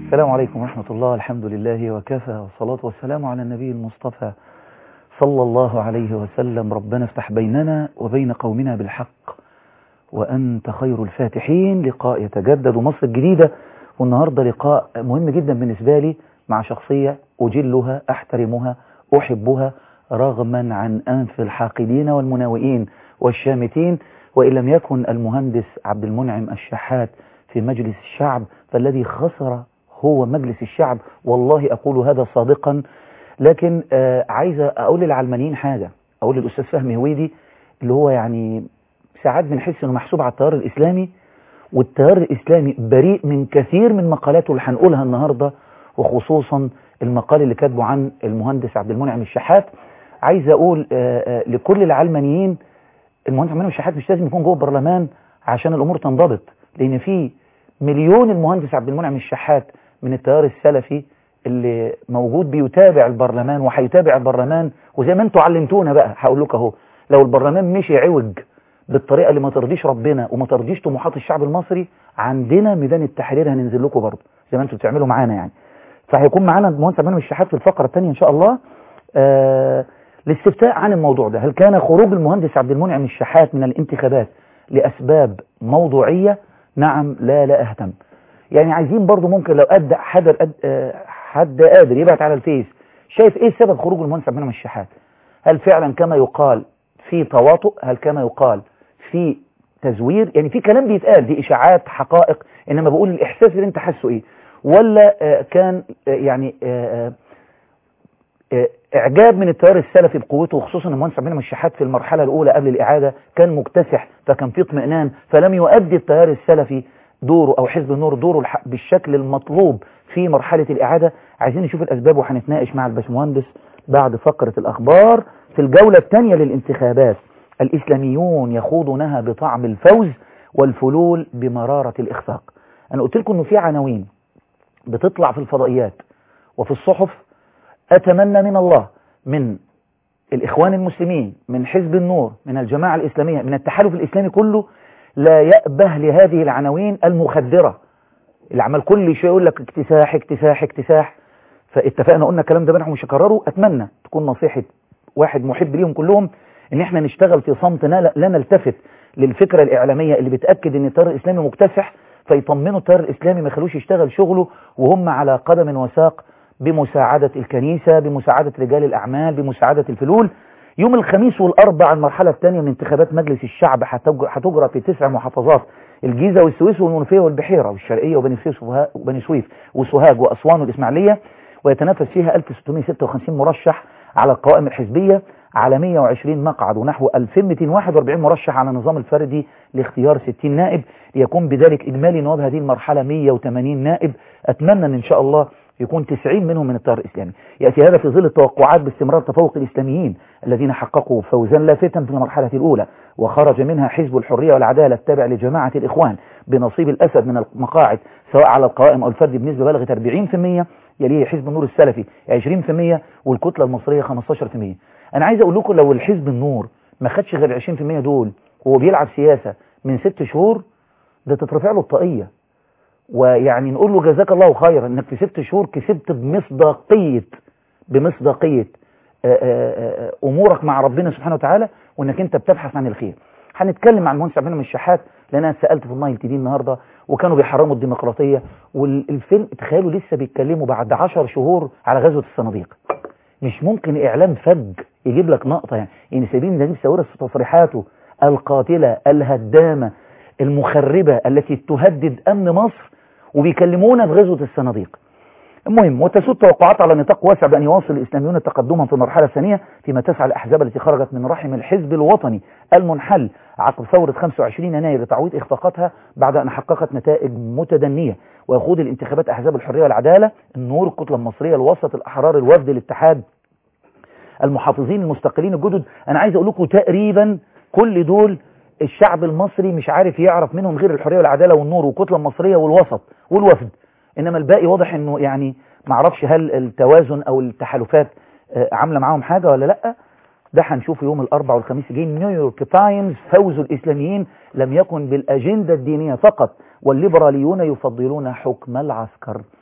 السلام عليكم ورحمة الله الحمد لله وكفى والصلاة والسلام على النبي المصطفى صلى الله عليه وسلم ربنا افتح بيننا وبين قومنا بالحق وأنت خير الفاتحين لقاء يتجدد مصر الجديدة والنهاردة لقاء مهم جدا بالنسبة لي مع شخصية أجلها أحترمها أحبها رغما عن أنف الحاقدين والمناوئين والشامتين وإن لم يكن المهندس عبد المنعم الشحات في مجلس الشعب فالذي خسر هو مجلس الشعب والله أقول هذا صادقا لكن آه عايز أقول للعلمانيين حاجة أقول للأستاذ فهمي هويدي اللي هو يعني ساعات بنحس إنه محسوب على التيار الإسلامي والتيار الإسلامي بريء من كثير من مقالاته اللي هنقولها النهاردة وخصوصا المقال اللي كاتبه عن المهندس عبد المنعم الشحات عايز أقول آه آه لكل العلمانيين المهندس عبد المنعم الشحات مش لازم يكون جوه البرلمان عشان الأمور تنضبط لأن في مليون المهندس عبد المنعم الشحات من التيار السلفي اللي موجود بيتابع البرلمان وهيتابع البرلمان وزي ما انتوا علمتونا بقى هقول لكم اهو لو البرلمان مشي عوج بالطريقه اللي ما ترضيش ربنا وما ترضيش طموحات الشعب المصري عندنا ميدان التحرير هننزل لكم برضه زي ما انتوا بتعملوا معانا يعني فهيكون معانا المهندس عبد المنعم الشحات في الفقره الثانيه ان شاء الله آه الاستفتاء عن الموضوع ده هل كان خروج المهندس عبد المنعم الشحات من الانتخابات لاسباب موضوعيه نعم لا لا اهتم يعني عايزين برضو ممكن لو أدى حد أد حد قادر يبعت على الفيس شايف ايه سبب خروج المهندس عبد المنعم الشحات هل فعلا كما يقال في تواطؤ هل كما يقال في تزوير يعني في كلام بيتقال دي اشاعات حقائق انما بقول الاحساس اللي انت حاسه ايه ولا آه كان آه يعني آه اعجاب من التيار السلفي بقوته وخصوصا المهندس عبد المنعم الشحات في المرحله الاولى قبل الاعاده كان مكتسح فكان في اطمئنان فلم يؤدي التيار السلفي دوره او حزب النور دوره بالشكل المطلوب في مرحلة الاعادة عايزين نشوف الاسباب وهنتناقش مع الباشمهندس بعد فقرة الاخبار في الجولة الثانية للانتخابات الاسلاميون يخوضونها بطعم الفوز والفلول بمرارة الاخفاق انا قلت لكم انه في عناوين بتطلع في الفضائيات وفي الصحف اتمنى من الله من الاخوان المسلمين من حزب النور من الجماعة الاسلامية من التحالف الاسلامي كله لا يأبه لهذه العناوين المخدرة اللي عمال كل شيء يقول لك اكتساح اكتساح اكتساح فاتفقنا قلنا الكلام ده بنحن مش هكرره اتمنى تكون نصيحة واحد محب ليهم كلهم ان احنا نشتغل في صمت لا نلتفت للفكرة الاعلامية اللي بتأكد ان التيار الاسلامي مكتسح فيطمنوا التيار الاسلامي ما يخلوش يشتغل شغله وهم على قدم وساق بمساعدة الكنيسة بمساعدة رجال الاعمال بمساعدة الفلول يوم الخميس والأربع المرحلة الثانية من انتخابات مجلس الشعب هتجرى في تسع محافظات الجيزة والسويس والمنوفية والبحيرة والشرقية وبني سويف وبني سويف وسوهاج وأسوان والإسماعيلية ويتنافس فيها 1656 مرشح على القوائم الحزبية على 120 مقعد ونحو 2241 مرشح على النظام الفردي لاختيار 60 نائب ليكون بذلك إجمالي نواب هذه المرحلة 180 نائب أتمنى أن إن شاء الله يكون 90 منهم من التيار الإسلامي يأتي هذا في ظل التوقعات باستمرار تفوق الإسلاميين الذين حققوا فوزا لافتا في المرحلة الأولى وخرج منها حزب الحرية والعدالة التابع لجماعة الإخوان بنصيب الأسد من المقاعد سواء على القوائم أو الفرد بنسبة بلغت 40% يليه حزب النور السلفي 20% والكتلة المصرية 15% أنا عايز أقول لكم لو الحزب النور ما خدش غير 20% دول وهو بيلعب سياسة من ست شهور ده تترفع له الطاقية ويعني نقول له جزاك الله خيرا انك في ست شهور كسبت بمصداقية بمصداقية امورك مع ربنا سبحانه وتعالى وانك انت بتبحث عن الخير هنتكلم عن المهندس عبد المنعم الشحات لان انا سالت في النايل تي دي النهارده وكانوا بيحرموا الديمقراطيه والفيلم تخيلوا لسه بيتكلموا بعد 10 شهور على غزوه الصناديق مش ممكن اعلام فج يجيب لك نقطه يعني يعني سايبين نجيب ساويرس في تصريحاته القاتله الهدامه المخربه التي تهدد امن مصر وبيكلمونا بغزوة الصناديق المهم وتسود توقعات على نطاق واسع بأن يواصل الإسلاميون تقدما في المرحلة الثانية فيما تسعى الأحزاب التي خرجت من رحم الحزب الوطني المنحل عقب ثورة 25 يناير لتعويض إخفاقاتها بعد أن حققت نتائج متدنية ويخوض الانتخابات أحزاب الحرية والعدالة النور الكتلة المصرية الوسط الأحرار الوفد الاتحاد المحافظين المستقلين الجدد أنا عايز أقول لكم تقريبا كل دول الشعب المصري مش عارف يعرف منهم غير الحرية والعدالة والنور والكتلة المصرية والوسط والوفد إنما الباقي واضح إنه يعني معرفش هل التوازن أو التحالفات عاملة معاهم حاجة ولا لأ ده هنشوفه يوم الأربع والخميس الجايين نيويورك تايمز فوز الإسلاميين لم يكن بالأجندة الدينية فقط والليبراليون يفضلون حكم العسكر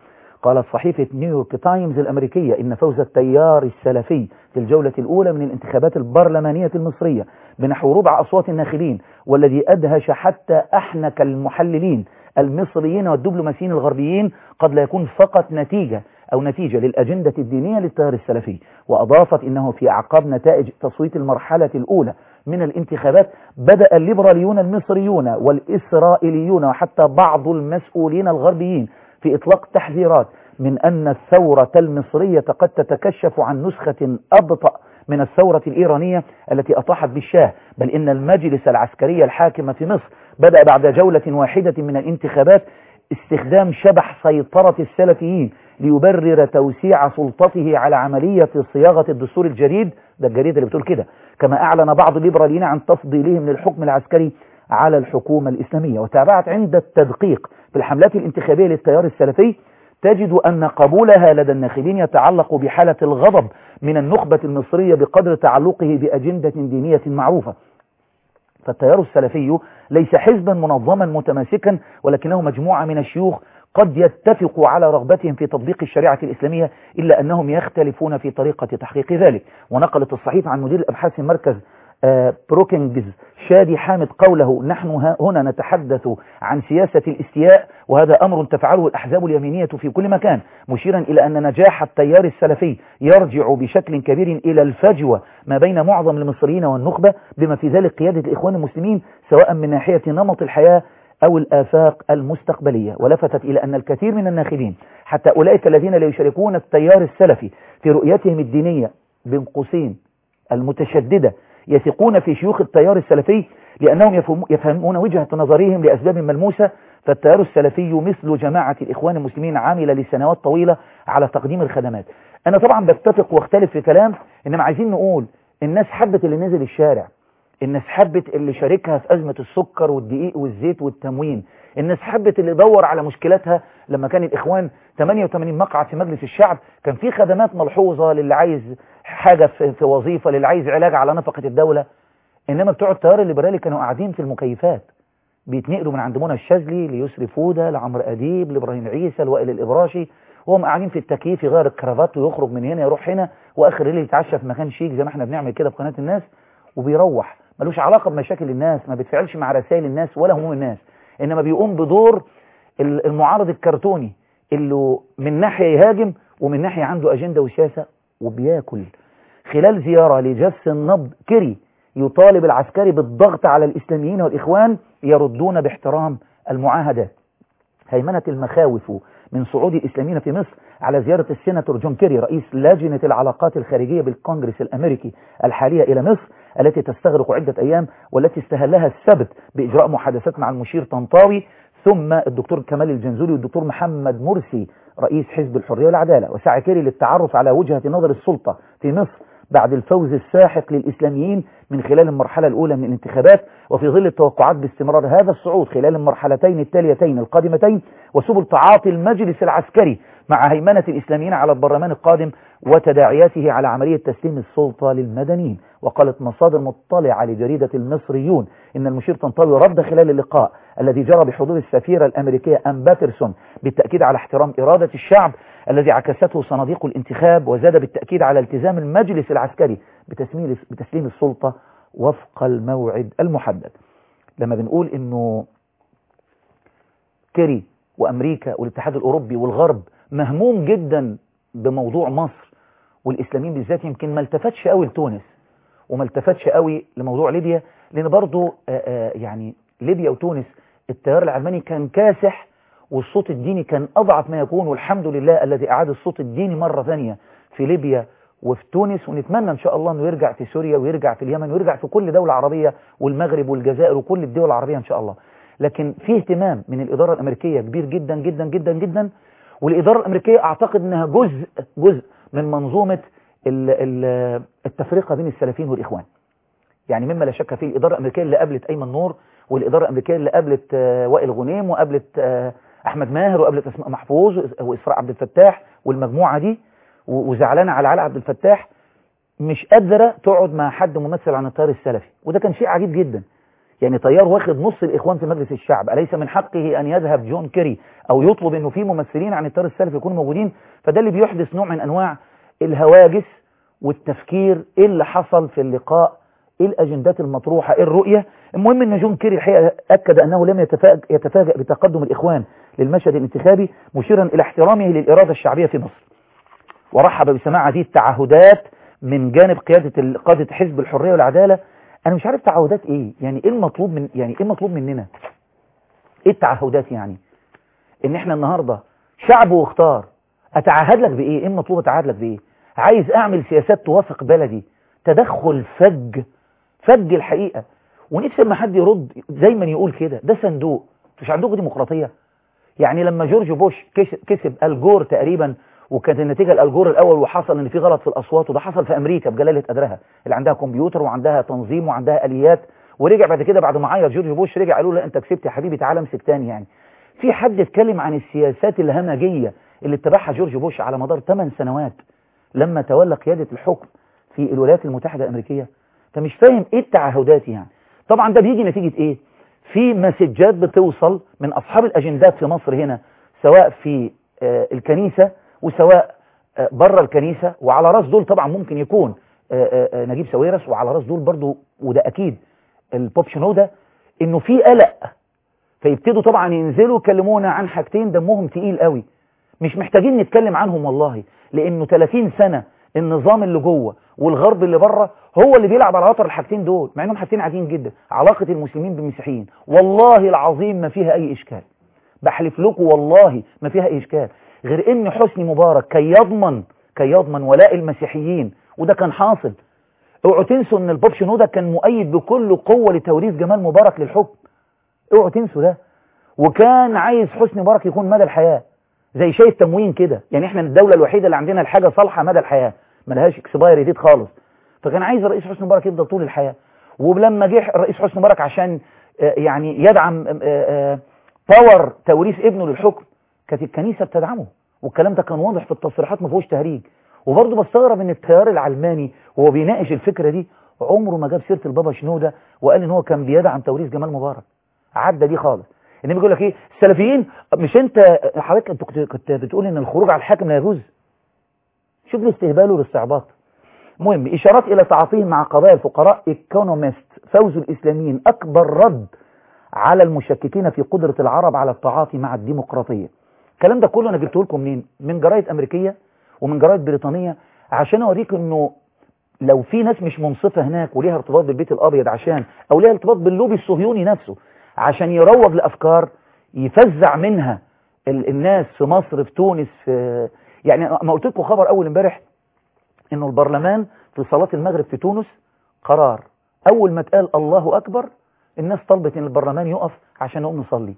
قالت صحيفة نيويورك تايمز الأمريكية إن فوز التيار السلفي في الجولة الأولى من الانتخابات البرلمانية المصرية بنحو ربع أصوات الناخبين والذي أدهش حتى أحنك المحللين المصريين والدبلوماسيين الغربيين قد لا يكون فقط نتيجة أو نتيجة للأجندة الدينية للتيار السلفي وأضافت إنه في أعقاب نتائج تصويت المرحلة الأولى من الانتخابات بدأ الليبراليون المصريون والإسرائيليون وحتى بعض المسؤولين الغربيين في إطلاق تحذيرات من أن الثورة المصرية قد تتكشف عن نسخة أبطأ من الثورة الإيرانية التي أطاحت بالشاه بل إن المجلس العسكري الحاكم في مصر بدأ بعد جولة واحدة من الانتخابات استخدام شبح سيطرة السلفيين ليبرر توسيع سلطته على عملية صياغة الدستور الجديد ده الجريدة اللي بتقول كده كما أعلن بعض الليبراليين عن تفضيلهم للحكم العسكري على الحكومة الإسلامية وتابعت عند التدقيق في الحملات الانتخابية للتيار السلفي تجد أن قبولها لدى الناخبين يتعلق بحالة الغضب من النخبة المصرية بقدر تعلقه بأجندة دينية معروفة فالتيار السلفي ليس حزبا منظما متماسكا ولكنه مجموعة من الشيوخ قد يتفقوا على رغبتهم في تطبيق الشريعة الإسلامية إلا أنهم يختلفون في طريقة تحقيق ذلك ونقلت الصحيفة عن مدير الأبحاث مركز بروكينجز شادي حامد قوله نحن هنا نتحدث عن سياسة الاستياء وهذا أمر تفعله الأحزاب اليمينية في كل مكان مشيرا إلى أن نجاح التيار السلفي يرجع بشكل كبير إلى الفجوة ما بين معظم المصريين والنخبة بما في ذلك قيادة الإخوان المسلمين سواء من ناحية نمط الحياة أو الآفاق المستقبلية ولفتت إلى أن الكثير من الناخبين حتى أولئك الذين لا يشاركون التيار السلفي في رؤيتهم الدينية بين قوسين المتشددة يثقون في شيوخ التيار السلفي لأنهم يفهمون وجهة نظرهم لأسباب ملموسة فالتيار السلفي مثل جماعة الإخوان المسلمين عامل لسنوات طويلة على تقديم الخدمات أنا طبعا بتفق واختلف في كلام إنما عايزين نقول الناس حبت اللي نزل الشارع الناس حبت اللي شاركها في أزمة السكر والدقيق والزيت والتموين الناس حبت اللي دور على مشكلاتها لما كان الإخوان 88 مقعد في مجلس الشعب كان في خدمات ملحوظة للي عايز حاجة في, في وظيفة للي عايز علاج على نفقة الدولة إنما بتوع التيار الليبرالي كانوا قاعدين في المكيفات بيتنقلوا من عند منى الشاذلي ليسري فودة لعمرو أديب لإبراهيم عيسى لوائل الإبراشي وهم قاعدين في التكييف يغير الكرافات ويخرج من هنا يروح هنا وآخر الليل يتعشى في مكان شيك زي ما احنا بنعمل كده في قناة الناس وبيروح ملوش علاقة بمشاكل الناس ما بيتفعلش مع رسائل الناس ولا هموم الناس إنما بيقوم بدور المعارض الكرتوني اللي من ناحية يهاجم ومن ناحية عنده أجندة وسياسة وبياكل خلال زيارة لجس النبض كري يطالب العسكري بالضغط على الإسلاميين والإخوان يردون باحترام المعاهدات هيمنة المخاوف من صعود الإسلاميين في مصر على زيارة السيناتور جون كيري رئيس لجنة العلاقات الخارجية بالكونغرس الأمريكي الحالية إلى مصر التي تستغرق عدة أيام والتي استهلها السبت بإجراء محادثات مع المشير طنطاوي ثم الدكتور كمال الجنزولي والدكتور محمد مرسي رئيس حزب الحرية والعدالة وسعى كيري للتعرف على وجهة نظر السلطة في مصر بعد الفوز الساحق للإسلاميين من خلال المرحلة الأولى من الانتخابات وفي ظل التوقعات باستمرار هذا الصعود خلال المرحلتين التاليتين القادمتين وسبل تعاطي المجلس العسكري مع هيمنة الإسلاميين على البرلمان القادم وتداعياته على عملية تسليم السلطة للمدنيين وقالت مصادر مطلعة لجريدة المصريون إن المشير طنطاوي رد خلال اللقاء الذي جرى بحضور السفيرة الأمريكية أم باترسون بالتأكيد على احترام إرادة الشعب الذي عكسته صناديق الانتخاب وزاد بالتأكيد على التزام المجلس العسكري بتسليم السلطة وفق الموعد المحدد لما بنقول إنه كيري وأمريكا والاتحاد الأوروبي والغرب مهموم جدا بموضوع مصر والإسلاميين بالذات يمكن ما التفتش قوي لتونس وما التفتش قوي لموضوع ليبيا لأن برضو آآ آآ يعني ليبيا وتونس التيار العلماني كان كاسح والصوت الديني كان أضعف ما يكون والحمد لله الذي أعاد الصوت الديني مرة ثانية في ليبيا وفي تونس ونتمنى إن شاء الله أنه يرجع في سوريا ويرجع في اليمن ويرجع في كل دولة عربية والمغرب والجزائر وكل الدول العربية إن شاء الله لكن في اهتمام من الإدارة الأمريكية كبير جدا جدا جدا جدا والإدارة الأمريكية أعتقد أنها جزء جزء من منظومة التفرقة بين السلفيين والإخوان يعني مما لا شك فيه الإدارة الأمريكية اللي قابلت أيمن نور والإدارة الأمريكية اللي قابلت وائل غنيم وقابلت أحمد ماهر وقابلت أسماء محفوظ وإسراء عبد الفتاح والمجموعة دي وزعلانة على علاء عبد الفتاح مش قادرة تقعد مع حد ممثل عن التيار السلفي وده كان شيء عجيب جدا يعني تيار واخد نص الإخوان في مجلس الشعب أليس من حقه أن يذهب جون كيري أو يطلب أنه في ممثلين عن التيار السلفي يكونوا موجودين فده اللي بيحدث نوع من أنواع الهواجس والتفكير إيه اللي حصل في اللقاء إيه الأجندات المطروحة إيه الرؤية المهم أن جون كيري الحقيقة أكد أنه لم يتفاجأ, يتفاجأ بتقدم الإخوان للمشهد الانتخابي مشيرا إلى احترامه للإرادة الشعبية في مصر ورحب بسماع هذه التعهدات من جانب قيادة قادة حزب الحرية والعدالة انا مش عارف تعهدات ايه يعني ايه المطلوب من يعني ايه المطلوب مننا ايه التعهدات يعني ان احنا النهاردة شعب واختار اتعهد لك بايه ايه المطلوب اتعهد لك بايه عايز اعمل سياسات توافق بلدي تدخل فج فج الحقيقة ونفسي لما حد يرد دايما يقول كده ده صندوق مش عندكم ديمقراطية يعني لما جورج بوش كسب الجور تقريبا وكانت النتيجة الألجور الأول وحصل إن في غلط في الأصوات وده حصل في أمريكا بجلالة قدرها اللي عندها كمبيوتر وعندها تنظيم وعندها آليات ورجع بعد كده بعد ما عيط جورج بوش رجع قالوا لا أنت كسبت يا حبيبي تعالى امسك تاني يعني في حد اتكلم عن السياسات الهمجية اللي اتبعها جورج بوش على مدار 8 سنوات لما تولى قيادة الحكم في الولايات المتحدة الأمريكية أنت مش فاهم إيه التعهدات يعني طبعا ده بيجي نتيجة إيه في مسجات بتوصل من أصحاب الأجندات في مصر هنا سواء في آه الكنيسة وسواء بره الكنيسة وعلى راس دول طبعا ممكن يكون نجيب ساويرس وعلى راس دول برضو وده أكيد البوب شنودة إنه في قلق فيبتدوا طبعا ينزلوا يكلمونا عن حاجتين دمهم تقيل قوي مش محتاجين نتكلم عنهم والله لأنه 30 سنة النظام اللي جوه والغرب اللي بره هو اللي بيلعب على وتر الحاجتين دول مع انهم حاجتين عاديين جدا علاقة المسلمين بالمسيحيين والله العظيم ما فيها أي إشكال بحلف لكم والله ما فيها أي إشكال غير ان حسني مبارك كي يضمن كي يضمن ولاء المسيحيين وده كان حاصل اوعوا تنسوا ان البوب شنودة كان مؤيد بكل قوة لتوريث جمال مبارك للحكم اوعوا تنسوا ده وكان عايز حسني مبارك يكون مدى الحياة زي شيء التموين كده يعني احنا الدولة الوحيدة اللي عندنا الحاجة صالحة مدى الحياة ملهاش اكسباير جديد خالص فكان عايز الرئيس حسني مبارك يفضل طول الحياة ولما جه الرئيس حسني مبارك عشان يعني يدعم باور توريث ابنه للحكم كانت الكنيسة بتدعمه والكلام ده كان واضح في التصريحات ما فيهوش تهريج وبرضه بستغرب ان التيار العلماني وهو بيناقش الفكرة دي عمره ما جاب سيرة البابا شنودة وقال ان هو كان بيدعم توريث جمال مبارك عدى دي خالص انما بيقول لك ايه السلفيين مش انت حضرتك انت كنت بتقول ان الخروج على الحاكم لا يجوز شوف الاستهبال والاستعباط المهم اشارات الى تعاطيهم مع قضايا الفقراء ايكونوميست فوز الاسلاميين اكبر رد على المشككين في قدرة العرب على التعاطي مع الديمقراطية الكلام ده كله انا جبته لكم منين من جرايد امريكيه ومن جرايد بريطانيه عشان اوريك انه لو في ناس مش منصفه هناك وليها ارتباط بالبيت الابيض عشان او ليها ارتباط باللوبي الصهيوني نفسه عشان يروج لافكار يفزع منها ال الناس في مصر في تونس في يعني ما قلت لكم خبر اول امبارح انه البرلمان في صلاه المغرب في تونس قرار اول ما اتقال الله اكبر الناس طلبت ان البرلمان يقف عشان نقوم نصلي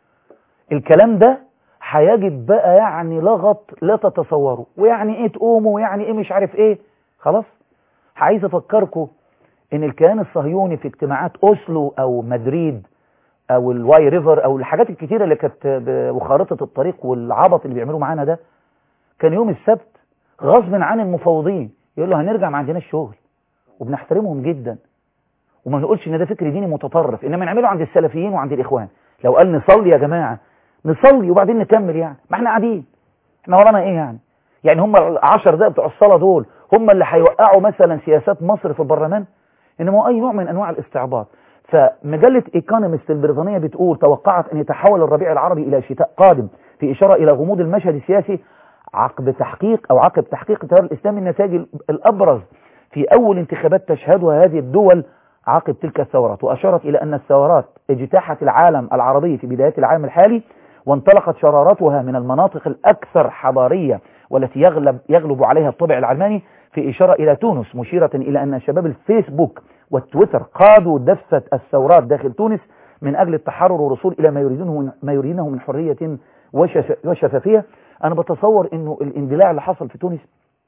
الكلام ده هيجد بقى يعني لغط لا تتصوروا ويعني ايه تقوموا ويعني ايه مش عارف ايه خلاص عايز افكركم ان الكيان الصهيوني في اجتماعات اوسلو او مدريد او الواي ريفر او الحاجات الكتيرة اللي كانت وخارطة الطريق والعبط اللي بيعملوه معانا ده كان يوم السبت غصب عن المفوضين يقول له هنرجع ما عندناش شغل وبنحترمهم جدا وما نقولش ان ده فكر ديني متطرف انما نعمله عند السلفيين وعند الاخوان لو قال نصلي يا جماعه نصلي وبعدين نكمل يعني ما احنا قاعدين احنا ورانا ايه يعني يعني هم العشر دقايق بتوع الصلاه دول هم اللي هيوقعوا مثلا سياسات مصر في البرلمان انما اي نوع من انواع الاستعباط فمجله ايكونومست البريطانيه بتقول توقعت ان يتحول الربيع العربي الى شتاء قادم في اشاره الى غموض المشهد السياسي عقب تحقيق او عقب تحقيق التيار الاسلامي النتائج الابرز في اول انتخابات تشهدها هذه الدول عقب تلك الثورات واشارت الى ان الثورات اجتاحت العالم العربي في بدايات العام الحالي وانطلقت شرارتها من المناطق الأكثر حضارية والتي يغلب, يغلب عليها الطبع العلماني في إشارة إلى تونس مشيرة إلى أن شباب الفيسبوك والتويتر قادوا دفة الثورات داخل تونس من أجل التحرر والوصول إلى ما يريدونه ما يريدونه من حرية وشفافية أنا بتصور أنه الاندلاع اللي حصل في تونس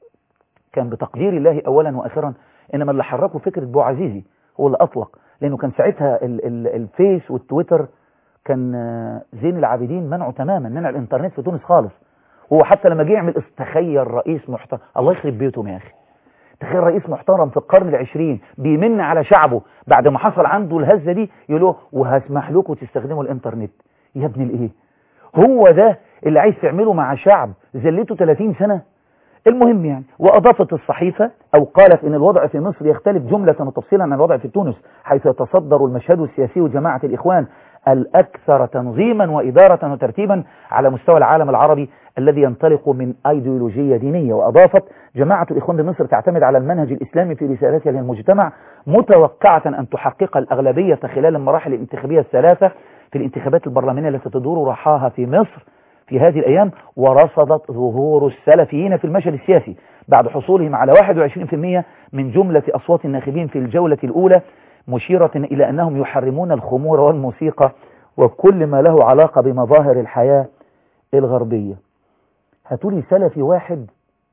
كان بتقدير الله أولا وآخرا إنما اللي حركوا فكرة بوعزيزي هو اللي أطلق لأنه كان ساعتها ال ال الفيس والتويتر كان زين العابدين منعه تماما منع الانترنت في تونس خالص هو حتى لما جه يعمل تخيل رئيس محترم الله يخرب بيته يا اخي تخيل رئيس محترم في القرن العشرين بيمن على شعبه بعد ما حصل عنده الهزة دي يقول له وهسمح لكم تستخدموا الانترنت يا ابن الايه هو ده اللي عايز تعمله مع شعب زلته 30 سنة المهم يعني وأضافت الصحيفة أو قالت إن الوضع في مصر يختلف جملة وتفصيلا عن الوضع في تونس حيث يتصدر المشهد السياسي وجماعة الإخوان الأكثر تنظيما وإدارة وترتيبا على مستوى العالم العربي الذي ينطلق من أيديولوجية دينية وأضافت جماعة الإخوان بمصر تعتمد على المنهج الإسلامي في رسالتها للمجتمع متوقعة أن تحقق الأغلبية خلال المراحل الانتخابية الثلاثة في الانتخابات البرلمانية التي تدور رحاها في مصر في هذه الأيام ورصدت ظهور السلفيين في المشهد السياسي بعد حصولهم على 21% من جملة أصوات الناخبين في الجولة الأولى مشيرة إلى أنهم يحرمون الخمور والموسيقى وكل ما له علاقة بمظاهر الحياة الغربية هاتولي سلفي واحد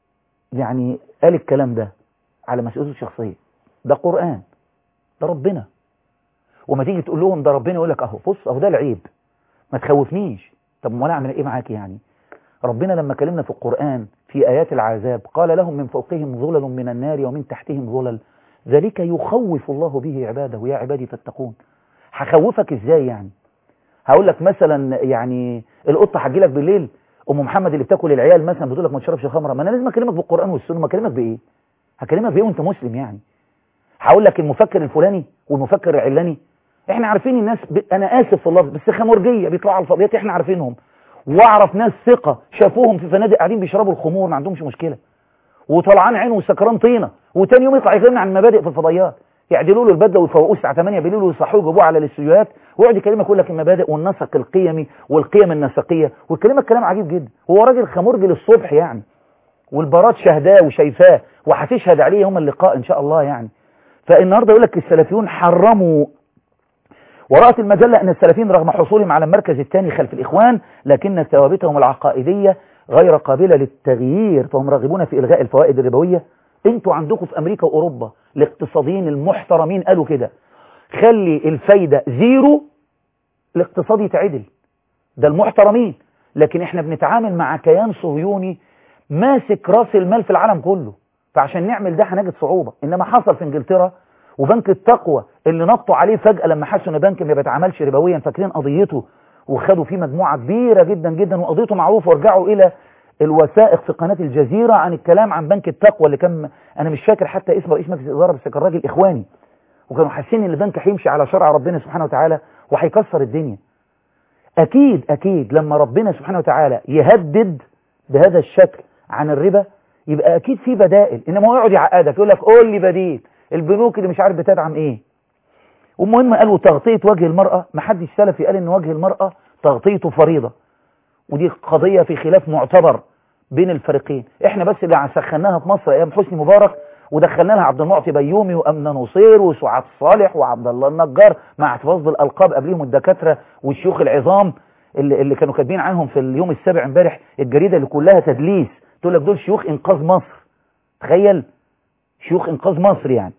يعني قال الكلام ده على مسؤوليته الشخصية ده قرآن ده ربنا وما تيجي تقول لهم ده ربنا يقول لك اهو بص اهو ده العيب ما تخوفنيش طب وانا اعمل ايه معاك يعني ربنا لما كلمنا في القرآن في آيات العذاب قال لهم من فوقهم ظلل من النار ومن تحتهم ظلل ذلك يخوف الله به عباده يا عبادي فاتقون هخوفك ازاي يعني هقول لك مثلا يعني القطه هتجي لك بالليل ام محمد اللي بتاكل العيال مثلا بتقول لك ما تشربش خمره ما انا لازم اكلمك بالقران والسنه ما اكلمك بايه هكلمك بايه وانت مسلم يعني هقول لك المفكر الفلاني والمفكر العلاني احنا عارفين الناس ب... انا اسف في اللفظ بس خمرجيه بيطلعوا على الفضيات احنا عارفينهم واعرف ناس ثقه شافوهم في فنادق قاعدين بيشربوا الخمور ما عندهمش مشكله وطلعان عينه وسكران طينه وتاني يوم يطلع يكلمنا عن المبادئ في الفضائيات يعدلوا له البدله ويفوقوه الساعه 8 بالليل ويصحوه يجيبوه على الاستوديوهات ويقعد يكلمك يقول لك المبادئ والنسق القيمي والقيم النسقيه ويكلمك كلام عجيب جدا هو راجل خمرجي للصبح يعني والبارات شاهداه وشايفاه وهتشهد عليه يوم اللقاء ان شاء الله يعني فالنهارده يقول لك السلفيون حرموا ورأت المجلة أن السلفيين رغم حصولهم على المركز الثاني خلف الإخوان لكن ثوابتهم العقائدية غير قابلة للتغيير فهم راغبون في إلغاء الفوائد الربوية انتوا عندكم في أمريكا وأوروبا الاقتصاديين المحترمين قالوا كده خلي الفايدة زيرو الاقتصاد يتعدل ده المحترمين لكن احنا بنتعامل مع كيان صهيوني ماسك راس المال في العالم كله فعشان نعمل ده هنجد صعوبة إنما حصل في إنجلترا وبنك التقوى اللي نطوا عليه فجأة لما حسوا ان بنك ما بيتعاملش ربويا فاكرين قضيته وخدوا فيه مجموعة كبيرة جدا جدا وقضيته معروفة وارجعوا إلى الوثائق في قناة الجزيرة عن الكلام عن بنك التقوى اللي كان أنا مش فاكر حتى اسمه رئيس مجلس الإدارة بس كان راجل إخواني وكانوا حاسين إن البنك هيمشي على شرع ربنا سبحانه وتعالى وهيكسر الدنيا أكيد أكيد لما ربنا سبحانه وتعالى يهدد بهذا الشكل عن الربا يبقى أكيد في بدائل إنما هو يقعد يعقدك يقول لك قول لي بديل البنوك اللي مش عارف بتدعم إيه والمهم قالوا تغطية وجه المرأة محدش سلفي قال إن وجه المرأة تغطيته فريضة ودي قضية في خلاف معتبر بين الفريقين احنا بس اللي سخناها في مصر ايام حسني مبارك ودخلنا لها عبد المعطي بيومي وامنه نصير وسعاد صالح وعبد الله النجار مع احتفاظ بالالقاب قبليهم الدكاتره والشيوخ العظام اللي, اللي كانوا كاتبين عنهم في اليوم السابع امبارح الجريده اللي كلها تدليس تقول لك دول شيوخ انقاذ مصر تخيل شيوخ انقاذ مصر يعني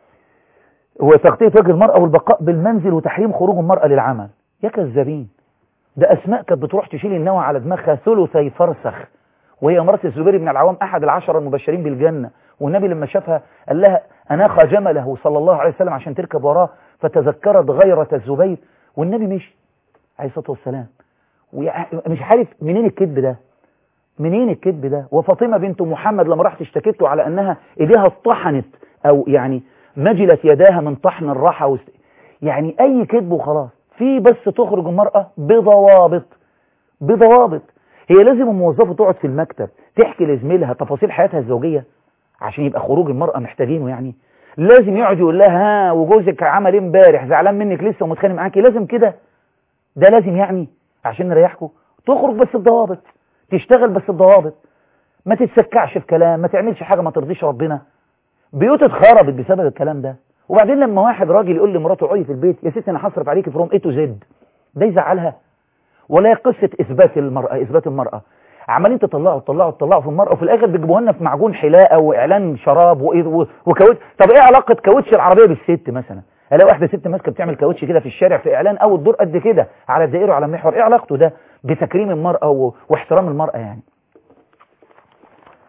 هو تغطيه وجه المراه والبقاء بالمنزل وتحريم خروج المراه للعمل يا كذابين ده اسماء كانت بتروح تشيل النوى على دماغها ثلثي فرسخ وهي مرات الزبير بن العوام احد العشره المبشرين بالجنه والنبي لما شافها قال لها اناخ جمله صلى الله عليه وسلم عشان تركب وراه فتذكرت غيرة الزبير والنبي مشي عليه الصلاه والسلام مش عارف منين الكذب ده منين الكذب ده وفاطمه بنت محمد لما راحت اشتكت له على انها ايديها اتطحنت او يعني مجلت يداها من طحن الراحه وست... يعني اي كذب وخلاص في بس تخرج المرأة بضوابط بضوابط هي لازم الموظفة تقعد في المكتب تحكي لزميلها تفاصيل حياتها الزوجية عشان يبقى خروج المرأة محتاجينه يعني لازم يقعد يقول لها ها وجوزك عمل ايه امبارح زعلان منك لسه ومتخانق معاكي لازم كده ده لازم يعني عشان نريحكم تخرج بس بضوابط تشتغل بس بضوابط ما تتسكعش في كلام ما تعملش حاجة ما ترضيش ربنا بيوت اتخربت بسبب الكلام ده وبعدين لما واحد راجل يقول لمراته اقعدي في البيت يا ستي انا هصرف عليكي فروم اي تو زد ده يزعلها ولا قصه اثبات المراه اثبات المراه عمالين تطلعوا تطلعوا تطلعوا في المراه وفي الاخر بيجيبوها لنا في معجون حلاقه واعلان شراب وكاوتش طب ايه علاقه كاوتش العربيه بالست مثلا الاقي واحده ست ماسكه بتعمل كاوتش كده في الشارع في اعلان او الدور قد كده على الدائره وعلى المحور ايه علاقته ده بتكريم المراه واحترام المراه يعني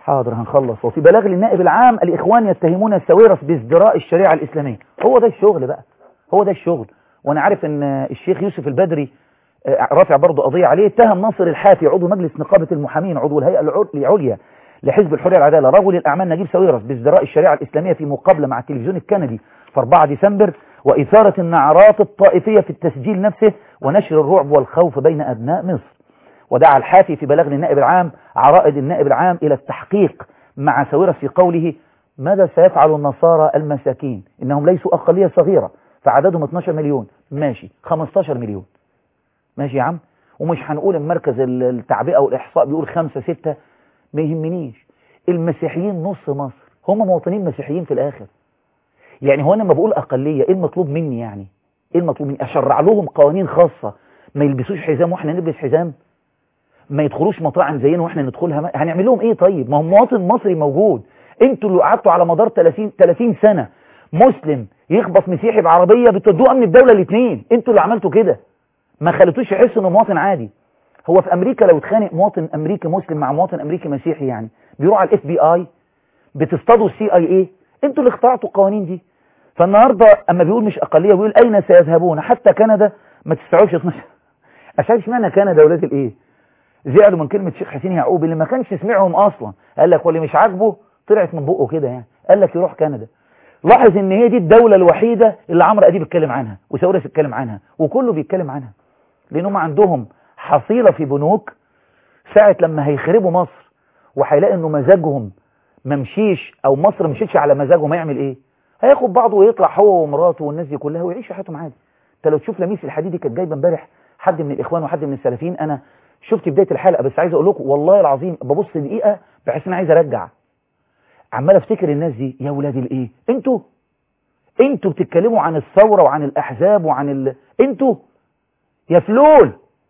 حاضر هنخلص وفي بلاغ للنائب العام الإخوان يتهمون السويرس بازدراء الشريعة الإسلامية هو ده الشغل بقى هو ده الشغل وأنا عارف أن الشيخ يوسف البدري رافع برضه قضية عليه اتهم ناصر الحافي عضو مجلس نقابة المحامين عضو الهيئة العليا لحزب الحرية والعدالة رجل الأعمال نجيب ساويرس بازدراء الشريعة الإسلامية في مقابلة مع التلفزيون الكندي في 4 ديسمبر وإثارة النعرات الطائفية في التسجيل نفسه ونشر الرعب والخوف بين أبناء مصر ودعا الحافي في بلاغ للنائب العام عرائد النائب العام إلى التحقيق مع ساويرس في قوله ماذا سيفعل النصارى المساكين إنهم ليسوا أقلية صغيرة فعددهم 12 مليون ماشي 15 مليون ماشي يا عم ومش هنقول المركز التعبئة والإحصاء بيقول خمسة ستة ما يهمنيش المسيحيين نص مصر هم مواطنين مسيحيين في الآخر يعني هو أنا لما بقول أقلية إيه المطلوب مني يعني إيه المطلوب مني أشرع لهم قوانين خاصة ما يلبسوش حزام وإحنا نلبس حزام ما يدخلوش مطاعم زينا وإحنا ندخلها هنعمل لهم إيه طيب ما هو مواطن مصري موجود انتوا اللي قعدتوا على مدار 30 30 سنة مسلم يخبط مسيحي بعربية بتودوه أمن الدولة الاثنين انتوا اللي عملتوا كده ما خليتوش يحس انه مواطن عادي هو في امريكا لو اتخانق مواطن امريكي مسلم مع مواطن امريكي مسيحي يعني بيروح على الاف بي اي بتصطادوا السي اي اي انتوا اللي اخترعتوا القوانين دي فالنهارده اما بيقول مش اقليه بيقول اين سيذهبون حتى كندا ما تستوعبش 12 عشان اشمعنى كندا ولاد الايه زعلوا من كلمه شيخ حسين يعقوب اللي ما كانش سمعهم اصلا قال لك واللي مش عاجبه طلعت من بقه كده يعني قال لك يروح كندا لاحظ ان هي دي الدوله الوحيده اللي عمرو اديب اتكلم عنها وساورس اتكلم عنها وكله بيتكلم عنها لانهم عندهم حصيلة في بنوك ساعة لما هيخربوا مصر وهيلاقي انه مزاجهم ممشيش او مصر مشيتش على مزاجهم هيعمل ايه هياخد بعضه ويطلع هو ومراته والناس دي كلها ويعيشوا حياتهم عادي انت لو تشوف لميس الحديدي كانت جايبه امبارح حد من الاخوان وحد من السلفيين انا شفت بدايه الحلقه بس عايز اقول لكم والله العظيم ببص دقيقه بحس ان عايز ارجع عمال افتكر الناس دي يا ولاد الايه انتوا انتوا بتتكلموا عن الثوره وعن الاحزاب وعن ال... انتوا يا فلول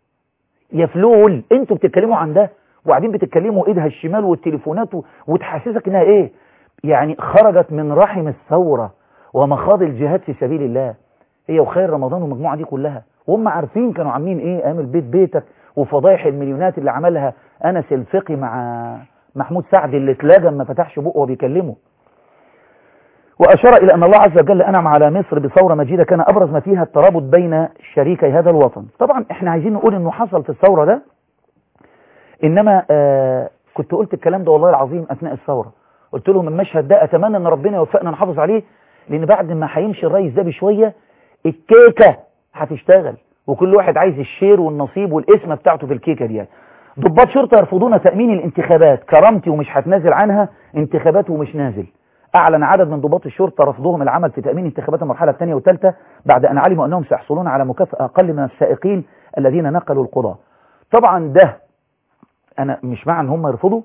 يا فلول انتوا بتتكلموا عن ده وبعدين بتتكلموا ايدها الشمال والتليفونات وتحسسك انها ايه يعني خرجت من رحم الثورة ومخاض الجهاد في سبيل الله هي وخير رمضان والمجموعة دي كلها وهم عارفين كانوا عاملين ايه ايام البيت بيتك وفضايح المليونات اللي عملها انس الفقي مع محمود سعد اللي اتلجم ما فتحش بقه وبيكلمه وأشار إلى أن الله عز وجل أنعم على مصر بثورة مجيدة كان أبرز ما فيها الترابط بين شريكي هذا الوطن طبعا احنا عايزين نقول أنه حصل في الثورة ده إنما آه كنت قلت الكلام ده والله العظيم أثناء الثورة قلت لهم المشهد ده أتمنى أن ربنا يوفقنا نحافظ عليه لأن بعد ما هيمشي الرئيس ده بشوية الكيكة هتشتغل وكل واحد عايز الشير والنصيب والاسم بتاعته في الكيكة دي ضباط شرطة يرفضون تأمين الانتخابات كرامتي ومش هتنازل عنها انتخابات ومش نازل أعلن عدد من ضباط الشرطة رفضهم العمل في تأمين انتخابات المرحلة الثانية والثالثة بعد أن علموا أنهم سيحصلون على مكافأة أقل من السائقين الذين نقلوا القضاء طبعا ده أنا مش مع أن هم يرفضوا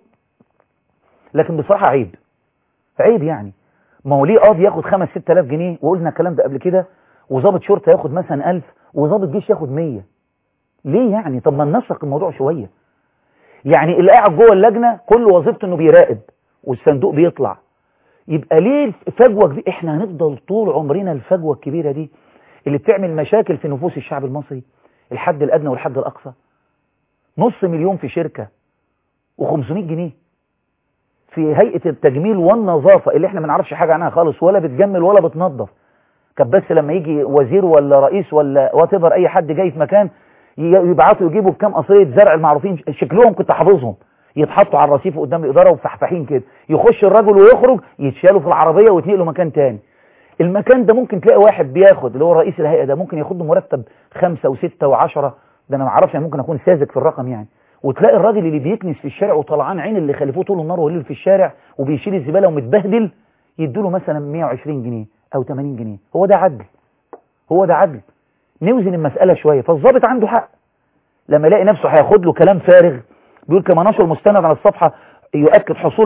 لكن بصراحة عيب عيب يعني ما هو ليه قاضي ياخد 5 6000 جنيه وقلنا الكلام ده قبل كده وظابط شرطة ياخد مثلا 1000 وظابط جيش ياخد 100 ليه يعني طب ما ننسق الموضوع شوية يعني اللي قاعد جوه اللجنة كل وظيفته انه بيراقب والصندوق بيطلع يبقى ليه الفجوة دي احنا هنفضل طول عمرنا الفجوة الكبيرة دي اللي بتعمل مشاكل في نفوس الشعب المصري الحد الأدنى والحد الأقصى نص مليون في شركة و500 جنيه في هيئة التجميل والنظافة اللي احنا ما نعرفش حاجة عنها خالص ولا بتجمل ولا بتنظف كان بس لما يجي وزير ولا رئيس ولا واتيفر اي حد جاي في مكان يبعتوا يجيبوا بكام قصرية زرع المعروفين شكلهم كنت حافظهم يتحطوا على الرصيف قدام الإدارة وفحفحين كده يخش الرجل ويخرج يتشالوا في العربية ويتنقلوا مكان تاني المكان ده ممكن تلاقي واحد بياخد اللي هو رئيس الهيئة ده ممكن ياخد له مرتب خمسة وستة وعشرة ده أنا ما اعرفش يعني ممكن أكون ساذج في الرقم يعني وتلاقي الراجل اللي بيكنس في الشارع وطلعان عين اللي خلفوه طول النهار والليل في الشارع وبيشيل الزبالة ومتبهدل يدوا له مثلا 120 جنيه أو 80 جنيه هو ده عدل هو ده عدل نوزن المسألة شوية فالظابط عنده حق لما يلاقي نفسه هياخد له كلام فارغ بيقول كما نشر مستند على الصفحة يؤكد حصول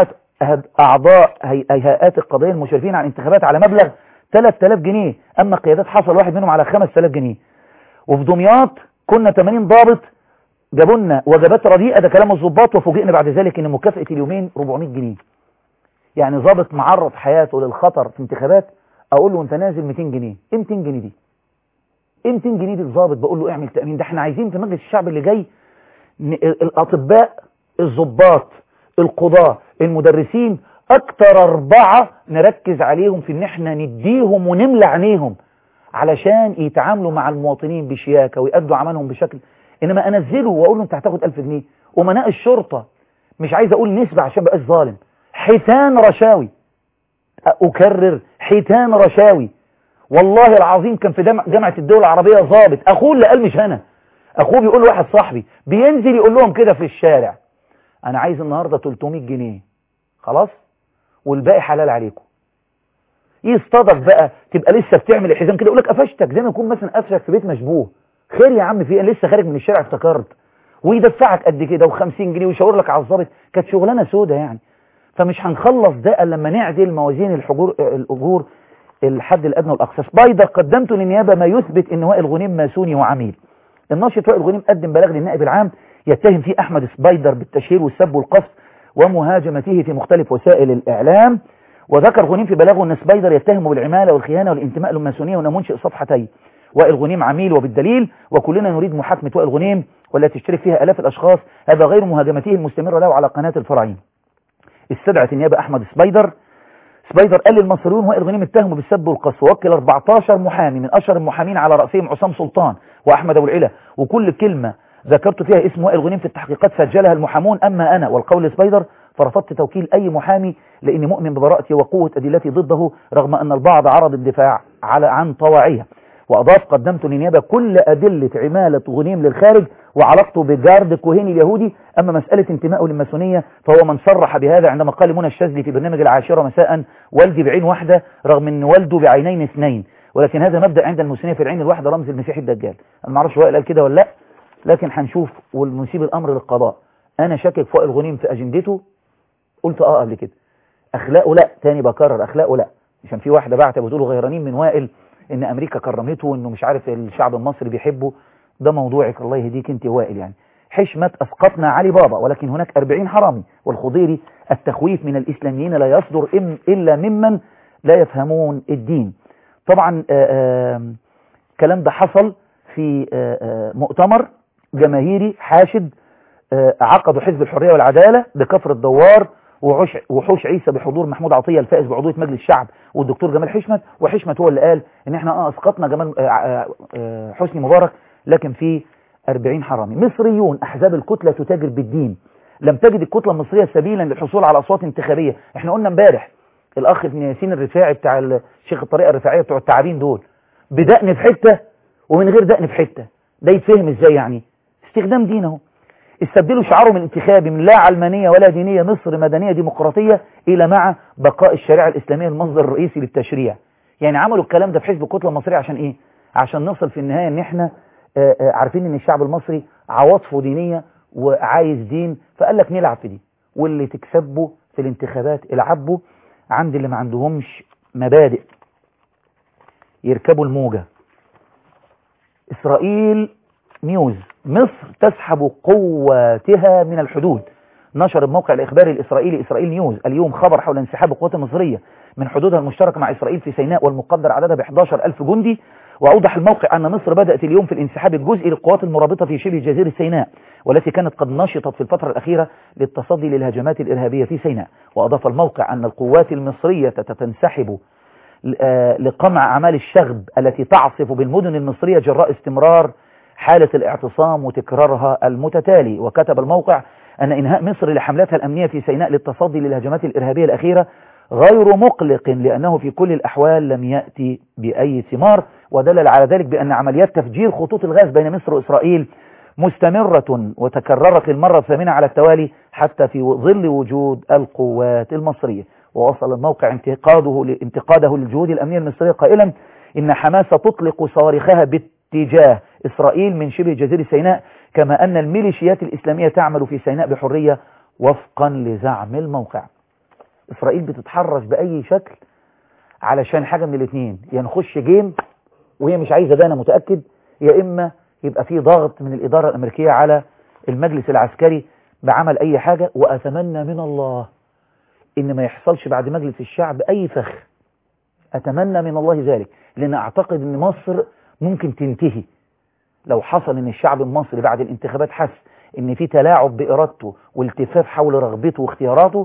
أعضاء هيئات القضائية المشرفين على الانتخابات على مبلغ 3000 جنيه أما قيادات حصل واحد منهم على 5000 جنيه وفي دمياط كنا 80 ضابط جابوا لنا وجبات رديئة ده كلام الضباط وفوجئنا بعد ذلك ان مكافأة اليومين 400 جنيه يعني ضابط معرض حياته للخطر في انتخابات اقول له انت نازل 200 جنيه ايه 200 جنيه دي ايه 200 جنيه دي الضابط بقول له اعمل تأمين ده احنا عايزين في مجلس الشعب اللي جاي الاطباء الضباط القضاة المدرسين اكتر اربعة نركز عليهم في ان احنا نديهم ونملى عينيهم علشان يتعاملوا مع المواطنين بشياكة ويأدوا عملهم بشكل انما انزله واقول له انت هتاخد 1000 جنيه امناء الشرطة مش عايز اقول نسبة عشان بقاش ظالم حيتان رشاوي اكرر حيتان رشاوي والله العظيم كان في جامعة الدول العربية ضابط اخوه اللي قال مش انا اخوه بيقول لواحد صاحبي بينزل يقول لهم كده في الشارع انا عايز النهاردة 300 جنيه خلاص والباقي حلال عليكم يصطادك بقى تبقى لسه بتعمل الحزام كده يقول لك قفشتك زي ما يكون مثلا قفشك في بيت مشبوه خير يا عم في انا لسه خارج من الشارع افتكرت ويدفعك قد كده و50 جنيه ويشاور لك على الظابط كانت شغلانه سودة يعني فمش هنخلص ده الا لما نعدل موازين الحجور الاجور الحد الادنى والاقصى سبايدر قدمت للنيابه ما يثبت ان وائل غنيم ماسوني وعميل الناشط وائل غنيم قدم بلاغ للنائب العام يتهم فيه احمد سبايدر بالتشهير والسب والقصف ومهاجمته في مختلف وسائل الاعلام وذكر غنيم في بلاغه ان سبايدر يتهم بالعماله والخيانه والانتماء للماسونيه وانه منشئ صفحتين وائل غنيم عميل وبالدليل وكلنا نريد محاكمه وائل غنيم والتي تشترك فيها الاف الاشخاص هذا غير مهاجمته المستمره له على قناه الفراعين استدعت النيابه احمد سبايدر سبايدر قال للمصريون وائل غنيم اتهموا بالسب والقصف ووكل 14 محامي من اشهر المحامين على راسهم عصام سلطان واحمد ابو العلا وكل كلمه ذكرت فيها اسم وائل غنيم في التحقيقات سجلها المحامون اما انا والقول سبايدر فرفضت توكيل اي محامي لاني مؤمن ببراءتي وقوه ادلتي ضده رغم ان البعض عرض الدفاع على عن طواعيه واضاف قدمت للنيابه كل ادله عماله غنيم للخارج وعلاقته بجارد كوهيني اليهودي اما مساله انتمائه للماسونيه فهو من صرح بهذا عندما قال منى الشاذلي في برنامج العاشره مساء والدي بعين واحده رغم ان والده بعينين اثنين ولكن هذا مبدا عند المسلمين في العين الواحده رمز المسيح الدجال انا ما اعرفش وائل قال كده ولا لا لكن هنشوف ونسيب الامر للقضاء انا شاكك في وائل غنيم في اجندته قلت اه قبل كده اخلاقه لا تاني بكرر اخلاقه لا عشان في واحده بعت بتقولوا غيرانين من وائل ان امريكا كرمته وانه مش عارف الشعب المصري بيحبه ده موضوعك الله يهديك انت وائل يعني حشمة اسقطنا علي بابا ولكن هناك 40 حرامي والخضيري التخويف من الاسلاميين لا يصدر إم الا ممن لا يفهمون الدين طبعا الكلام ده حصل في آآ آآ مؤتمر جماهيري حاشد عقدوا حزب الحرية والعدالة بكفر الدوار وحوش, وحوش عيسى بحضور محمود عطية الفائز بعضوية مجلس الشعب والدكتور جمال حشمت وحشمت هو اللي قال ان احنا اه اسقطنا جمال حسني مبارك لكن في 40 حرامي مصريون احزاب الكتلة تتاجر بالدين لم تجد الكتلة المصرية سبيلا للحصول على اصوات انتخابية احنا قلنا امبارح الاخ ابن ياسين الرفاعي بتاع الشيخ الطريقة الرفاعية بتوع التعابين دول بدقن في حتة ومن غير دقن في حتة ده يتفهم ازاي يعني استخدام دين اهو استبدلوا شعارهم الانتخابي من لا علمانية ولا دينية مصر مدنية ديمقراطية إلى مع بقاء الشريعة الإسلامية المصدر الرئيسي للتشريع يعني عملوا الكلام ده في حزب الكتلة المصرية عشان إيه؟ عشان نصل في النهاية إن إحنا آآ آآ عارفين إن الشعب المصري عواطفه دينية وعايز دين فقال لك نلعب في دي واللي تكسبه في الانتخابات العبوا عند اللي ما عندهمش مبادئ يركبوا الموجة إسرائيل نيوز مصر تسحب قواتها من الحدود نشر الموقع الإخباري الإسرائيلي إسرائيل نيوز اليوم خبر حول انسحاب القوات المصرية من حدودها المشتركة مع إسرائيل في سيناء والمقدر عددها ب 11 ألف جندي وأوضح الموقع أن مصر بدأت اليوم في الانسحاب الجزئي للقوات المرابطة في شبه جزيرة سيناء والتي كانت قد نشطت في الفترة الأخيرة للتصدي للهجمات الإرهابية في سيناء وأضاف الموقع أن القوات المصرية تنسحب لقمع أعمال الشغب التي تعصف بالمدن المصرية جراء استمرار حالة الاعتصام وتكرارها المتتالي وكتب الموقع أن إنهاء مصر لحملاتها الأمنية في سيناء للتصدي للهجمات الإرهابية الأخيرة غير مقلق لأنه في كل الأحوال لم يأتي بأي ثمار ودلل على ذلك بأن عمليات تفجير خطوط الغاز بين مصر وإسرائيل مستمرة وتكررت للمرة الثامنة على التوالي حتى في ظل وجود القوات المصرية ووصل الموقع انتقاده انتقاده للجهود الأمنية المصرية قائلا إن حماس تطلق صواريخها باتجاه إسرائيل من شبه جزيرة سيناء كما أن الميليشيات الإسلامية تعمل في سيناء بحرية وفقا لزعم الموقع إسرائيل بتتحرش بأي شكل علشان حاجة من الاثنين يا نخش جيم وهي مش عايزة ده أنا متأكد يا إما يبقى في ضغط من الإدارة الأمريكية على المجلس العسكري بعمل أي حاجة وأتمنى من الله إن ما يحصلش بعد مجلس الشعب أي فخ أتمنى من الله ذلك لأن أعتقد أن مصر ممكن تنتهي لو حصل ان الشعب المصري بعد الانتخابات حس ان في تلاعب بارادته والتفاف حول رغبته واختياراته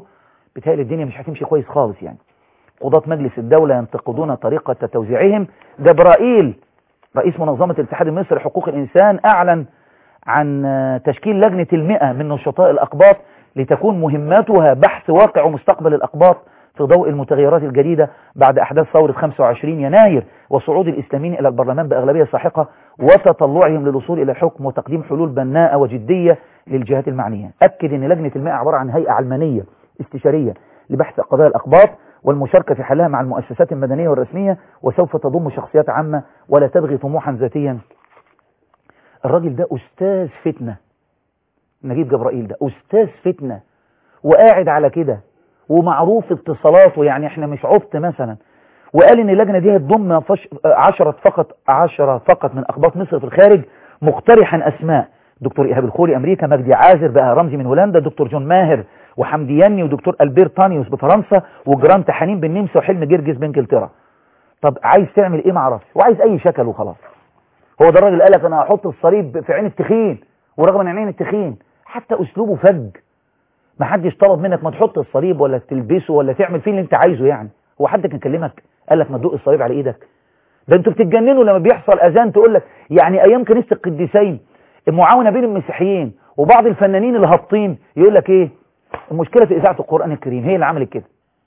بتهيألي الدنيا مش هتمشي كويس خالص يعني قضاة مجلس الدولة ينتقدون طريقة توزيعهم جبرائيل رئيس منظمة الاتحاد المصري لحقوق الإنسان أعلن عن تشكيل لجنة المئة من نشطاء الأقباط لتكون مهمتها بحث واقع ومستقبل الأقباط في ضوء المتغيرات الجديدة بعد أحداث ثورة 25 يناير وصعود الإسلاميين إلى البرلمان بأغلبية ساحقة وتطلعهم للوصول إلى الحكم وتقديم حلول بناءة وجدية للجهات المعنية أكد أن لجنة المئة عبارة عن هيئة علمانية استشارية لبحث قضايا الأقباط والمشاركة في حلها مع المؤسسات المدنية والرسمية وسوف تضم شخصيات عامة ولا تبغي طموحا ذاتيا الراجل ده أستاذ فتنة نجيب جبرائيل ده أستاذ فتنة وقاعد على كده ومعروف اتصالاته يعني احنا مش عبط مثلا وقال ان اللجنة دي هتضم فش... عشرة فقط عشرة فقط من أخباط مصر في الخارج مقترحا أسماء دكتور إيهاب الخولي أمريكا مجدي عازر بقى رمزي من هولندا دكتور جون ماهر وحمدي يني ودكتور ألبير تانيوس بفرنسا وجرانت حنين بالنمسا وحلم جرجس بانجلترا طب عايز تعمل ايه معرفش وعايز اي شكل وخلاص هو ده الراجل قال لك انا هحط الصليب في عين التخين ورغم ان عين التخين حتى اسلوبه فج ما حدش طلب منك ما تحط الصليب ولا تلبسه ولا تعمل فيه اللي انت عايزه يعني هو حد كان كلمك قال لك ما تدق الصليب على ايدك ده انتوا بتتجننوا لما بيحصل اذان تقول لك يعني ايام كنيسه القديسين المعاونه بين المسيحيين وبعض الفنانين اللي هابطين يقول لك ايه المشكله في اذاعه القران الكريم هي اللي عملت كده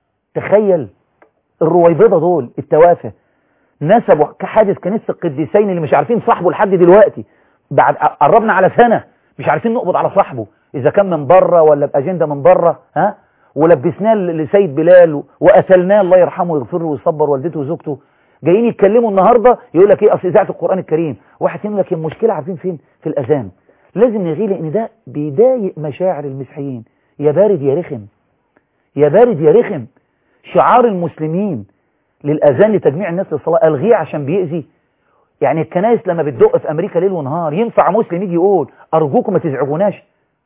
تخيل الرويبضه دول التوافه نسبوا حادث كنيسه القديسين اللي مش عارفين صاحبه لحد دلوقتي بعد قربنا على سنه مش عارفين نقبض على صاحبه اذا كان من بره ولا باجنده من بره ها ولبسناه لسيد بلال وقتلناه الله يرحمه ويغفر له ويصبر والدته وزوجته جايين يتكلموا النهارده يقول لك ايه اصل اذاعه القران الكريم واحد يقول لك المشكله عارفين فين في الاذان لازم نغير لان ده بيضايق مشاعر المسيحيين يا بارد يا رخم يا بارد يا رخم شعار المسلمين للأذان لتجميع الناس للصلاة ألغيه عشان بيأذي يعني الكنائس لما بتدق في أمريكا ليل ونهار ينفع مسلم يجي يقول أرجوكم ما تزعجوناش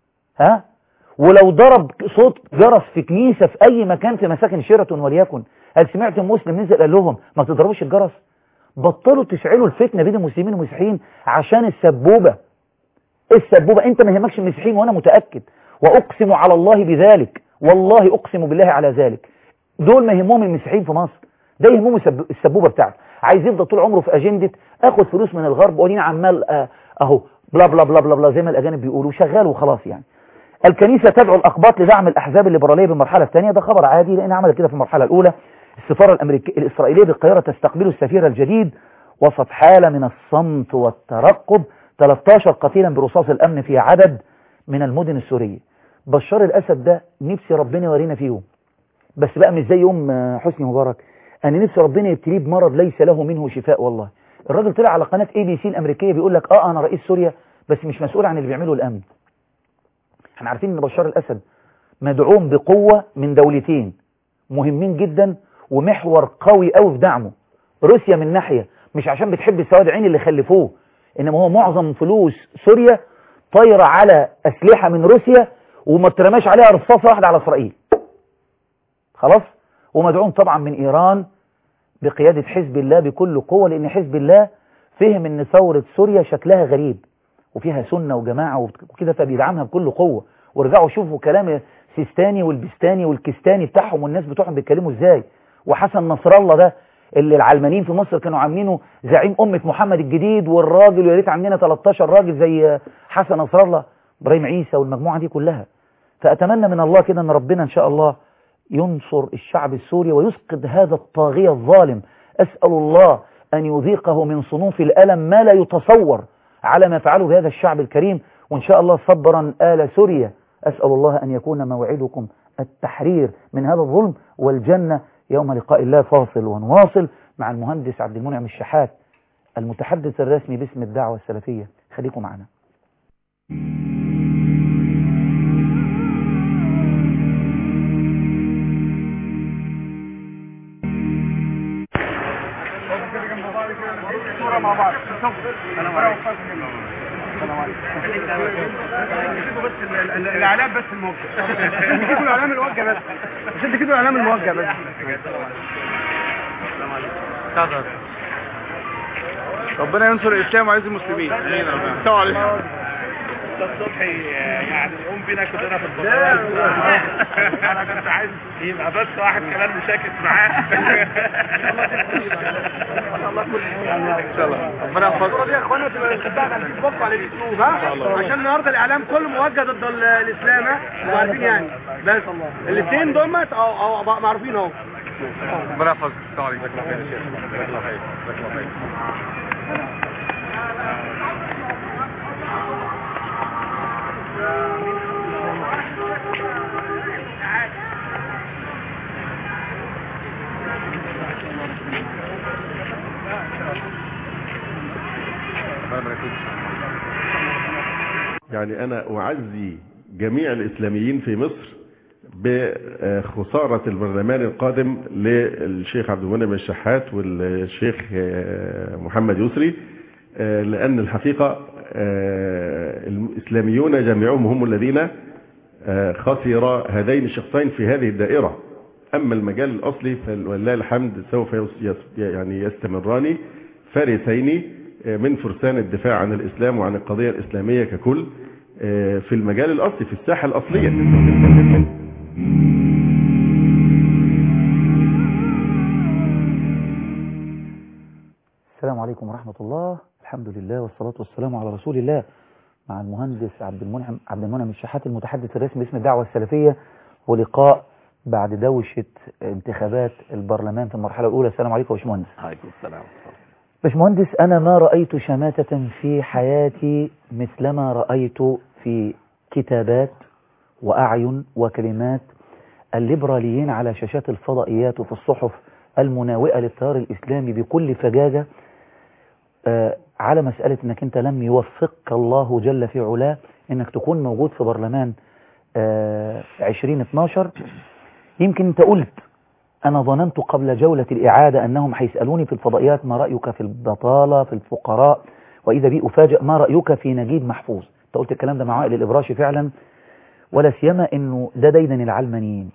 ها ولو ضرب صوت جرس في كنيسة في أي مكان في مساكن شيراتون وليكن هل سمعتم مسلم نزل قال لهم ما تضربوش الجرس بطلوا تشعلوا الفتنة بين المسلمين والمسيحيين عشان السبوبة السبوبة انت ما يهمكش المسيحيين وانا متأكد واقسم على الله بذلك والله اقسم بالله على ذلك دول ما يهمهم المسيحيين في مصر ده يهمهم السبوبة بتاعته عايز يفضل طول عمره في اجندة اخد فلوس من الغرب ودين عمال آه اهو بلا بلا بلا بلا بلا زي ما الاجانب بيقولوا شغال وخلاص يعني الكنيسة تدعو الأقباط لدعم الأحزاب الليبرالية بالمرحلة الثانية ده خبر عادي لأن عملت كده في المرحلة الأولى السفارة الأمريكية الإسرائيلية بالقاهرة تستقبل السفير الجديد وسط حالة من الصمت والترقب 13 قتيلا برصاص الأمن في عدد من المدن السورية بشار الأسد ده نفسي ربنا يورينا فيهم بس بقى مش زي يوم حسني مبارك أنا نفسي ربنا يبتليه بمرض ليس له منه شفاء والله الراجل طلع على قناة اي بي سي الأمريكية بيقول لك اه أنا رئيس سوريا بس مش مسؤول عن اللي بيعمله الأمن احنا عارفين ان بشار الأسد مدعوم بقوة من دولتين مهمين جدا ومحور قوي قوي في دعمه روسيا من ناحية مش عشان بتحب السواد عين اللي خلفوه انما هو معظم فلوس سوريا طايرة على أسلحة من روسيا وما ترماش عليها رصاصة واحدة على إسرائيل خلاص ومدعوم طبعا من إيران بقيادة حزب الله بكل قوة لأن حزب الله فهم ان ثورة سوريا شكلها غريب وفيها سنة وجماعة وكده فبيدعمها بكل قوة ورجعوا شوفوا كلام سيستاني والبستاني والكستاني بتاعهم والناس بتوعهم بيتكلموا ازاي وحسن نصر الله ده اللي العلمانيين في مصر كانوا عاملينه زعيم أمة محمد الجديد والراجل ويا ريت عندنا 13 راجل زي حسن نصر الله ابراهيم عيسى والمجموعة دي كلها فأتمنى من الله كده أن ربنا إن شاء الله ينصر الشعب السوري ويسقط هذا الطاغية الظالم أسأل الله أن يذيقه من صنوف الألم ما لا يتصور على ما فعله بهذا الشعب الكريم وإن شاء الله صبرا آل سوريا أسأل الله أن يكون موعدكم التحرير من هذا الظلم والجنة يوم لقاء الله فاصل ونواصل مع المهندس عبد المنعم الشحات المتحدث الرسمي باسم الدعوة السلفية خليكم معنا مع بعض السلام عليكم بس الاعلام بس الموجه انت كده الاعلام الموجه بس مش انت كده الاعلام الموجه بس تفضل ربنا ينصر الاسلام ويعز المسلمين امين السلام عليكم 6 الصبح يعني يقوم بينا كلنا في البطولات انا كنت عايز يبقى بس واحد كمان مشاكس معاه ان شاء الله ربنا يحفظك دي يا اخوانا تبقى تتابع على الفيسبوك وعلى اليوتيوب ها عشان النهارده الاعلام كله موجه ضد ال- الاسلام ها انتوا عارفين يعني بس الاثنين دول او او معروفين اهو ربنا يحفظك السلام عليكم جزاك الله خير يا شيخ جزاك الله خير جزاك الله خير ربنا يبارك فيك. يعني أنا أعزي جميع الإسلاميين في مصر بخسارة البرلمان القادم للشيخ عبد المنعم الشحات والشيخ آه، محمد يسري آه، لأن الحقيقة آه، الإسلاميون جميعهم هم الذين آه، خسر هذين الشخصين في هذه الدائرة أما المجال الأصلي فلله الحمد سوف يس- يس- يعني يستمران فارسين آه، من فرسان الدفاع عن الإسلام وعن القضية الإسلامية ككل آه، في المجال الأصلي في الساحة الأصلية السلام عليكم ورحمة الله الحمد لله والصلاة والسلام على رسول الله مع المهندس عبد المنعم عبد المنعم الشحات المتحدث الرسمي باسم الدعوة السلفية ولقاء بعد دوشة انتخابات البرلمان في المرحلة الأولى السلام عليكم يا باشمهندس عليكم السلام باشمهندس أنا ما رأيت شماتة في حياتي مثلما رأيت في كتابات وأعين وكلمات الليبراليين على شاشات الفضائيات وفي الصحف المناوئة للتيار الإسلامي بكل فجاجة آه، على مسألة أنك أنت لم يوفقك الله جل في علاه أنك تكون موجود في برلمان آه، 2012 يمكن أنت قلت أنا ظننت قبل جولة الإعادة أنهم هيسألوني في الفضائيات ما رأيك في البطالة في الفقراء وإذا بي أفاجئ ما رأيك في نجيب محفوظ أنت قلت الكلام ده مع وائل الإبراشي فعلا ولا سيما أنه ده ديدن العلمانيين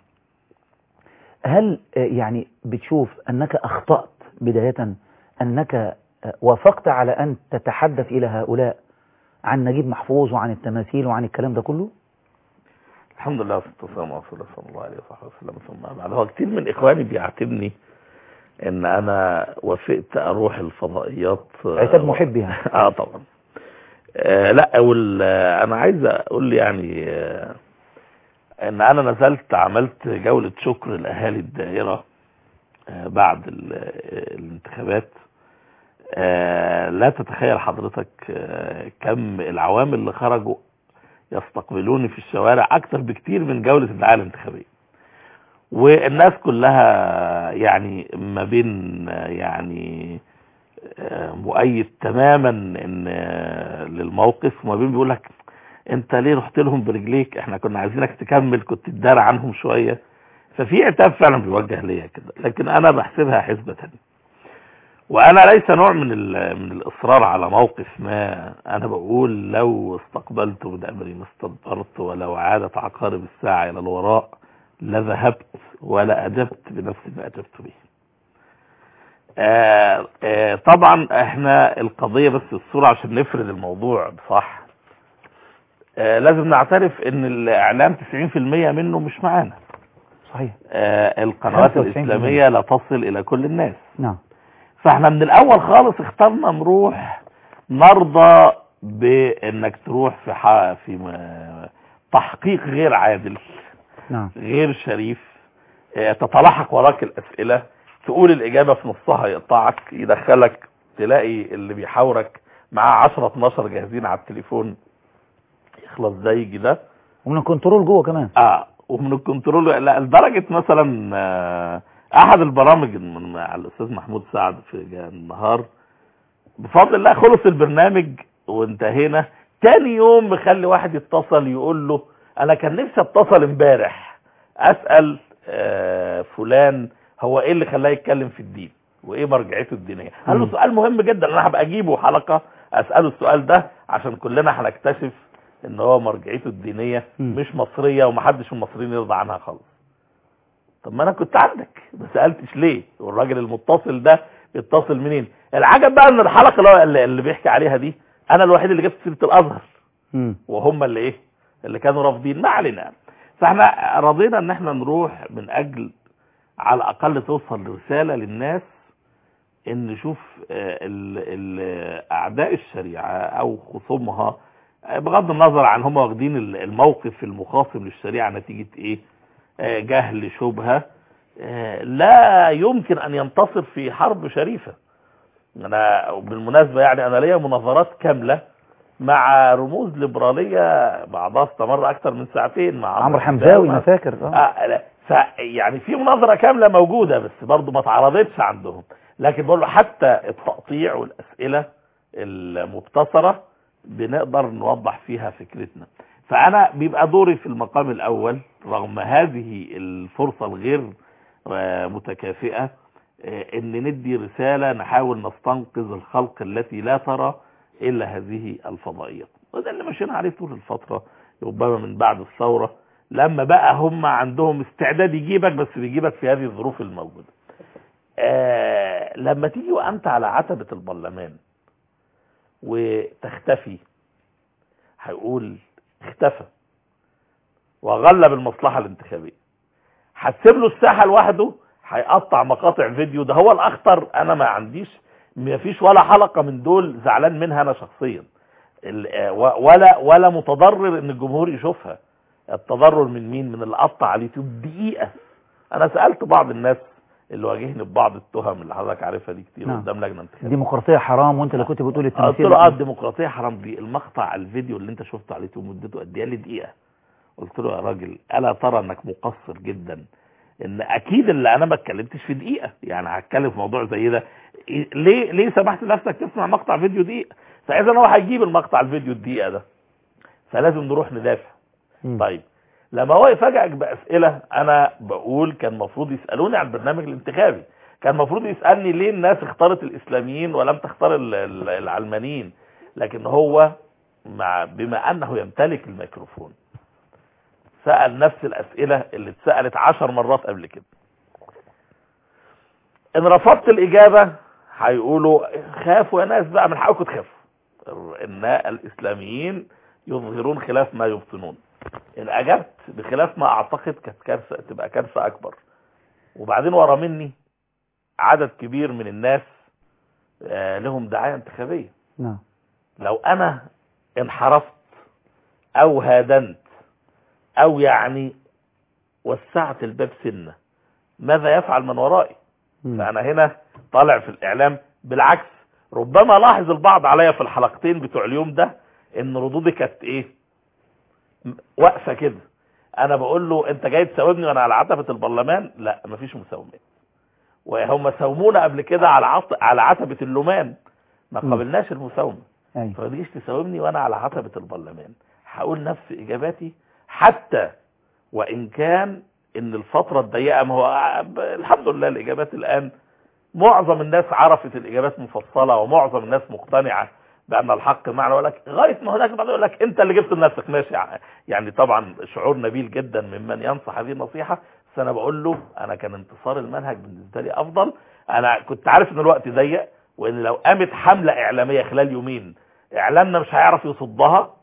هل آه، يعني بتشوف أنك أخطأت بداية أنك آه، وافقت على أن تتحدث إلى هؤلاء عن نجيب محفوظ وعن التماثيل وعن الكلام ده كله الحمد لله والصلاه والسلام على رسول الله صلى الله عليه وصحبه وسلم ثم بعد هو كتير من اخواني بيعاتبني ان انا وافقت اروح الفضائيات عتاب محب يعني اه طبعا آه لا وال آه، انا عايز اقول يعني آه ان انا نزلت عملت جولة شكر لاهالي الدائرة آه بعد ال- آه، الانتخابات آه لا تتخيل حضرتك آه كم العوامل اللي خرجوا يستقبلوني في الشوارع اكتر بكتير من جولة الدعاية الانتخابية والناس كلها يعني ما بين آه، يعني آه، مؤيد تماما ان آه، للموقف وما بين بيقول لك انت ليه رحت لهم برجليك احنا كنا عايزينك تكمل كنت تدار عنهم شوية ففي عتاب فعلا بيوجه ليا كده لكن انا بحسبها حسبة تانية وانا ليس نوع من ال- من الاصرار على موقف ما انا بقول لو استقبلت بدأمر ما استدبرت ولو عادت عقارب الساعة الى الوراء لذهبت ولا اجبت بنفس ما اجبت به آه آه طبعا احنا القضية بس الصورة عشان نفرد الموضوع بصح آه لازم نعترف ان الاعلام 90% منه مش معانا صحيح آه القنوات 95% الاسلامية لا تصل الى كل الناس نعم فاحنا من الاول خالص اخترنا نروح نرضى بانك تروح في ح... في م- تحقيق غير عادل نعم غير شريف آه، تتلاحق وراك الاسئله تقول الاجابه في نصها يقطعك يدخلك تلاقي اللي بيحاورك معاه 10 12 جاهزين على التليفون يخلص زي يجي ده ومن الكنترول جوه كمان اه ومن الكنترول لا لدرجه مثلا آه، احد البرامج من مع الاستاذ محمود سعد في جا- النهار بفضل الله خلص البرنامج وانتهينا تاني يوم مخلي واحد يتصل يقول له انا كان نفسي اتصل امبارح اسال آه، فلان هو ايه اللي خلاه يتكلم في الدين وايه مرجعيته الدينيه قال له مم. سؤال مهم جدا انا هبقى اجيبه حلقه اساله السؤال ده عشان كلنا هنكتشف ان هو مرجعيته الدينيه مم. مش مصريه ومحدش من المصريين يرضى عنها خالص طب ما انا كنت عندك ما سالتش ليه والراجل المتصل ده بيتصل منين العجب بقى ان الحلقه اللي, هو اللي, اللي بيحكي عليها دي انا الوحيد اللي جبت سيره الازهر مم. وهم اللي ايه اللي كانوا رافضين ما علينا فاحنا رضينا ان احنا نروح من اجل على الاقل توصل رسالة للناس ان نشوف آه، ال- ال- اعداء الشريعة او خصومها آه، بغض النظر عن هم واخدين ال- الموقف المخاصم للشريعة نتيجة ايه آه، جهل شبهة آه، لا يمكن ان ينتصر في حرب شريفة انا بالمناسبة يعني انا ليا مناظرات كاملة مع رموز ليبرالية بعضها استمر اكتر من ساعتين مع عمرو حمزاوي انا مع- فاكر اه آه لا. ف يعني في مناظرة كاملة موجودة بس برضو ما اتعرضتش عندهم لكن بقول له حتى التقطيع والأسئلة المبتصرة بنقدر نوضح فيها فكرتنا فأنا بيبقى دوري في المقام الأول رغم هذه الفرصة الغير آه، متكافئة آه، ان ندي رسالة نحاول نستنقذ الخلق التي لا ترى إلا هذه الفضائيات وده اللي مشينا عليه طول الفترة ربما من بعد الثورة لما بقى هم عندهم استعداد يجيبك بس بيجيبك في هذه الظروف الموجودة آه لما تيجي وانت على عتبة البرلمان وتختفي هيقول اختفى وغلب المصلحة الانتخابية هتسيب له الساحة لوحده هيقطع مقاطع فيديو ده هو الاخطر انا ما عنديش ما فيش ولا حلقة من دول زعلان منها انا شخصيا ال- آه، و- ولا ولا متضرر ان الجمهور يشوفها التضرر من مين من اللي قطع على اليوتيوب دقيقة انا سألت بعض الناس اللي واجهني ببعض التهم اللي حضرتك عارفها دي كتير نعم. قدام لجنة انتخابية الديمقراطية حرام وانت اللي كنت بتقول قلت التمثيل له اه الديمقراطية حرام دي المقطع الفيديو اللي انت شفته على اليوتيوب مدته قد ايه قال لي دقيقة قلت له يا راجل الا ترى انك مقصر جدا ان اكيد اللي انا ما اتكلمتش في دقيقة يعني هتكلم في موضوع زي ده إيه- ليه ليه سمحت لنفسك تسمع مقطع فيديو دقيقة فاذا هو هيجيب المقطع الفيديو الدقيقة ده فلازم نروح ندافع مم. طيب لما هو يفاجئك بأسئلة أنا بقول كان المفروض يسألوني عن البرنامج الانتخابي كان المفروض يسألني ليه الناس اختارت الإسلاميين ولم تختار ال- ال- العلمانيين لكن هو مع بما أنه يمتلك الميكروفون سأل نفس الأسئلة اللي اتسألت عشر مرات قبل كده إن رفضت الإجابة هيقولوا خافوا يا ناس بقى من حقكم تخافوا إن الإسلاميين يظهرون خلاف ما يبطنون ان اجبت بخلاف ما اعتقد كانت كارثه تبقى كارثه اكبر وبعدين ورا مني عدد كبير من الناس آه، لهم دعايه انتخابيه نعم لو انا انحرفت او هادنت او يعني وسعت الباب سنه ماذا يفعل من ورائي مم. فانا هنا طالع في الاعلام بالعكس ربما لاحظ البعض عليا في الحلقتين بتوع اليوم ده ان ردودي كانت ايه م- واقفه كده انا بقول له انت جاي تساومني وانا على عتبه البرلمان لا مفيش مساومات وهم ساومونا قبل كده على عط... على عتبه اللومان ما مم. قبلناش المساومه ايوه فما تجيش تساومني وانا على عتبه البرلمان هقول نفس اجاباتي حتى وان كان ان الفتره الضيقه ما هو ب- الحمد لله الاجابات الان معظم الناس عرفت الاجابات مفصله ومعظم الناس مقتنعه بان الحق معنا ولك لغايه ما هناك بعض يقول لك انت اللي جبت لنفسك ماشي يعني طبعا شعور نبيل جدا ممن ينصح هذه النصيحه بس انا بقول له انا كان انتصار المنهج بالنسبه لي افضل انا كنت عارف ان الوقت ضيق وان لو قامت حمله اعلاميه خلال يومين اعلامنا مش هيعرف يصدها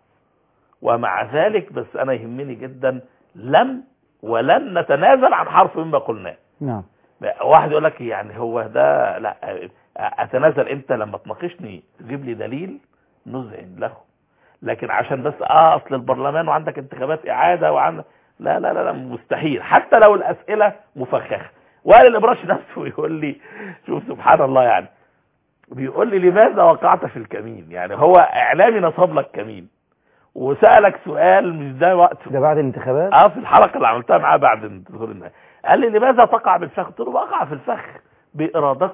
ومع ذلك بس انا يهمني جدا لم ولن نتنازل عن حرف مما قلناه نعم واحد يقول لك يعني هو ده لا اتنازل امتى لما تناقشني تجيب لي دليل نذعن له لكن عشان بس اه اصل البرلمان وعندك انتخابات اعاده وعن لا لا لا, لا مستحيل حتى لو الاسئله مفخخه وقال الابراش نفسه يقول لي شوف سبحان الله يعني بيقول لي لماذا وقعت في الكمين يعني هو اعلامي نصب لك كمين وسالك سؤال مش ده وقته ده بعد الانتخابات اه في الحلقه اللي عملتها معاه بعد ظهور النهايه قال لي لماذا تقع بالفخ قلت له بقع في الفخ بارادتي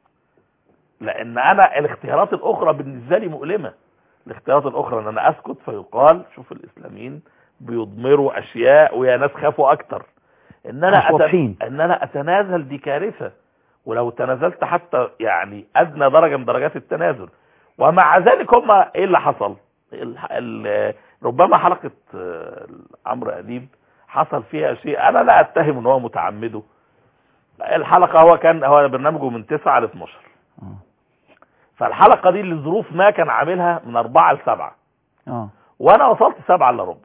لان انا الاختيارات الاخرى بالنسبه لي مؤلمه الاختيارات الاخرى ان انا اسكت فيقال شوف الاسلاميين بيضمروا اشياء ويا ناس خافوا اكتر ان انا مش واضحين. ان انا اتنازل دي كارثه ولو تنازلت حتى يعني ادنى درجه من درجات التنازل ومع ذلك هم ايه اللي حصل الح- ال- ربما حلقه آه، عمرو اديب حصل فيها شيء انا لا اتهم ان هو متعمده الحلقه هو كان هو برنامجه من 9 ل 12 اه فالحلقه دي لظروف ما كان عاملها من 4 ل 7 اه وانا وصلت سبعة الا ربع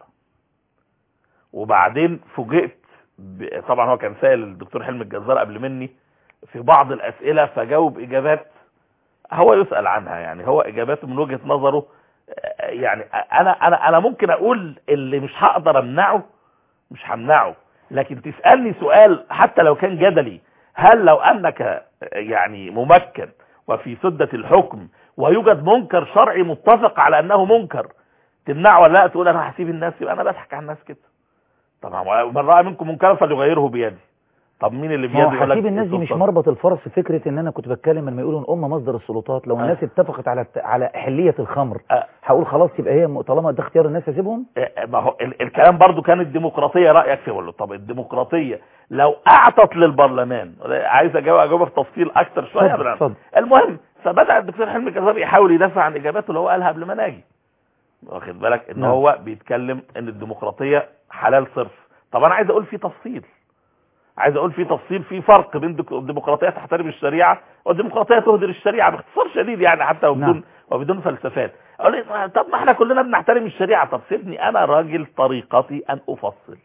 وبعدين فوجئت ب... طبعا هو كان سائل الدكتور حلمي الجزار قبل مني في بعض الاسئله فجاوب اجابات هو يسال عنها يعني هو اجاباته من وجهه نظره آه، يعني انا انا انا ممكن اقول اللي مش هقدر امنعه مش همنعه لكن تسالني سؤال حتى لو كان جدلي هل لو انك يعني ممكن وفي سدة الحكم ويوجد منكر شرعي متفق على انه منكر تمنعه ولا لا تقول انا هسيب الناس يبقى انا بضحك على الناس كده طبعا من راى منكم منكرا فليغيره بيده طب مين اللي ما هو بيده يقول لك حسيب الناس دي مش السلطة؟ مربط الفرس فكرة ان انا كنت بتكلم لما يقولوا الامة مصدر السلطات لو آه. الناس اتفقت على على حلية الخمر آه. هقول خلاص يبقى هي طالما ده اختيار الناس اسيبهم آه، ما هو ال- الكلام برضو كان الديمقراطية رأيك فيه ولا طب الديمقراطية لو اعطت للبرلمان عايز اجاوب اجاوبها في تفصيل اكتر شوية اتفضل، بالعكس. اتفضل. المهم فبدأ الدكتور حلمي الجزار يحاول يدافع عن اجاباته اللي هو قالها قبل ما ناجي واخد بالك ان نعم. هو بيتكلم ان الديمقراطية حلال صرف طب انا عايز اقول في تفصيل عايز اقول في تفصيل في فرق بين دك- الديمقراطيه تحترم الشريعه والديمقراطيه تهدر الشريعه باختصار شديد يعني حتى وبدون نعم. وبدون فلسفات اقول لي طب ما احنا كلنا بنحترم الشريعه طب سيبني انا راجل طريقتي ان افصل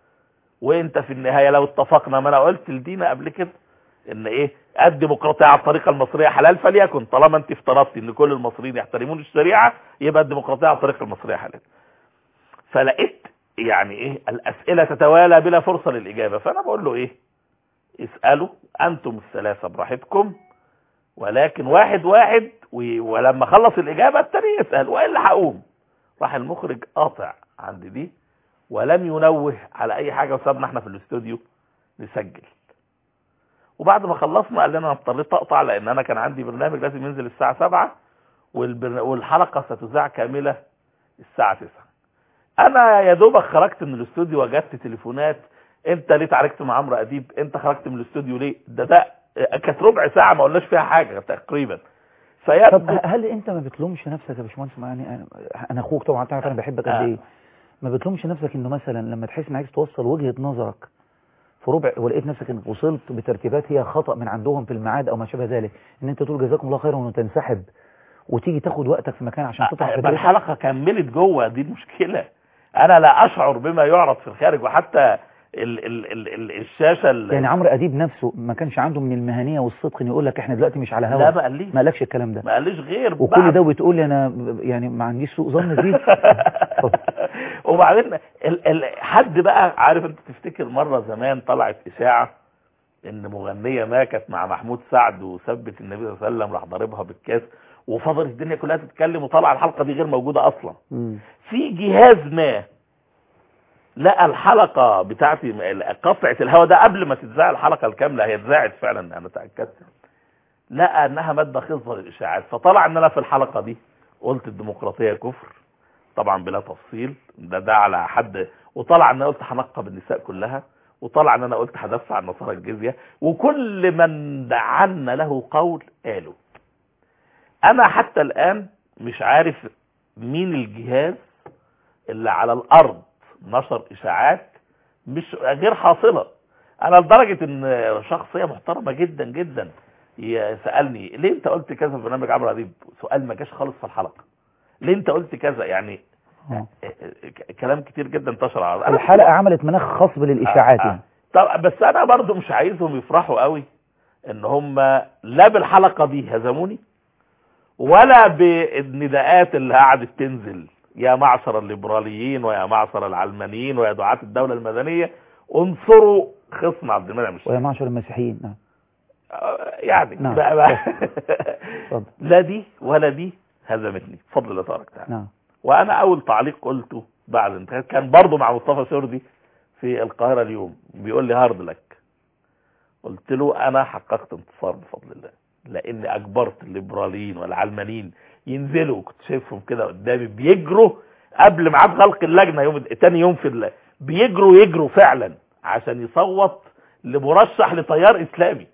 وانت في النهايه لو اتفقنا ما انا قلت لدينا قبل كده ان ايه الديمقراطيه على الطريقه المصريه حلال فليكن طالما انت افترضتي ان كل المصريين يحترمون الشريعه يبقى الديمقراطيه على الطريقه المصريه حلال فلقيت يعني ايه الاسئله تتوالى بلا فرصه للاجابه فانا بقول له ايه اسالوا انتم الثلاثه براحتكم ولكن واحد واحد و- ولما خلص الاجابه التاني يسال والا هقوم راح المخرج قاطع عند دي ولم ينوه على اي حاجه وسابنا احنا في الاستوديو نسجل وبعد ما خلصنا قال لنا انا اضطريت اقطع لان انا كان عندي برنامج لازم ينزل الساعه 7 والبرن... والحلقه ستذاع كامله الساعه 9 انا يا دوبك خرجت من الاستوديو وجدت تليفونات انت ليه اتعاركت مع عمرو اديب انت خرجت من الاستوديو ليه ده ده كانت ربع ساعه ما قلناش فيها حاجه تقريبا طب فيبدو هل انت ما بتلومش نفسك يا باشمهندس يعني انا انا اخوك طبعا تعرف انا بحبك قد آه. ايه ما بتلومش نفسك انه مثلا لما تحس انك عايز توصل وجهة نظرك في ربع ولقيت نفسك انك وصلت بترتيبات هي خطأ من عندهم في الميعاد او ما شابه ذلك ان انت تقول جزاكم الله خيرا وتنسحب وتيجي تاخد وقتك في مكان عشان تطرح ما فكرتك الحلقه كملت جوه دي المشكله انا لا اشعر بما يعرض في الخارج وحتى ال ال ال ال الشاشه ال- يعني عمرو اديب نفسه ما كانش عنده من المهنيه والصدق انه يقول لك احنا دلوقتي مش على لا هوا ما قاليش ما قالكش الكلام ده ما قاليش غير وكل بعد- ده وتقول لي انا ب- يعني ما عنديش سوء ظن فيه وبعدين ال ال حد بقى عارف انت تفتكر مره زمان طلعت اشاعه ان مغنيه ما كانت مع محمود سعد وثبت النبي صلى الله عليه وسلم راح ضاربها بالكاس وفضلت الدنيا كلها تتكلم وطلع الحلقه دي غير موجوده اصلا مم. في جهاز ما لقى الحلقة بتاعتي قطعة الهواء ده قبل ما تتذاع الحلقة الكاملة هي اتذاعت فعلا انا تأكدت لقى انها مادة خصبة للاشاعات فطلع ان انا في الحلقة دي قلت الديمقراطية كفر طبعا بلا تفصيل ده ده على حد وطلع ان انا قلت هنقب النساء كلها وطلع ان انا قلت هدفع عن نصارى الجزية وكل من دعنا له قول قالوا انا حتى الان مش عارف مين الجهاز اللي على الارض نشر اشاعات مش غير حاصله انا لدرجه ان شخصيه محترمه جدا جدا ي- سالني ليه انت قلت كذا في برنامج عمرو اديب سؤال ما جاش خالص في الحلقه ليه انت قلت كذا يعني آه. ك- كلام كتير جدا انتشر على أنا الحلقه عملت مناخ خصب للاشاعات آه. يعني طب بس انا برضو مش عايزهم يفرحوا قوي ان هم لا بالحلقه دي هزموني ولا بالنداءات اللي قعدت تنزل يا معشر الليبراليين ويا معشر العلمانيين ويا دعاة الدولة المدنية انصروا خصم عبد المنعم الشريف ويا معشر المسيحيين نعم آه، يعني نعم. بقى بقى اتفضل. لا دي ولا دي هزمتني بفضل الله تبارك وتعالى نعم وانا اول تعليق قلته بعد الانتخابات كان برضه مع مصطفى شردي في القاهرة اليوم بيقول لي هارد لك قلت له انا حققت انتصار بفضل الله لاني اجبرت الليبراليين والعلمانيين ينزلوا كنت شايفهم كده قدامي بيجروا قبل ميعاد غلق اللجنه يوم تاني يوم في ال... بيجروا يجروا فعلا عشان يصوت لمرشح لتيار اسلامي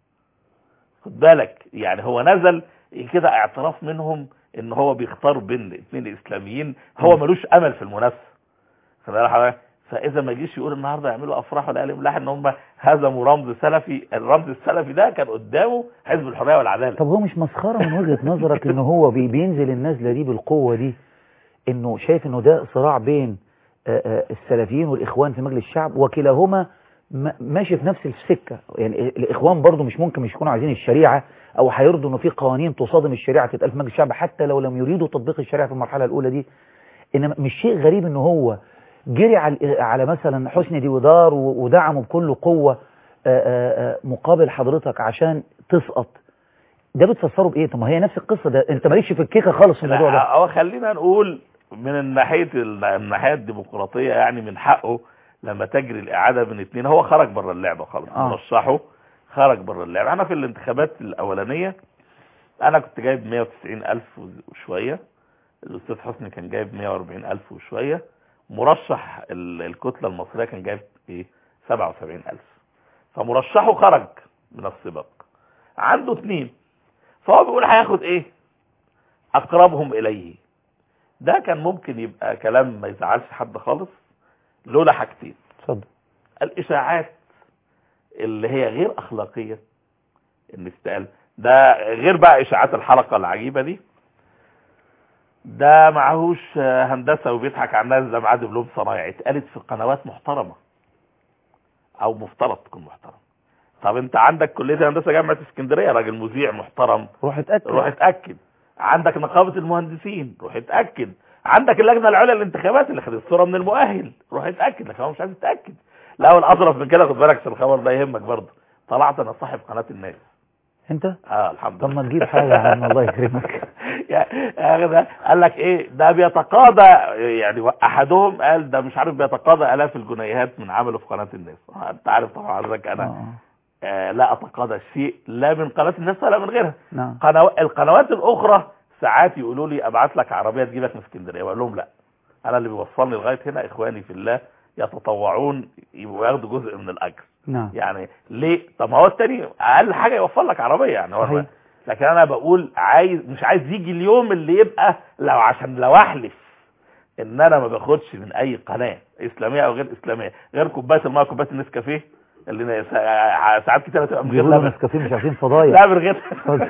خد بالك يعني هو نزل كده اعتراف منهم ان هو بيختار بين اثنين اسلاميين هو ملوش امل في المنافسه خد بالك حضرتك؟ فاذا ما جيش يقول النهارده يعملوا افراح ولا قال ملاح ان هم هزموا رمز سلفي الرمز السلفي ده كان قدامه حزب الحريه والعداله طب هو مش مسخره من وجهه نظرك ان هو بي- بينزل النازله دي بالقوه دي انه شايف انه ده صراع بين آه، آه، السلفيين والاخوان في مجلس الشعب وكلاهما ما- ماشي في نفس السكة يعني الاخوان برضو مش ممكن مش يكونوا عايزين الشريعة او هيرضوا انه في قوانين تصادم الشريعة تتقال في مجلس الشعب حتى لو لم يريدوا تطبيق الشريعة في المرحلة الاولى دي انما مش شيء غريب ان هو جري على على مثلا حسني ديودار و- ودعمه بكل قوة آه، آه، آه، مقابل حضرتك عشان تسقط ده بتفسره بايه طب ما هي نفس القصة ده انت مالكش في الكيكة خالص في الموضوع ده لا هو خلينا نقول من الناحيه الناحيه الديمقراطيه يعني من حقه لما تجري الاعاده من اتنين هو خرج بره اللعبه خالص آه. مرشحه خرج بره اللعبه انا في الانتخابات الاولانيه انا كنت جايب 190 الف وشويه الاستاذ حسني كان جايب 140 الف وشويه مرشح ال- الكتله المصريه كان جايب ايه 77 الف فمرشحه خرج من السباق عنده اتنين فهو بيقول هياخد ايه اقربهم اليه ده كان ممكن يبقى كلام ما يزعلش حد خالص لولا حاجتين اتفضل الاشاعات اللي هي غير اخلاقيه ان استقال ده غير بقى اشاعات الحلقه العجيبه دي ده معهوش آه، هندسه وبيضحك على الناس ده معاه دبلوم صنايعي اتقالت في قنوات محترمه او مفترض تكون محترم طب انت عندك كليه هندسه جامعه اسكندريه راجل مذيع محترم روح اتأكد روح اتاكد عندك نقابه المهندسين روح اتاكد عندك اللجنه العليا للانتخابات اللي خدت الصوره من المؤهل روح اتاكد لكن هو مش عايز يتاكد لا والاظرف من كده خد بالك عشان الخبر ده يهمك برضه طلعت انا صاحب قناه الناس انت اه الحمد طب لله ما تجيب حاجة يا عم الله يكرمك يا يا ده قال لك ايه ده بيتقاضى يعني احدهم قال ده مش عارف بيتقاضى الاف الجنيهات من عمله في قناه الناس آه، انت عارف طبعا حضرتك انا آه. آه لا اتقاضى شيء لا من قناه الناس ولا من غيرها نعم قنو... القنوات الاخرى ساعات يقولوا لي ابعت لك عربيه تجيبك من اسكندريه بقول لهم لا انا اللي بيوصلني لغايه هنا اخواني في الله يتطوعون يبقوا ياخدوا جزء من الاجر نعم يعني ليه طب ما هو التاني اقل حاجه يوفر لك عربيه يعني هو صحيح. لكن انا بقول عايز مش عايز يجي اليوم اللي يبقى لو عشان لو احلف ان انا ما باخدش من اي قناه اسلاميه او غير اسلاميه غير كوبايه الميه كوبايه النسكافيه اللي سا- ساعات كتير تبقى من غير بيقولوا لبن نسكافيه مش عارفين فضايح لا من غير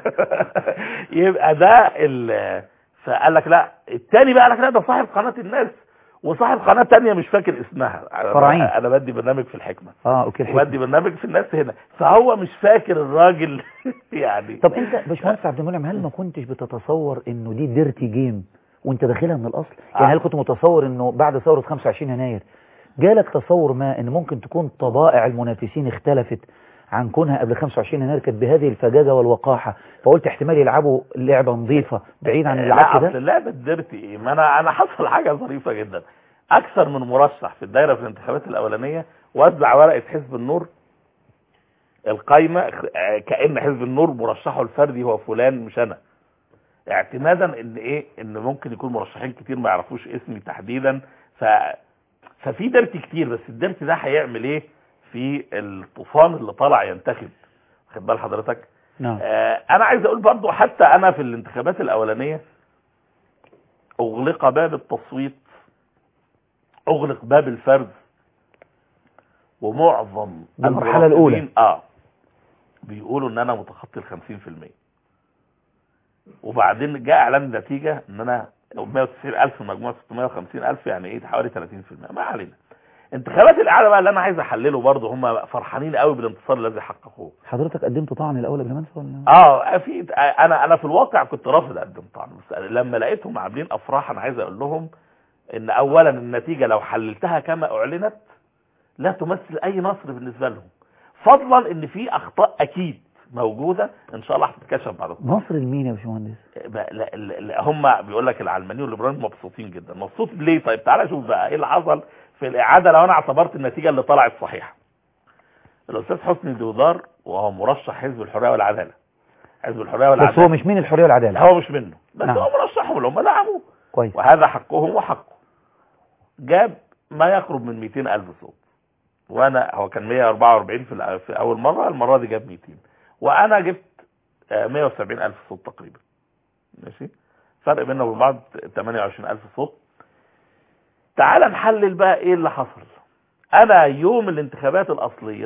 يبقى ده ال فقال لك لا التاني بقى قال لك لا ده صاحب قناه الناس وصاحب قناه تانية مش فاكر اسمها أنا- فرعين. انا بدي برنامج في الحكمه اه اوكي الحكمة. وبدي برنامج في الناس هنا فهو مش فاكر الراجل يعني طب انت باشمهندس عبد المنعم هل ما كنتش بتتصور انه دي ديرتي جيم وانت داخلها من الاصل يعني آه. هل كنت متصور انه بعد ثورة 25 يناير جالك تصور ما ان ممكن تكون طبائع المنافسين اختلفت عن كونها قبل 25 يناير كانت بهذه الفجاجة والوقاحة فقلت احتمال يلعبوا لعبة نظيفة بعيد عن لا العك اصل ده اللعبه الديرتي ايه ما انا انا حصل حاجه ظريفه جدا اكثر من مرشح في الدايره في الانتخابات الاولانيه وزع ورقه حزب النور القايمه آه، كان حزب النور مرشحه الفردي هو فلان مش انا اعتمادا ان ايه ان ممكن يكون مرشحين كتير ما يعرفوش اسمي تحديدا ف ففي ديرتي كتير بس الديرتي ده هيعمل ايه في الطوفان اللي طالع ينتخب خد بال حضرتك نعم آه، انا عايز اقول برضو حتى انا في الانتخابات الاولانية اغلق باب التصويت اغلق باب الفرز ومعظم دي المرحلة الأولى. المرشحين- اه بيقولوا ان انا متخطي ال 50% وبعدين جاء اعلان النتيجة ان انا 190 الف من مجموعة 650 الف يعني ايه حوالي 30% ما علينا انتخابات الاعلى بقى اللي انا عايز احلله برضه هم فرحانين قوي بالانتصار الذي حققوه حضرتك قدمت طعن الاول قبل ما انسى ولا اه في انا انا في الواقع كنت رافض اقدم طعن بس لما لقيتهم عاملين افراح انا عايز اقول لهم ان اولا النتيجه لو حللتها كما اعلنت لا تمثل اي نصر بالنسبه لهم فضلا ان في اخطاء اكيد موجوده ان شاء الله هتتكشف بعد الطعن. نصر لمين يا باشمهندس بقى- لا- لا- لا، هم بيقول لك العلمانيين والليبراليين مبسوطين جدا مبسوط ليه طيب تعالى شوف بقى ايه اللي حصل في الاعاده لو انا اعتبرت النتيجه اللي طلعت صحيحه الاستاذ حسني دودار وهو مرشح حزب الحريه والعداله حزب الحريه بس هو والعداله مش مين الحرية والعدالة هو مش منه بس نعم. هو مرشحهم اللي هم دعموه كويس وهذا حقهم وحقه جاب ما يقرب من 200 ألف صوت وأنا هو كان 144 في, الأ- في أول مرة المرة دي جاب 200 وأنا جبت آه، 170 ألف صوت تقريبا ماشي فرق بيننا وبين بعض 28 ألف صوت تعال نحلل بقى إيه اللي حصل أنا يوم الانتخابات الأصلية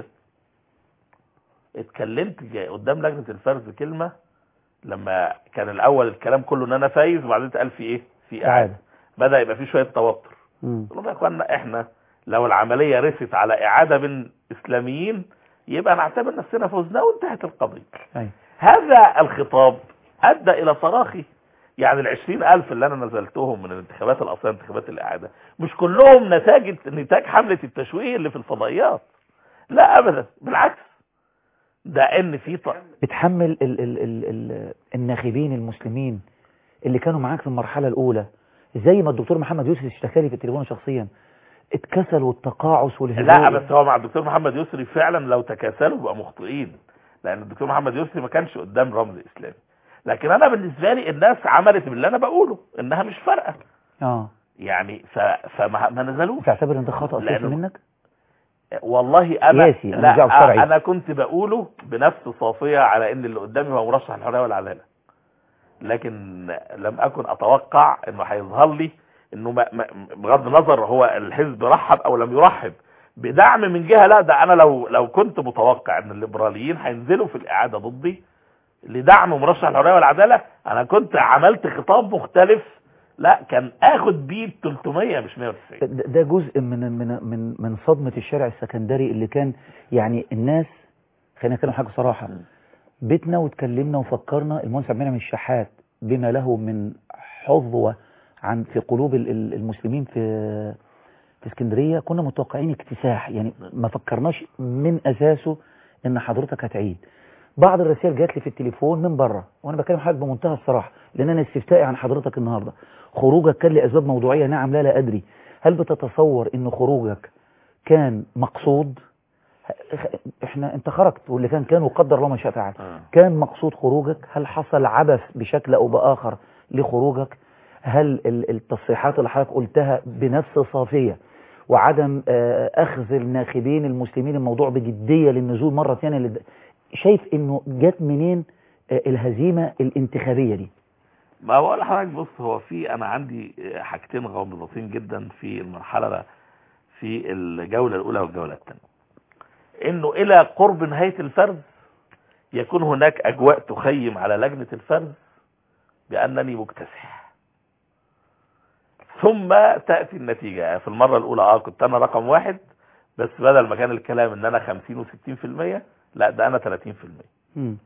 اتكلمت جا- قدام لجنة الفرز كلمة لما كان الأول الكلام كله إن أنا فايز وبعدين اتقال في إيه في إعادة إعادة بدا يبقى في شويه توتر مم. قلنا يا اخوانا احنا لو العمليه رست على اعاده بين اسلاميين يبقى نعتبر نفسنا فزنا وانتهت القضيه أيوة. هذا الخطاب ادى الى تراخي يعني العشرين الف اللي انا نزلتهم من الانتخابات الاصليه انتخابات الاعاده مش كلهم نتاج نتاج حمله التشويه اللي في الفضائيات لا ابدا بالعكس ده ان في ط... بتحمل ال ال ال ال الناخبين المسلمين اللي كانوا معاك في المرحلة الأولى زي ما الدكتور محمد يوسف اشتكى لي في التليفون شخصيا الكسل والتقاعس والهدوء لا بس هو مع الدكتور محمد يسري فعلا لو تكاسلوا بقى مخطئين لان الدكتور محمد يسري ما كانش قدام رمز اسلامي لكن انا بالنسبه لي الناس عملت باللي انا بقوله انها مش فارقه اه يعني ف... فما ما نزلوش تعتبر ان ده خطأ سياسي لأنه- منك والله انا سياسي، أنا مش دعوة لا بشرعي. انا كنت بقوله بنفس صافيه على ان اللي قدامي هو مرشح الحريه والعداله لكن لم اكن اتوقع انه هيظهر لي انه ما ما بغض النظر هو الحزب رحب او لم يرحب بدعم من جهه لا ده انا لو لو كنت متوقع ان الليبراليين هينزلوا في الاعاده ضدي لدعم مرشح الحريه والعداله انا كنت عملت خطاب مختلف لا كان اخد بيه 300 مش 190 ده ده جزء من من من من صدمة الشارع السكندري اللي كان يعني الناس خلينا نتكلم حاجة صراحة بيتنا واتكلمنا وفكرنا المهندس عبد المنعم الشحات بما له من حظوة عن في قلوب ال- ال- المسلمين في في اسكندرية كنا متوقعين اكتساح يعني ما فكرناش من أساسه إن حضرتك هتعيد بعض الرسائل جات لي في التليفون من بره وانا بكلم حضرتك بمنتهى الصراحه لان انا استفتائي عن حضرتك النهارده خروجك كان لاسباب موضوعيه نعم لا لا ادري هل بتتصور ان خروجك كان مقصود احنا انت خرجت واللي كان كان وقدر الله ما شاء فعل آه. كان مقصود خروجك هل حصل عبث بشكل او باخر لخروجك هل ال- التصريحات اللي حضرتك قلتها بنفس صافيه وعدم آه، اخذ الناخبين المسلمين الموضوع بجديه للنزول مره ثانيه للد... شايف انه جت منين آه، الهزيمه الانتخابيه دي ما بقول لحضرتك بص هو في انا عندي حاجتين غامضتين جدا في المرحله في الجوله الاولى والجوله الثانيه انه الى قرب نهايه الفرز يكون هناك اجواء تخيم على لجنه الفرز بانني مكتسح ثم تاتي النتيجه في المره الاولى اه كنت انا رقم واحد بس بدل ما كان الكلام ان انا 50 و60% لا ده انا 30% مم.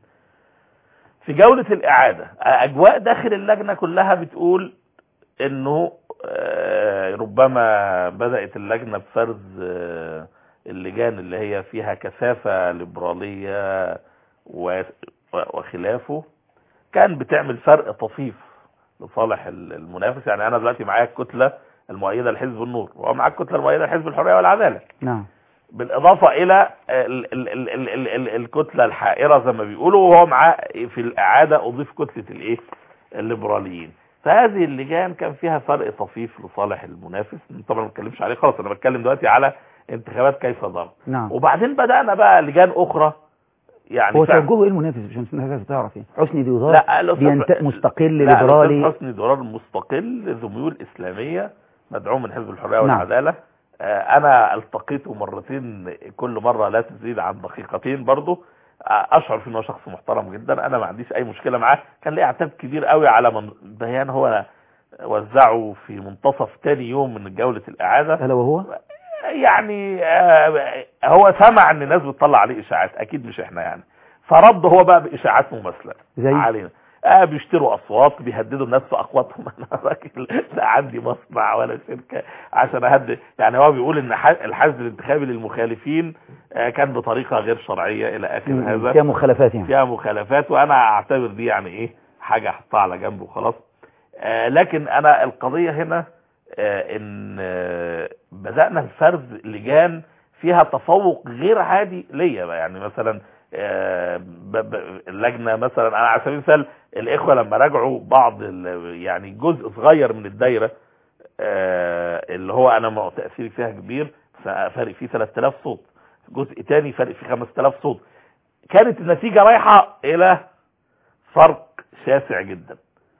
في جولة الإعادة أجواء داخل اللجنة كلها بتقول إنه آه، ربما بدأت اللجنة بفرز آه، اللجان اللي هي فيها كثافة ليبرالية و- وخلافه كان بتعمل فرق طفيف لصالح ال- المنافس يعني أنا دلوقتي معايا الكتلة المؤيدة لحزب النور وهو معاك الكتلة المؤيدة لحزب الحرية والعدالة نعم بالاضافه الى ال ال ال ال ال ال الكتله الحائره زي ما بيقولوا وهو معاه في الاعاده اضيف كتله الايه الليبراليين فهذه اللجان كان فيها فرق طفيف لصالح المنافس طبعا ما بتكلمش عليه خالص انا بتكلم دلوقتي على انتخابات كيف ضرب نعم وبعدين بدانا بقى لجان اخرى يعني هو فعلا- توجهه ايه المنافس عشان الناس تعرف ايه حسني ديودار لا الأستاذ- بينت... مستقل لا الأستاذ ليبرالي حسني درار مستقل ذو ميول اسلاميه مدعوم من حزب الحريه نعم. والعداله آه، انا التقيته مرتين كل مره لا تزيد عن دقيقتين برضه آه، اشعر فيه انه شخص محترم جدا انا ما عنديش اي مشكله معاه كان ليه عتاب كبير قوي على من بيان هو وزعه في منتصف تاني يوم من جوله الاعاده الا وهو يعني آه، هو سمع ان الناس بتطلع عليه اشاعات اكيد مش احنا يعني فرد هو بقى باشاعات مماثله زي علينا آه بيشتروا اصوات بيهددوا الناس في اقواتهم انا راجل لا عندي مصنع ولا شركه عشان اهدد يعني هو بيقول ان ح- الحشد الانتخابي للمخالفين آه كان بطريقه غير شرعيه الى اخر هذا فيها مخالفات يعني فيها مخالفات وانا اعتبر دي يعني ايه حاجه احطها على جنب وخلاص آه لكن انا القضيه هنا آه ان آه بدانا الفرز لجان فيها تفوق غير عادي ليا بقى. يعني مثلا آه ب- ب- اللجنه مثلا انا على سبيل المثال الاخوه لما راجعوا بعض ال- يعني جزء صغير من الدايره آه اللي هو انا مع- تاثيري فيها كبير فارق فيه 3000 صوت جزء تاني فارق فيه 5000 صوت كانت النتيجة رايحة الى فرق شاسع جدا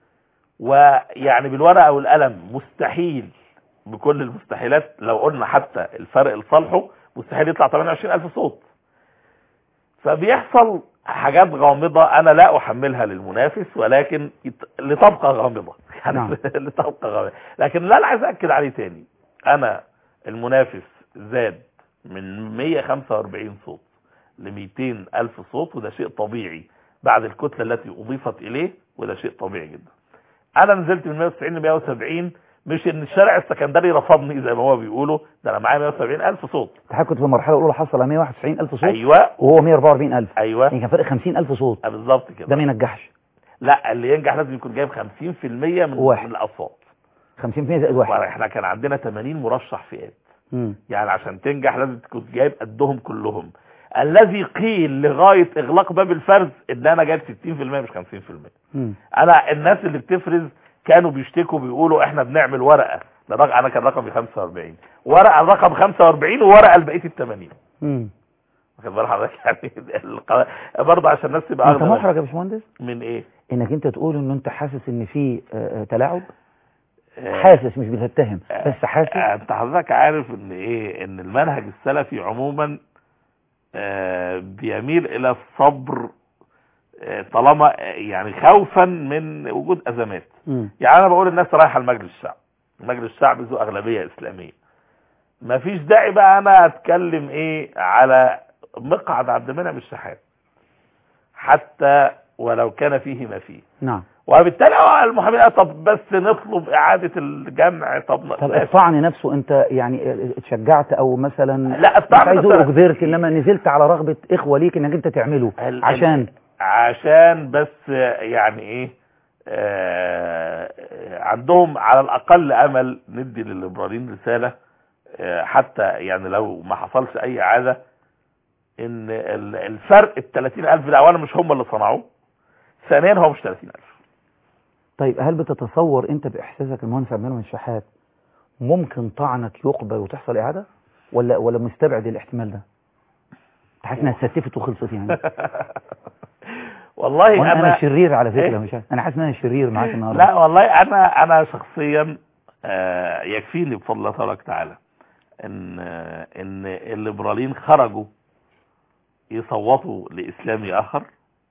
ويعني بالورقة والقلم مستحيل بكل المستحيلات لو قلنا حتى الفرق لصالحه مستحيل يطلع 28000 صوت فبيحصل حاجات غامضة انا لا احملها للمنافس ولكن يت- لتبقى غامضة يعني نعم. لتبقى غامضة لكن لا انا عايز اكد عليه تاني انا المنافس زاد من 145 صوت ل 200 الف صوت وده شيء طبيعي بعد الكتلة التي اضيفت اليه وده شيء طبيعي جدا انا نزلت من 190 ل 170 مش ان الشارع السكندري رفضني زي ما هو بيقولوا ده انا معايا 170 الف صوت الاتحاد كنت في المرحله الاولى حصل على 191 الف صوت ايوه وهو 144 الف ايوه يعني كان فرق 50 الف صوت آه، بالظبط كده ده ما ينجحش لا اللي ينجح لازم يكون جايب 50% من, واحد. من الاصوات 50% زائد واحد احنا كان عندنا 80 مرشح فئات مم. يعني عشان تنجح لازم تكون جايب قدهم كلهم الذي قيل لغايه اغلاق باب الفرز ان انا جايب 60% مش 50% مم. انا الناس اللي بتفرز كانوا بيشتكوا بيقولوا احنا بنعمل ورقه ده رق- انا كان رقمي 45 ورقه الرقم 45 وورقه لبقيه ال 80 مم. واخد بال حضرتك يعني الق- برضه عشان الناس تبقى انت واخدة محرج يا باشمهندس من ايه انك انت تقول ان انت حاسس ان في آه، آه، تلاعب آه، حاسس مش بتتهم بس حاسس آه، انت حضرتك عارف ان ايه ان المنهج السلفي عموما آه، بيميل الى الصبر آه، طالما آه، يعني خوفا من وجود ازمات مم. يعني انا بقول الناس رايحه لمجلس الشعب مجلس الشعب ذو اغلبيه اسلاميه مفيش داعي بقى انا اتكلم ايه على مقعد عبد المنعم الشحات حتى ولو كان فيه ما فيه نعم وبالتالي هو المحامين قال طب بس نطلب اعاده الجمع طب طب ماشي. الطعن نفسه انت يعني آه، اتشجعت او مثلا لا مش الطعن عايز اقول مثلاً- اجبرت انما نزلت على رغبه اخوه ليك انك انت تعمله ال- عشان عشان بس يعني ايه آه عندهم على الاقل امل ندي للليبراليين رساله آه حتى يعني لو ما حصلش اي عاده ان ال- الفرق ال 30000 ده اولا مش هم اللي صنعوه ثانيا هو مش 30000 طيب هل بتتصور انت باحساسك المهندس عبد المنعم الشحات ممكن طعنك يقبل وتحصل اعاده ولا ولا مستبعد الاحتمال ده انت حاسس انها اتستفت وخلصت يعني والله وانا انا انا شرير على إيه؟ فكره مش عارف. انا حاسس ان انا شرير معاك النهارده لا والله انا انا شخصيا آه، يكفيني بفضل الله تبارك وتعالى ان آه، ان الليبراليين خرجوا يصوتوا لاسلامي اخر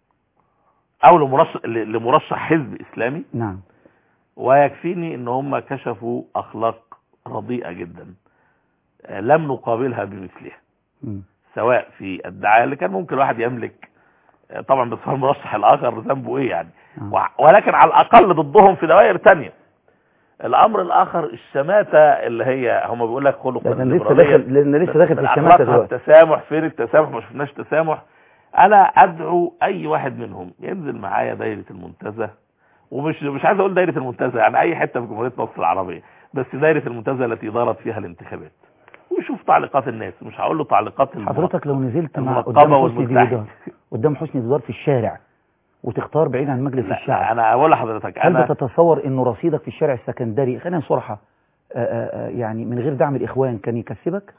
او لمرشح لمرشح حزب اسلامي نعم ويكفيني ان هم كشفوا اخلاق رديئه جدا آه، لم نقابلها بمثلها مم. سواء في الدعايه اللي كان ممكن الواحد يملك آه، طبعا بس هو المرشح الاخر ذنبه ايه يعني آه. وع- ولكن على الاقل ضدهم في دوائر تانية الامر الاخر الشماتة اللي هي هم بيقول لك خلق ده من انا لسه الليبرالية. داخل لان لسه داخل في من الشماتة أخلاقها دلوقتي التسامح فين التسامح ما شفناش تسامح انا ادعو اي واحد منهم ينزل معايا دايرة المنتزه ومش مش عايز اقول دايرة المنتزه يعني اي حتة في جمهورية مصر العربية بس دايرة المنتزه التي دارت فيها الانتخابات ويشوف تعليقات الناس مش هقول له تعليقات الم- حضرتك لو نزلت مع المنقبة قدام حسني والمتحد. ديودار قدام حسني ديودار في الشارع وتختار بعيد عن مجلس لا, الشعب لا انا اقول لحضرتك هل انا بتتصور انه رصيدك في الشارع السكندري خلينا صراحة آه، آه، آه، يعني من غير دعم الاخوان كان يكسبك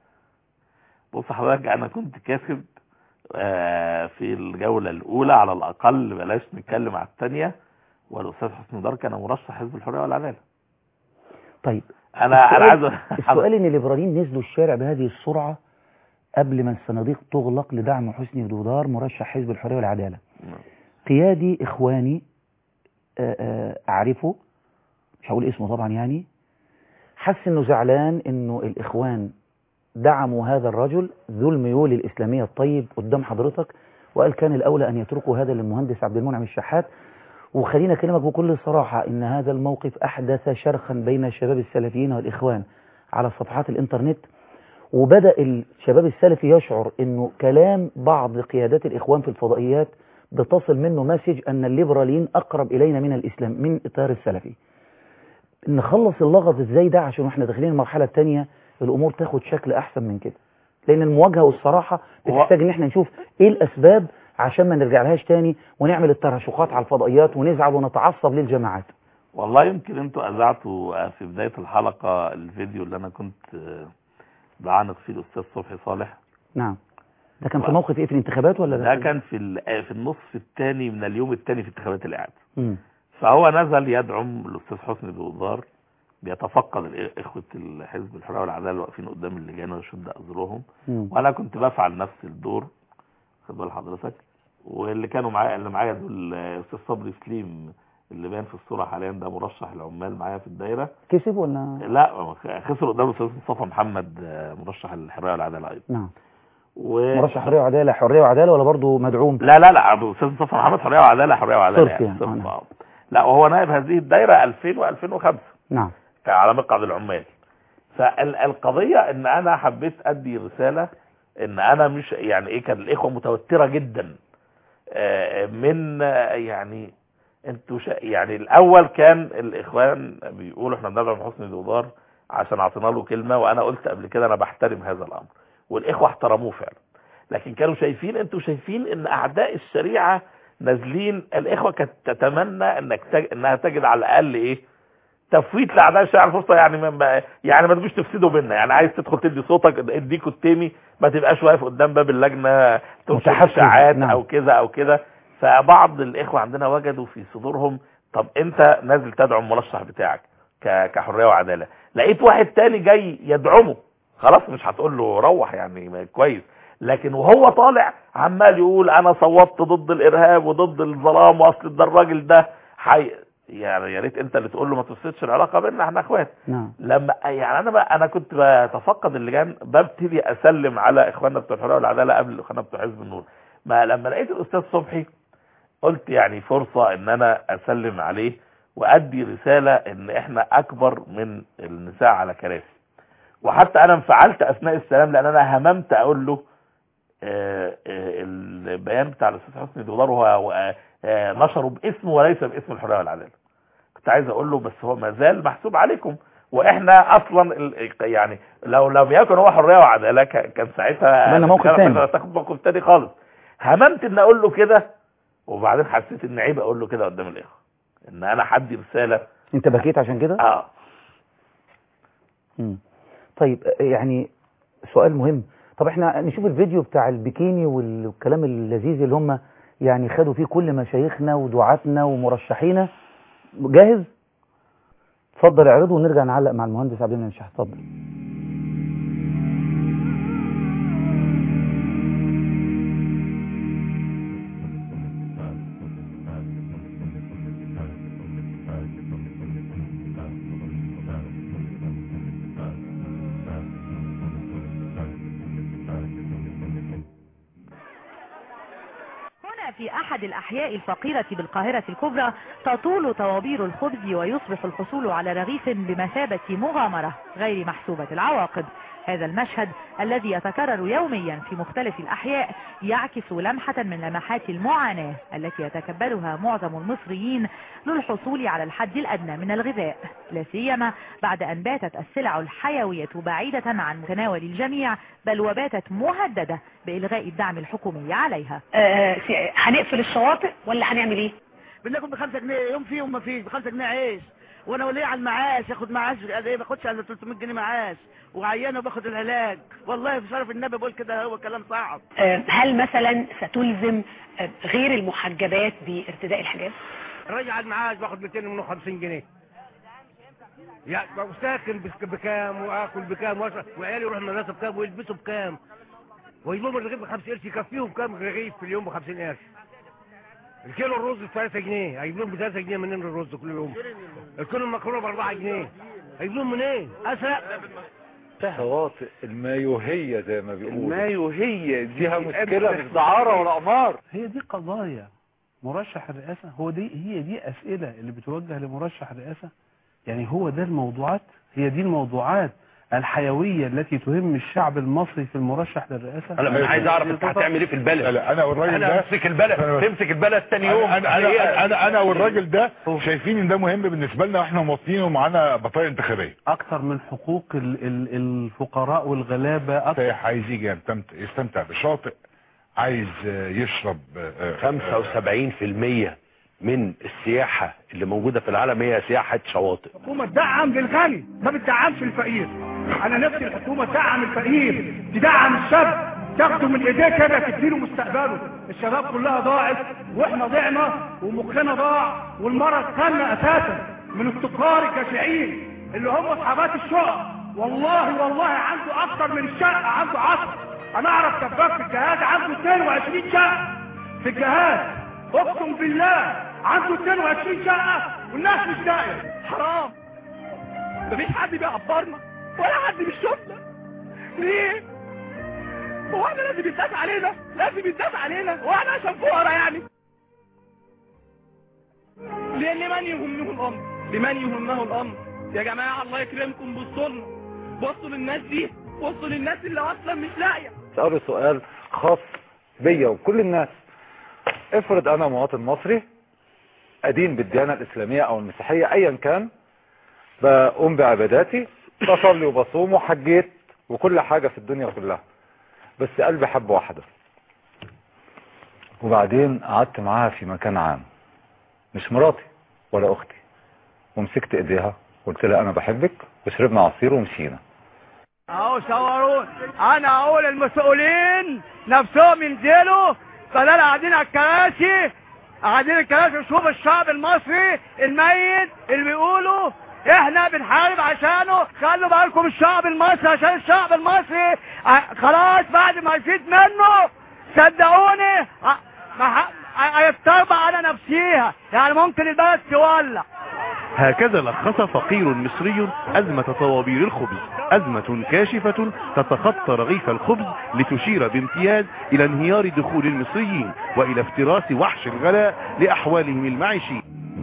بص حضرتك انا كنت كاسب آه، في الجولة الاولى على الاقل بلاش نتكلم على الثانية والاستاذ حسني دار كان مرشح حزب الحرية والعدالة طيب انا انا عايز السؤال, السؤال ان الليبراليين نزلوا الشارع بهذه السرعة قبل ما الصناديق تغلق لدعم حسني دودار مرشح حزب الحرية والعدالة قيادي اخواني آه، آه، اعرفه مش هقول اسمه طبعا يعني حس انه زعلان انه الاخوان دعموا هذا الرجل ذو الميول الاسلاميه الطيب قدام حضرتك وقال كان الاولى ان يتركوا هذا للمهندس عبد المنعم الشحات وخلينا اكلمك بكل صراحه ان هذا الموقف احدث شرخا بين الشباب السلفيين والاخوان على صفحات الانترنت وبدا الشباب السلفي يشعر انه كلام بعض قيادات الاخوان في الفضائيات بتصل منه مسج ان الليبراليين اقرب الينا من الاسلام من التيار السلفي نخلص اللغط ازاي ده عشان واحنا داخلين المرحله الثانيه الامور تاخد شكل احسن من كده لان المواجهه والصراحه هو- بتحتاج ان احنا نشوف ايه الاسباب عشان ما نرجع لهاش تاني ونعمل التراشقات على الفضائيات ونزعل ونتعصب للجماعات والله يمكن انتوا اذعتوا آه، في بداية الحلقة الفيديو اللي انا كنت آه، بعانق فيه الاستاذ صبحي صالح نعم ده كان في و- موقف ايه في الانتخابات ولا ده كان في ال- آه، في النصف الثاني من اليوم الثاني في انتخابات الاعاده مم. فهو نزل يدعم الاستاذ حسني دوزار بيتفقد الإ- اخوه الحزب الحريه والعداله واقفين قدام اللجان ويشد ازرهم مم. وانا كنت بفعل نفس الدور خد بال حضرتك واللي كانوا معايا اللي معايا دول آه، استاذ صبري سليم اللي بان في الصوره حاليا ده مرشح العمال معايا في الدايره كسب ولا لا خسر قدام الاستاذ مصطفى محمد آه، مرشح الحريه والعداله ايضا نعم و... مرشح حريه وعداله حريه وعداله ولا برضه مدعوم لا لا لا أبو استاذ مصطفى محمد حريه وعداله حريه وعداله صرف يعني. صرف، آه، نعم. آه. لا وهو نائب هذه الدايره 2000 و2005 نعم على مقعد العمال فالقضية ان انا حبيت ادي رسالة ان انا مش يعني ايه كان الاخوة متوترة جدا آه، من آه، يعني انتوا شا يعني الاول كان الاخوان بيقولوا احنا بندعم حسني دودار عشان اعطينا له كلمة وانا قلت قبل كده انا بحترم هذا الامر والاخوة احترموه فعلا لكن كانوا شايفين انتوا شايفين ان اعداء الشريعة نازلين الاخوة كانت تتمنى انك تج... انها تجد على الاقل ايه تفويت لاعداء الشارع الفرصه يعني ما يعني ما تجوش تفسدوا بينا يعني عايز تدخل تدي صوتك اديك التيمي ما تبقاش واقف قدام باب اللجنه تنشر متحفز، اشاعات نعم. او كذا او كذا فبعض الاخوه عندنا وجدوا في صدورهم طب انت نازل تدعم المرشح بتاعك ك- كحريه وعداله لقيت واحد تاني جاي يدعمه خلاص مش هتقول له روح يعني ما كويس لكن وهو طالع عمال يقول انا صوتت ضد الارهاب وضد الظلام واصل ده الراجل ده حي يعني يا ريت انت اللي تقول له ما تفسدش العلاقه بيننا احنا اخوات نعم لما يعني انا بقى انا كنت بتفقد اللجان ببتدي اسلم على اخواننا بتوع الحريه والعداله قبل اخواننا بتوع حزب النور ما لما لقيت الاستاذ صبحي قلت يعني فرصه ان انا اسلم عليه وادي رساله ان احنا اكبر من النساء على كراسي وحتى انا انفعلت اثناء السلام لان انا هممت اقول له آه، آه، البيان بتاع الاستاذ حسني دولار هو آه، نشره باسمه وليس باسم الحريه والعداله كنت عايز اقول له بس هو ما زال محسوب عليكم واحنا اصلا ال- يعني لو لم يكن هو حريه وعداله ك- كان ساعتها عملنا موقف كان تاني. ساعتها تاخد موقف تاني خالص هممت ان اقول له كده وبعدين حسيت ان عيب اقول له كده قدام الاخوه ان انا حدي رساله انت بكيت عشان كده اه مم. طيب آه، يعني سؤال مهم طب احنا نشوف الفيديو بتاع البكيني والكلام اللذيذ اللي هم يعني خدوا فيه كل مشايخنا ودعاتنا ومرشحينا جاهز اتفضل اعرضه ونرجع نعلق مع المهندس عبد المنعم الشحات اتفضل هنا في أحد الأحياء الفقيرة بالقاهرة الكبرى تطول طوابير الخبز ويصبح الحصول على رغيف بمثابة مغامرة غير محسوبة العواقب هذا المشهد الذي يتكرر يوميا في مختلف الأحياء يعكس لمحة من لمحات المعاناة التي يتكبلها معظم المصريين للحصول على الحد الأدنى من الغذاء لا سيما بعد أن باتت السلع الحيوية بعيدة عن متناول الجميع بل وباتت مهددة بإلغاء الدعم الحكومي عليها آه، في- هنقفل الشواطئ ولا هنعمل ايه بناكل بخمسة جنيه يوم فيه ويوم ما فيش بخمسة جنيه عيش وانا وليه على المعاش ياخد معاش قد ايه باخدش الا 300 جنيه معاش وعيانه وباخد العلاج والله في شرف النبي بقول كده هو كلام صعب آه، هل مثلا ستلزم آه، غير المحجبات بارتداء الحجاب الراجل على المعاش باخد 250 جنيه يعني وساكن بك- بكام واكل بكام واشرب وعيالي يروحوا المدرسه بكام ويلبسوا بكام ويجيبوا الرغيف ب 50 قرش يكفيهم كام رغيف في اليوم ب 50 قرش الكيلو الرز ب 3 جنيه هيجيب لهم ب 3 جنيه منين الرز كل يوم الكيلو المكرونه ب 4 جنيه هيجيب لهم منين اسرق شواطئ المايوهية زي ما بيقولوا المايوهية دي فيها مشكلة مش مش دعارة ولا قمار هي دي قضايا مرشح الرئاسة هو دي هي دي أسئلة اللي بتوجه لمرشح الرئاسة يعني هو ده الموضوعات هي دي الموضوعات الحيوية التي تهم الشعب المصري في المرشح للرئاسة انا انا عايز اعرف انت هتعمل ايه في البلد لا لا انا والراجل انا ده امسك البلد أنا- تمسك البلد تاني يوم انا انا إيه؟ انا, أنا, أنا والراجل ده شايفين ان ده مهم بالنسبه لنا واحنا مواطنين ومعانا بطايق انتخابيه أكثر من حقوق ال- ال- الفقراء والغلابة أكثر سايح عايز يجي يستمت- يستمتع بشاطئ عايز آه، يشرب آه، آه، 75% من السياحة اللي موجودة في العالم هي سياحة شواطئ الحكومه تدعم للغني ما بتدعمش الفقير انا نفسي الحكومه تدعم الفقير تدعم الشاب تاخده من ايديه كده تديله مستقبله الشباب كلها ضاعت واحنا ضعنا ومخنا ضاع والمرض خلنا اساسا من التجار الجشعين اللي هم اصحابات الشقق والله والله عنده اكتر من الشقه عنده عشر انا اعرف سباك في الجهاز عنده 22 شقه في الجهاز اقسم بالله عنده 22 شقه والناس مش لاقيه حرام مفيش حد بيعبرنا ولا حد بيشوفنا ليه؟ هو احنا لازم يتداس علينا لازم يتداس علينا هو احنا عشان فقراء يعني لان لمن يهمه الامر لمن يهمه الامر يا جماعه الله يكرمكم بصوا لنا بصوا للناس دي بصوا للناس اللي اصلا مش لاقيه سألوا سؤال خاص بيا وكل الناس افرض انا مواطن مصري ادين بالديانة الاسلامية او المسيحية ايا كان بقوم بعباداتي بصلي وبصوم وحجيت وكل حاجة في الدنيا كلها بس قلبي حب واحدة وبعدين قعدت معاها في مكان عام مش مراتي ولا اختي ومسكت ايديها قلت لها انا بحبك وشربنا عصير ومشينا اهو صورون انا اقول المسؤولين نفسهم ينزلوا بدل قاعدين على الكراسي قاعدين الكراسي وشوف الشعب المصري الميت اللي بيقولوا احنا بنحارب عشانه خلوا بالكم الشعب المصري عشان الشعب المصري ع- خلاص بعد ما يفيد منه صدقوني ع- ما ح- هيتربع على نفسيها يعني ممكن البلد تولع هكذا لخص فقير مصري أزمة طوابير الخبز أزمة كاشفة تتخطى رغيف الخبز لتشير بامتياز إلى انهيار دخول المصريين وإلى افتراس وحش الغلاء لأحوالهم المعيشية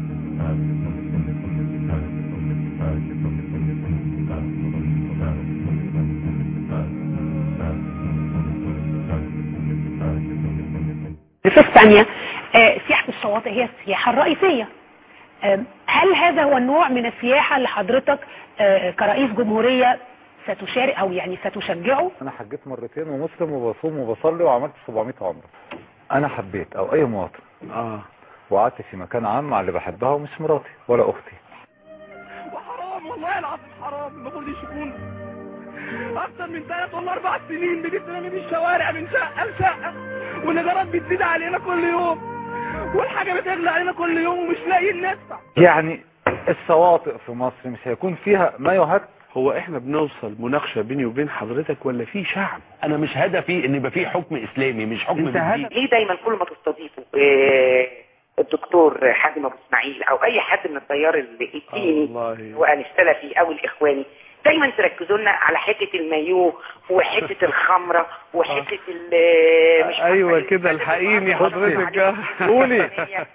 الفكرة الثانية آه، سياحة الشواطئ هي السياحة الرئيسية آم، هل هذا هو النوع من السياحة اللي حضرتك آه، كرئيس جمهورية ستشارك او يعني ستشجعه انا حجيت مرتين ومسلم وبصوم وبصلي وعملت 700 عمره انا حبيت او اي مواطن اه وقعدت في مكان عام مع اللي بحبها ومش مراتي ولا اختي وحرام والله العظيم حرام المفروض يشوفونا اكتر من ثلاث ولا اربع سنين بنترمي في الشوارع من شقه لشقه والنجارات بتزيد علينا كل يوم والحاجه بتغلى علينا كل يوم ومش لاقيين ندفع يعني الشواطئ في مصر مش هيكون فيها ما يهد هو احنا بنوصل مناقشه بيني وبين حضرتك ولا في شعب انا مش هدفي ان يبقى في حكم اسلامي مش حكم بالدين ليه دايما كل ما تستضيفوا آه، الدكتور حازم ابو اسماعيل او اي حد من التيار الديني سواء السلفي او الاخواني دايما تركزوا لنا على حته المايو وحته الخمره وحته ال- مش عارفة ايوه ال- كده الحقيني حضرتك قولي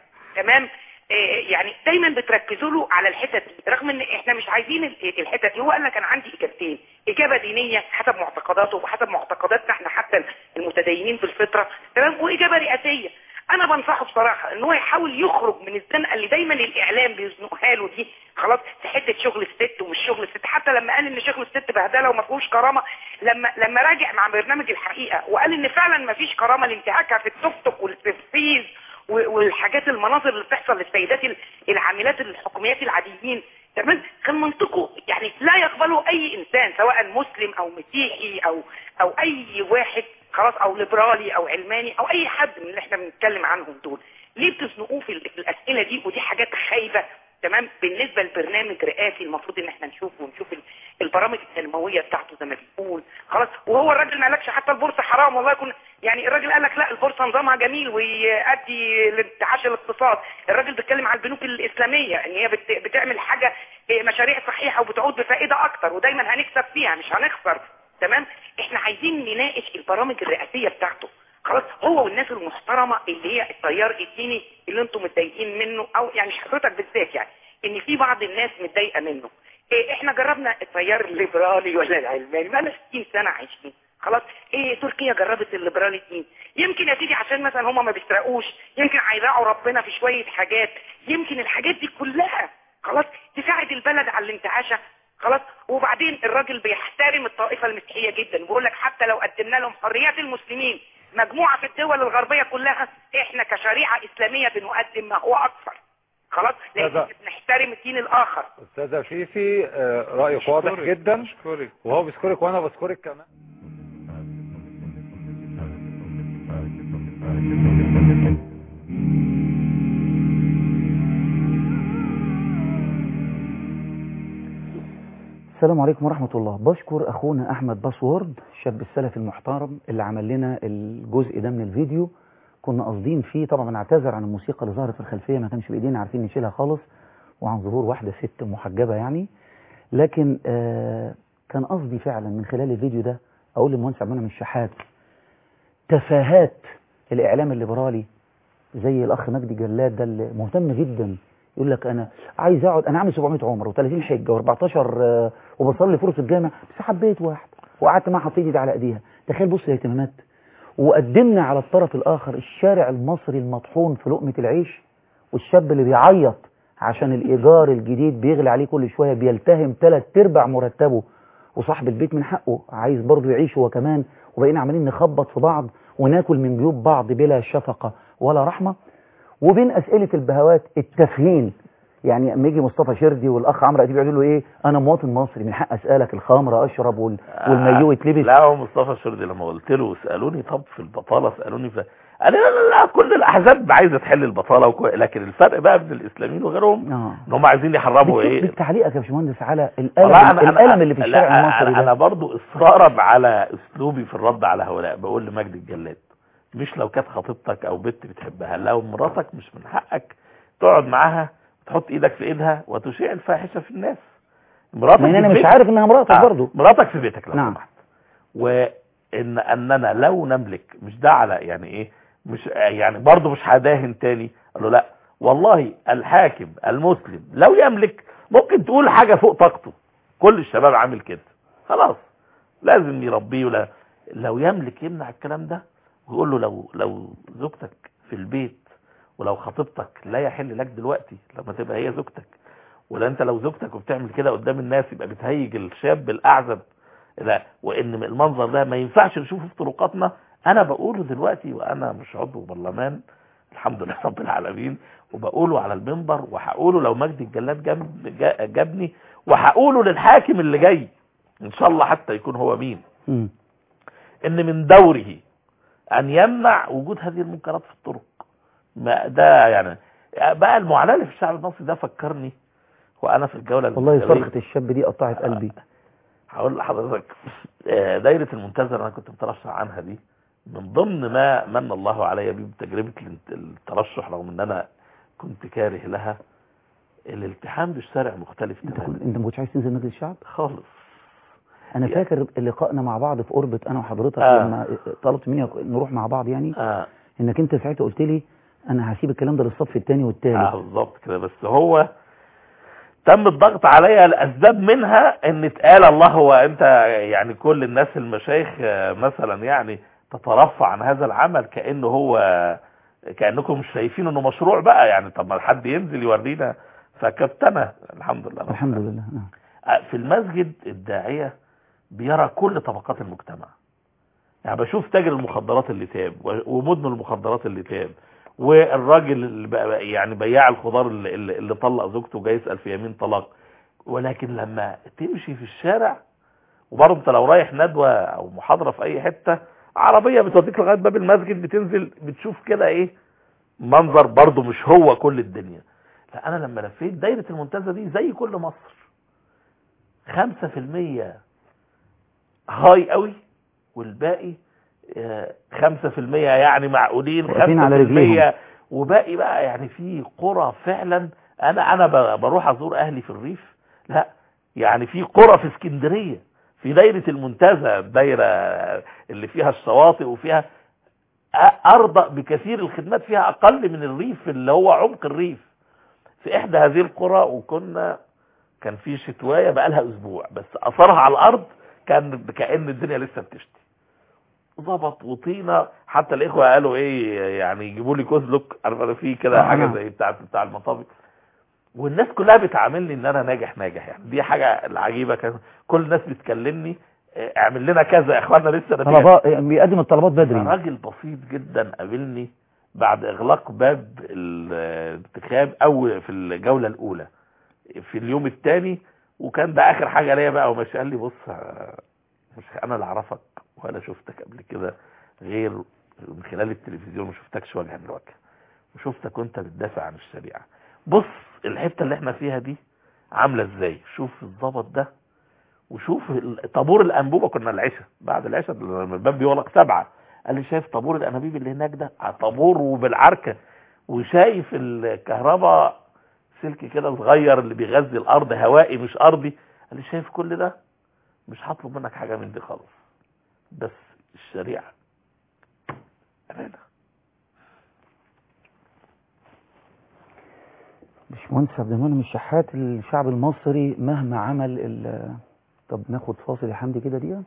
تمام آه، يعني دايما بتركزوا له على الحتت دي رغم ان احنا مش عايزين ال- الحتت دي هو قال لك انا عندي اجابتين اجابه دينيه حسب معتقداته وحسب معتقداتنا احنا حتى المتدينين بالفطره تمام واجابه رئاسيه انا بنصحه بصراحه ان هو يحاول يخرج من الزنقه اللي دايما الاعلام بيزنقها له دي خلاص في حته شغل الست ومش شغل الست حتى لما قال ان شغل الست بهدله وما فيهوش كرامه لما لما راجع مع برنامج الحقيقه وقال ان فعلا ما فيش كرامه لانتهاكها في التوك توك والتنفيذ و- والحاجات المناظر اللي بتحصل للسيدات ال- العاملات الحكوميات العاديين تمام كان منطقه يعني لا يقبله اي انسان سواء مسلم او مسيحي او او اي واحد خلاص او ليبرالي او علماني او اي حد من اللي احنا بنتكلم عنهم دول ليه بتزنقوه في ال- في الاسئله دي ودي حاجات خايبه تمام بالنسبه لبرنامج رئاسي المفروض ان احنا نشوفه ونشوف ال- البرامج التنمويه بتاعته زي ما بيقول خلاص وهو الراجل ما قالكش حتى البورصه حرام والله يكون يعني الراجل قال لك لا البورصه نظامها جميل ويؤدي لانتعاش الاقتصاد الراجل بيتكلم على البنوك الاسلاميه ان هي بت- بتعمل حاجه إيه، مشاريع صحيحه وبتعود بفائده اكتر ودايما هنكسب فيها مش هنخسر تمام احنا عايزين نناقش البرامج الرئاسيه بتاعته خلاص هو والناس المحترمه اللي هي التيار الديني اللي انتم متضايقين منه او يعني مش حضرتك بالذات يعني ان في بعض الناس متضايقه منه إيه احنا جربنا التيار الليبرالي ولا العلماني بقى 60 سنه عايشين خلاص ايه تركيا جربت الليبرالي الدين يمكن يا سيدي عشان مثلا هما ما بيسرقوش يمكن هيراعوا ربنا في شويه حاجات يمكن الحاجات دي كلها خلاص تساعد البلد على الانتعاشه خلاص وبعدين الراجل بيحترم الطائفه المسيحيه جدا بيقول لك حتى لو قدمنا لهم حريات المسلمين مجموعه في الدول الغربيه كلها احنا كشريعه اسلاميه بنقدم ما هو اكثر خلاص لان هذا- بنحترم الدين الاخر استاذه فيفي آه، رايك واضح جدا وهو بيشكرك وانا بشكرك كمان السلام عليكم ورحمة الله بشكر أخونا أحمد باسورد الشاب السلفي المحترم اللي عمل لنا الجزء ده من الفيديو كنا قاصدين فيه طبعا بنعتذر عن الموسيقى اللي ظهرت في الخلفية ما كانش بإيدينا عارفين نشيلها خالص وعن ظهور واحدة ست محجبة يعني لكن آه كان قصدي فعلا من خلال الفيديو ده أقول للمهندس عبد المنعم الشحات تفاهات الإعلام الليبرالي زي الأخ مجدي جلاد ده اللي مهتم جدا يقول لك أنا عايز أقعد أنا عامل 700 عمر و30 حجة و14 آه وبصلي فرص الجامع بس حبيت واحد وقعدت معاها حطيت ايدي على ايديها تخيل بص الاهتمامات وقدمنا على الطرف الآخر الشارع المصري المطحون في لقمة العيش والشاب اللي بيعيط عشان الإيجار الجديد بيغلي عليه كل شوية بيلتهم ثلاث ارباع مرتبه وصاحب البيت من حقه عايز برضه يعيش هو كمان وبقينا عمالين نخبط في بعض وناكل من جيوب بعض بلا شفقة ولا رحمة وبين أسئلة البهوات التفهين يعني اما يجي مصطفى شردي والاخ عمرو اديب يقولوا له ايه انا مواطن مصري من حق اسالك الخمره اشرب وال... والمايو يتلبس لا هو مصطفى شردي لما قلت له اسالوني طب في البطاله اسالوني في قال لي لا لا لا كل الاحزاب عايزه تحل البطاله وكو... لكن الفرق بقى بين الاسلاميين وغيرهم آه. ان هم عايزين يحرموا ايه بالتعليقك يا باشمهندس على الالم والله أنا الالم اللي في الشارع لا المصري أنا, ده انا برضو اصرارا على اسلوبي في الرد على هؤلاء بقول لمجد الجلاد مش لو كانت خطيبتك او بنت بتحبها لو مراتك مش من حقك تقعد معاها تحط ايدك في ايدها وتشيع الفاحشه في الناس مراتك لان في انا مش بيتك. عارف انها مراتك آه، برضه مراتك في بيتك لو نعم. سمحت وان اننا لو نملك مش ده على يعني ايه مش يعني برضه مش هداهن تاني قال له لا والله الحاكم المسلم لو يملك ممكن تقول حاجه فوق طاقته كل الشباب عامل كده خلاص لازم يربيه ولا لو يملك يمنع الكلام ده ويقول له لو لو زوجتك في البيت ولو خطيبتك لا يحل لك دلوقتي لما تبقى هي زوجتك ولا انت لو زوجتك وبتعمل كده قدام الناس يبقى بتهيج الشاب الاعزب لا وان المنظر ده ما ينفعش نشوفه في طرقاتنا انا بقوله دلوقتي وانا مش عضو برلمان الحمد لله رب العالمين وبقوله على المنبر وهقوله لو مجدي الجلاد جاب جا- جابني وهقوله للحاكم اللي جاي ان شاء الله حتى يكون هو مين مم. ان من دوره ان يمنع وجود هذه المنكرات في الطرق ما ده يعني بقى المعاناه اللي في الشعب المصري ده فكرني وانا في الجوله والله الإسلامية. صرخة الشاب دي قطعت قلبي هقول لحضرتك آه، دايرة المنتزه اللي انا كنت مترشح عنها دي من ضمن ما من الله علي بيه بتجربة الانت- الترشح رغم ان انا كنت كاره لها الالتحام بالشارع مختلف انت تماما كنت انت ما كنتش عايز تنزل مجلس الشعب خالص انا يا- فاكر لقائنا مع بعض في اوربت انا وحضرتك آه. لما طلبت مني نروح مع بعض يعني آه. انك انت ساعتها قلت لي انا هسيب الكلام ده للصف الثاني والثالث اه بالظبط كده بس هو تم الضغط عليا لاسباب منها ان اتقال الله هو انت يعني كل الناس المشايخ آه، مثلا يعني تترفع عن هذا العمل كانه هو كانكم مش شايفين انه مشروع بقى يعني طب ما حد ينزل يورينا فكابتنا الحمد لله الحمد لله نعم. آه، في المسجد الداعيه بيرى كل طبقات المجتمع يعني بشوف تاجر المخدرات اللي تاب و- ومدمن المخدرات اللي تاب والراجل اللي بقى يعني بياع الخضار اللي, اللي اللي طلق زوجته جاي يسال في يمين طلاق ولكن لما تمشي في الشارع وبرضه انت لو رايح ندوه او محاضره في اي حته عربيه بتوديك لغايه باب المسجد بتنزل بتشوف كده ايه منظر برضه مش هو كل الدنيا لا انا لما لفيت دايره المنتزه دي زي كل مصر 5% هاي قوي والباقي آه، 5% يعني معقولين واقفين على 5% رجليهم. وباقي بقى يعني في قرى فعلا انا انا ب- بروح ازور اهلي في الريف لا يعني في قرى في اسكندريه في دايره المنتزه الدايره اللي فيها الشواطئ وفيها أ- ارضى بكثير الخدمات فيها اقل من الريف اللي هو عمق الريف في احدى هذه القرى وكنا كان في شتوايه بقى لها اسبوع بس اثرها على الارض كان كان الدنيا لسه بتشتي ظبط وطينه حتى الاخوه قالوا ايه يعني يجيبوا لي كوزلوك عارف انا في كده آه، حاجه نعم. زي بتاعه بتاع المطابق والناس كلها بتعاملني ان انا ناجح ناجح يعني دي حاجه العجيبه كان كل الناس بتكلمني اه، اعمل لنا كذا يا اخوانا لسه أنا بيها. طلبات بيقدم الطلبات بدري راجل بسيط جدا قابلني بعد اغلاق باب الانتخاب او في الجولة الاولى في اليوم الثاني وكان ده اخر حاجة ليا بقى وماشي قال لي بص آه، مش انا اللي اعرفك ولا شفتك قبل كده غير من خلال التلفزيون ما شفتكش وجها لوجه وشفتك وانت بتدافع عن الشريعة بص الحتة اللي احنا فيها دي عاملة ازاي شوف الضبط ده وشوف ال- طابور الانبوبه كنا العشاء بعد العشاء لما الباب بيغلق سبعه قال لي شايف طابور الانابيب اللي هناك ده على طابور وبالعركه وشايف الكهرباء سلك كده صغير اللي بيغذي الارض هوائي مش ارضي قال لي شايف كل ده مش هطلب منك حاجه من دي خالص بس الشريعه امانه باشمهندس عبد المنعم الشحات الشعب المصري مهما عمل ال- طب ناخد فاصل يا حمدي كده دقيقه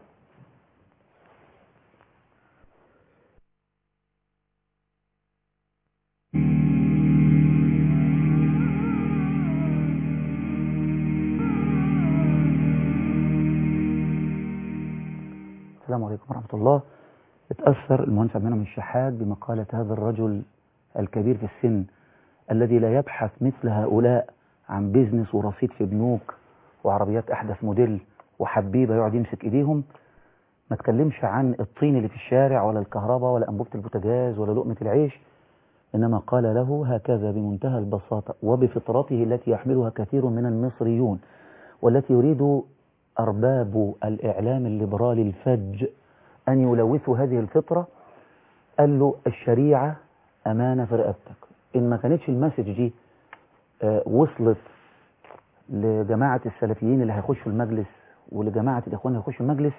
السلام عليكم ورحمة الله اتأثر المهندس عبد المنعم الشحات بمقالة هذا الرجل الكبير في السن الذي لا يبحث مثل هؤلاء عن بيزنس ورصيد في بنوك وعربيات أحدث موديل وحبيبة يقعد يمسك إيديهم ما تكلمش عن الطين اللي في الشارع ولا الكهرباء ولا أنبوبة البوتاجاز ولا لقمة العيش إنما قال له هكذا بمنتهى البساطة وبفطرته التي يحملها كثير من المصريون والتي يريد أرباب الإعلام الليبرالي الفج أن يلوثوا هذه الفطرة قال له الشريعة أمانة في رقبتك إن ما كانتش المسج دي آه، وصلت لجماعة السلفيين اللي هيخشوا المجلس ولجماعة الإخوان اللي هيخشوا المجلس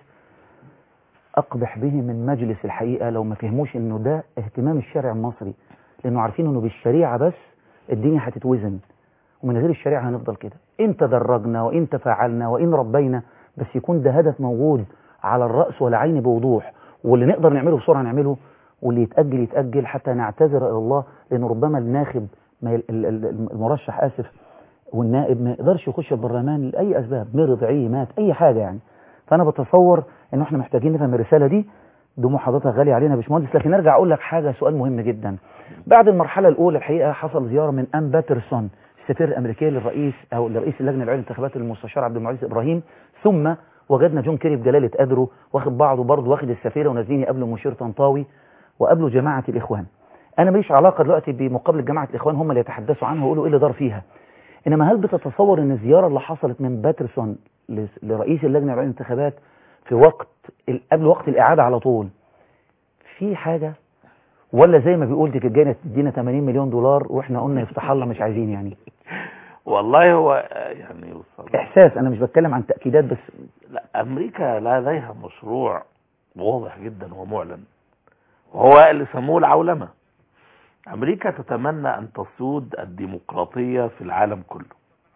أقبح به من مجلس الحقيقة لو ما فهموش إنه ده اهتمام الشارع المصري لأنه عارفين إنه بالشريعة بس الدنيا هتتوزن ومن غير الشريعة هنفضل كده إن تدرجنا وإن تفاعلنا وإن ربينا بس يكون ده هدف موجود على الرأس والعين بوضوح واللي نقدر نعمله بسرعة نعمله واللي يتأجل يتأجل حتى نعتذر إلى الله لأن ربما الناخب ما ي- ال- ال- المرشح آسف والنائب ما يقدرش يخش البرلمان لأي أسباب مرض عيه مات أي حاجة يعني فأنا بتصور إن إحنا محتاجين نفهم الرسالة دي دموع حضرتك غالية علينا يا باشمهندس لكن أرجع أقول لك حاجة سؤال مهم جدا بعد المرحلة الأولى الحقيقة حصل زيارة من أم باترسون السفير الأمريكي للرئيس أو لرئيس اللجنة العليا للانتخابات المستشار عبد المعز إبراهيم ثم وجدنا جون كيري بجلالة قدره واخد بعضه برضه واخد السفيرة ونازلين يقابلوا مشير طنطاوي وقابلوا جماعة الإخوان أنا ماليش علاقة دلوقتي بمقابلة جماعة الإخوان هم اللي يتحدثوا عنها ويقولوا إيه اللي دار فيها إنما هل بتتصور إن الزيارة اللي حصلت من باترسون ل- لرئيس اللجنة العليا للانتخابات في وقت ال- قبل وقت الإعادة على طول في حاجة ولا زي ما بيقول دي كانت جايه تدينا 80 مليون دولار واحنا قلنا يفتح الله مش عايزين يعني والله هو آه، يعني وصل- احساس انا مش بتكلم عن تاكيدات بس لا امريكا لديها مشروع واضح جدا ومعلن وهو اللي سموه العولمه امريكا تتمنى ان تسود الديمقراطيه في العالم كله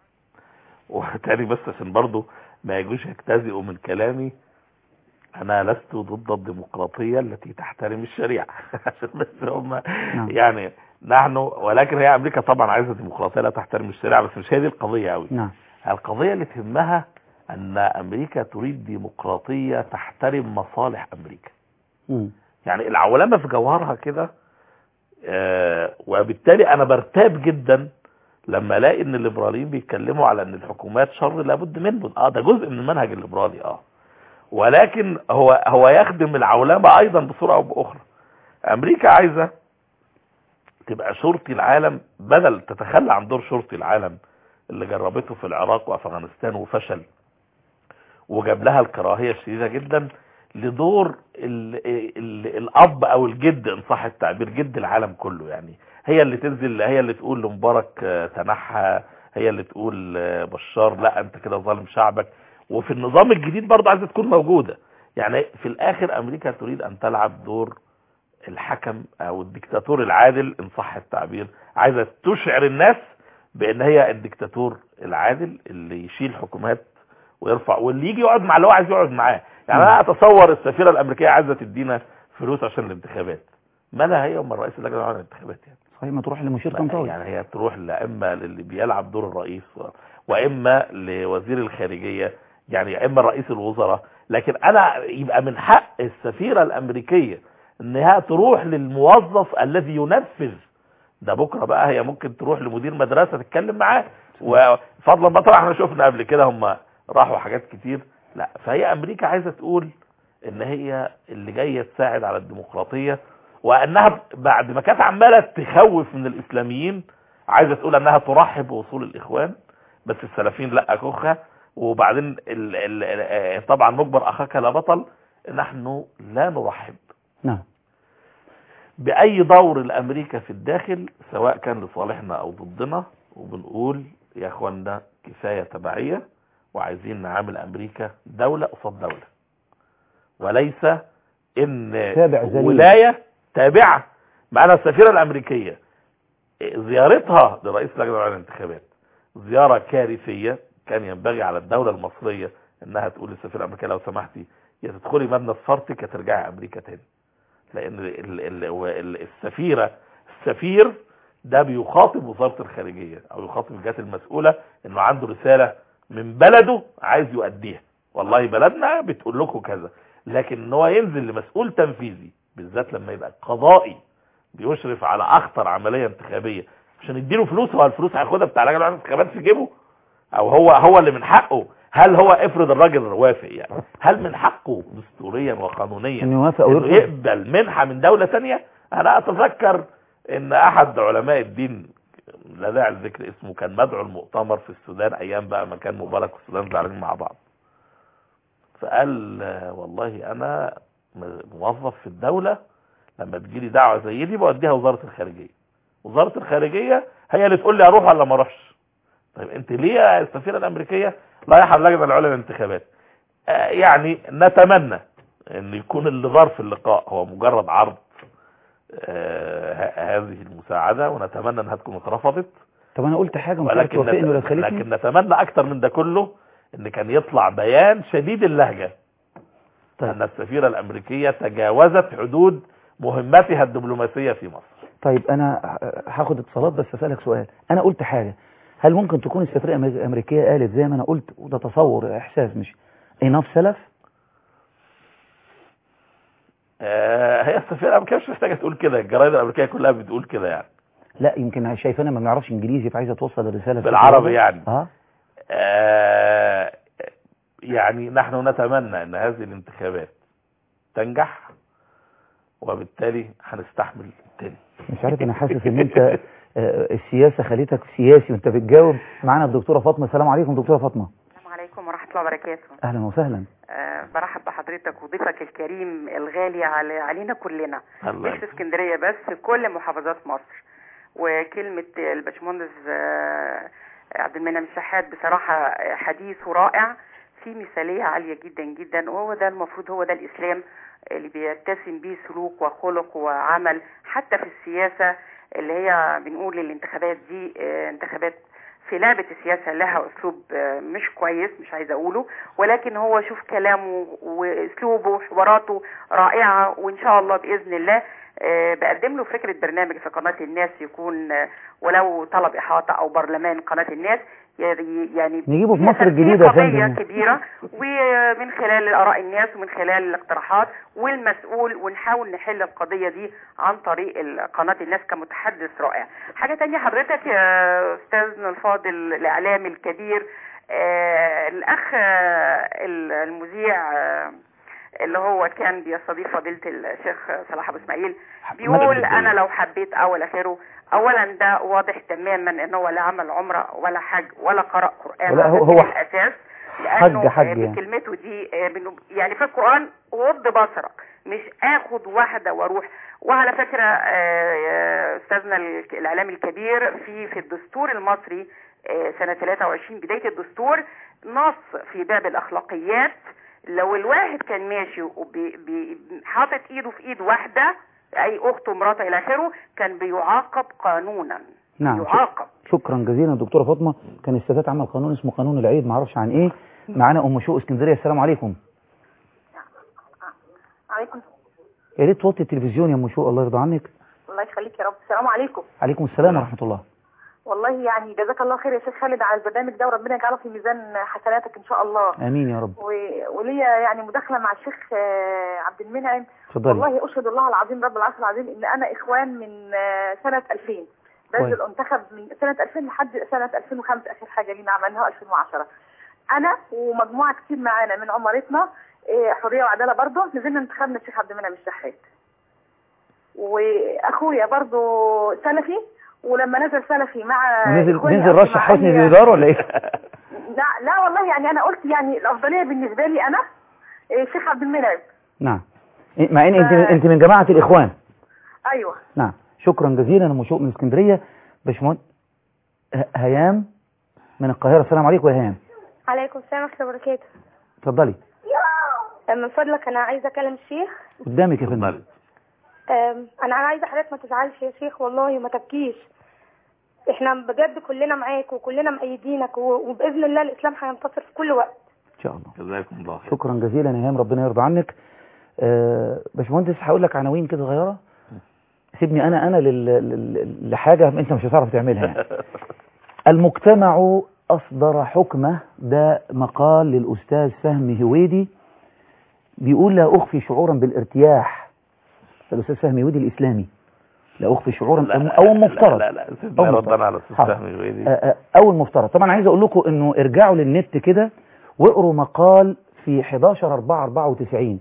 وتاني بس عشان برضو ما يجوش يجتزئوا من كلامي انا لست ضد الديمقراطيه التي تحترم الشريعه عشان بس هم يعني نحن ولكن هي امريكا طبعا عايزه ديمقراطيه لا تحترم الشريعه بس مش هي دي القضيه قوي نعم القضية اللي تهمها أن أمريكا تريد ديمقراطية تحترم مصالح أمريكا مم. يعني العولمة في جوهرها كده آه، وبالتالي أنا برتاب جدا لما الاقي ان الليبراليين بيتكلموا على ان الحكومات شر لابد منه اه ده جزء من المنهج الليبرالي اه ولكن هو هو يخدم العولمه ايضا بصوره او باخرى امريكا عايزه تبقى شرطي العالم بدل تتخلى عن دور شرطي العالم اللي جربته في العراق وافغانستان وفشل وجاب لها الكراهيه الشديده جدا لدور ال ال الاب او الجد ان صح التعبير جد العالم كله يعني هي اللي تنزل هي اللي تقول لمبارك آه، تنحى هي اللي تقول آه، بشار لا انت كده ظالم شعبك وفي النظام الجديد برضه عايزه تكون موجوده يعني في الاخر امريكا تريد ان تلعب دور الحكم او الدكتاتور العادل ان صح التعبير عايزه تشعر الناس بان هي الدكتاتور العادل اللي يشيل حكومات ويرفع واللي يجي يقعد مع اللي هو عايز يقعد معاه يعني انا اتصور السفيره الامريكيه عايزه تدينا فلوس عشان الانتخابات مالها هي وما الرئيس اللجنه العليا للانتخابات يعني صحيح ما تروح لمشير ما- طنطاوي يعني هي تروح لا اما للي بيلعب دور الرئيس و- واما لوزير الخارجيه يعني يا اما رئيس الوزراء لكن انا يبقى من حق السفيره الامريكيه انها تروح للموظف الذي ينفذ ده بكره بقى هي ممكن تروح لمدير مدرسه تتكلم معاه وفضلا بقى طبعا احنا شفنا قبل كده هم راحوا حاجات كتير لا فهي امريكا عايزه تقول ان هي اللي جايه تساعد على الديمقراطيه وانها بعد ما كانت عماله تخوف من الاسلاميين عايزه تقول انها ترحب بوصول الاخوان بس السلفيين لا كوخه وبعدين ال ال ال طبعا مجبر اخاك لا بطل نحن لا نرحب نعم باي دور الامريكا في الداخل سواء كان لصالحنا او ضدنا وبنقول يا اخوانا كفايه تبعيه وعايزين نعامل امريكا دوله قصاد دوله وليس ان تابع ذليل. ولايه تابعه معنا السفيره الامريكيه زيارتها لرئيس اللجنه العليا للانتخابات زياره كارثيه كان ينبغي على الدوله المصريه انها تقول للسفيره الامريكيه لو سمحتي يا تدخلي مبنى الصرتك يا ترجعي امريكا تاني لان ال ال ال السفيره السفير ده بيخاطب وزاره الخارجيه او يخاطب الجهات المسؤوله انه عنده رساله من بلده عايز يؤديها والله بلدنا بتقول لكم كذا لكن ان هو ينزل لمسؤول تنفيذي بالذات لما يبقى قضائي بيشرف على اخطر عمليه انتخابيه عشان يديله فلوس هو الفلوس هياخدها بتاع لجنه الانتخابات في جيبه او هو هو اللي من حقه هل هو افرض الراجل وافق يعني هل من حقه دستوريا وقانونيا انه يوافق او انه يرفض يقبل منحه من دوله ثانيه انا اتذكر ان احد علماء الدين لا داعي لذكر اسمه كان مدعو المؤتمر في السودان ايام بقى ما كان مبارك والسودان زعلانين مع بعض فقال آه، والله انا م- موظف في الدوله لما تجيلي دعوه زي دي بوديها وزاره الخارجيه وزاره الخارجيه هي اللي تقول لي اروح ولا ما اروحش طيب انت ليه يا السفيره الامريكيه رايحه اللجنه العليا للانتخابات آه، يعني نتمنى ان يكون اللي ظرف في اللقاء هو مجرد عرض آه، ه- هذه المساعده ونتمنى انها تكون اترفضت طب انا قلت حاجه مش عارف ولكن توافقني ولا نت... تخالفني لكن نتمنى اكتر من ده كله ان كان يطلع بيان شديد اللهجه طيب. ان السفيره الامريكيه تجاوزت حدود مهمتها الدبلوماسيه في مصر طيب انا ه- هاخد اتصالات بس اسالك سؤال انا قلت حاجه هل ممكن تكون السفيره الأمريك- الامريكيه قالت زي ما انا قلت وده تصور احساس مش اناف سلف آه هي السفيره الامريكيه مش محتاجه تقول كده الجرايد الامريكيه كلها بتقول كده يعني لا يمكن شايفانا ما بنعرفش انجليزي فعايزه توصل الرساله بالعربي يعني. اه آه يعني نحن نتمنى ان هذه الانتخابات تنجح وبالتالي هنستحمل التاني مش عارف انا حاسس ان انت آه، السياسه خليتك سياسي وانت بتجاوب معانا الدكتوره فاطمه السلام عليكم دكتوره فاطمه السلام عليكم ورحمة الله وبركاته اهلا وسهلا أه برحب بحضرتك وضيفك الكريم الغالي على علينا كلنا الله مش في اسكندرية بس في كل محافظات مصر وكلمة الباشمهندس آه، عبد المنعم الشحات بصراحة آه، حديث رائع في مثالية عالية جدا جدا وهو ده المفروض هو ده الإسلام اللي بيتسم به سلوك وخلق وعمل حتى في السياسة اللي هي بنقول الانتخابات دي آه، انتخابات في لعبة السياسة لها أسلوب آه، مش كويس مش عايزة أقوله ولكن هو شوف كلامه وأسلوبه وحواراته رائعة وإن شاء الله بإذن الله آه، بقدم له فكرة برنامج في قناة الناس يكون آه، ولو طلب إحاطة أو برلمان قناة الناس ي- يعني نجيبه في فيها مصر الجديدة يا قضية فندم. كبيرة ومن خلال آراء الناس ومن خلال الاقتراحات والمسؤول ونحاول نحل القضية دي عن طريق ال- قناة الناس كمتحدث رائع حاجة تانية حضرتك يا أستاذنا الفاضل الإعلامي الكبير آه الأخ آه، ال- المذيع آه اللي هو كان بيستضيف فضيلة الشيخ صلاح أبو إسماعيل بيقول أنا لو حبيت أول آخره أولا ده واضح تماما إن هو لا عمل عمرة ولا حج ولا قرأ قرآن ولا هو- على هو سبيل الأساس لأنه حج- حج آه، يعني. بكلمته دي آه، بنو- يعني في القرآن غض بصرك مش اخد واحدة واروح وعلى فكرة آه، آه، استاذنا ال- الاعلامي الكبير في في الدستور المصري آه، سنة 23 بداية الدستور نص في باب الاخلاقيات لو الواحد كان ماشي وحاطط ايده في ايد واحدة اي اخته مراته الى اخره كان بيعاقب قانونا نعم يعاقب شكرا جزيلا دكتوره فاطمه كان السادات عمل قانون اسمه قانون العيد ما اعرفش عن ايه معانا ام شوق اسكندريه السلام عليكم عليكم يا ريت توطي التلفزيون يا ام شوق الله يرضى عنك الله يخليك يا رب السلام عليكم عليكم السلام ورحمه الله والله يعني جزاك الله خير يا شيخ خالد على البرنامج ده وربنا يجعله في ميزان حسناتك ان شاء الله امين يا رب و- وليا يعني مداخله مع الشيخ آه، عبد المنعم اتفضلي. والله اشهد الله العظيم رب العرش العظيم ان انا اخوان من آه، سنه 2000 بنزل كويس. انتخب من سنه 2000 لحد سنه 2005 اخر حاجه لينا عملناها 2010 انا ومجموعه كتير معانا من عمارتنا آه، حريه وعداله برضه نزلنا انتخبنا الشيخ عبد المنعم الشحات واخويا برضه سلفي ولما نزل سلفي مع ونزل إخواني نزل رشح أجتماعية- حسني للاداره ولا ايه لا لا والله يعني انا قلت يعني الافضليه بالنسبه لي انا إيه، الشيخ عبد المنعم نعم إيه، مع ان انت انت من جماعة الاخوان ايوه نعم شكرا جزيلا انا مشوق من اسكندرية باشمهندس ه- هيام من القاهرة السلام عليكم يا هيام عليكم السلام ورحمة الله وبركاته اتفضلي من فضلك أنا عايزة أكلم الشيخ قدامك يا فندم أم، أنا عايزة حضرتك ما تزعلش يا شيخ والله وما تبكيش إحنا بجد كلنا معاك وكلنا مأيدينك و- وبإذن الله الإسلام هينتصر في كل وقت ان شاء الله جزاكم الله خير شكرا جزيلا يا هيام ربنا يرضى عنك آه، باشمهندس هقول لك عناوين كده صغيره سيبني انا انا لل... لل... لحاجه انت مش هتعرف تعملها يعني. المجتمع اصدر حكمه ده مقال للاستاذ فهمي هويدي بيقول لا اخفي شعورا بالارتياح الاستاذ فهمي هويدي الاسلامي لا اخفي شعورا لا، او المفترض لا لا لا سيبنا أو ربنا مفترض. على استاذ حاضر. فهمي الويدي آه، آه، او المفترض طبعا عايز اقول لكم انه ارجعوا للنت كده واقروا مقال في 11 4 94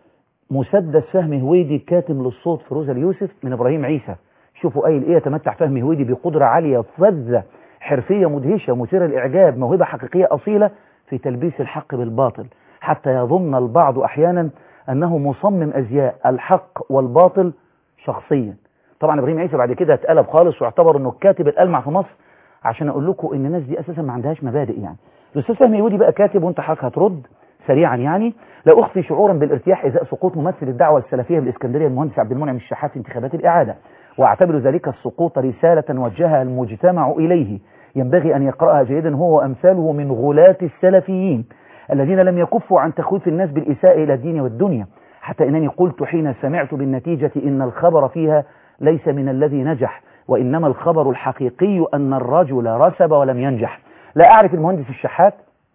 مسدس فهمي هويدي كاتم للصوت فيروز اليوسف من ابراهيم عيسى شوفوا قايل ايه يتمتع فهمي هويدي بقدره عاليه فذه حرفيه مدهشه مثيره للاعجاب موهبه حقيقيه اصيله في تلبيس الحق بالباطل حتى يظن البعض احيانا انه مصمم ازياء الحق والباطل شخصيا طبعا ابراهيم عيسى بعد كده اتقلب خالص واعتبر انه الكاتب الالمع في مصر عشان اقول لكم ان الناس دي اساسا ما عندهاش مبادئ يعني الاستاذ فهمي يهودي بقى كاتب وانت حضرتك هترد سريعا يعني لا اخفي شعورا بالارتياح ازاء سقوط ممثل الدعوه السلفيه بالاسكندريه المهندس عبد المنعم الشحات في انتخابات الاعاده واعتبر ذلك السقوط رساله وجهها المجتمع اليه ينبغي ان يقراها جيدا هو وامثاله من غلاة السلفيين الذين لم يكفوا عن تخويف الناس بالاساءه الى الدين والدنيا حتى انني قلت حين سمعت بالنتيجه ان الخبر فيها ليس من الذي نجح وإنما الخبر الحقيقي أن الرجل رسب ولم ينجح لا أعرف المهندس الشحات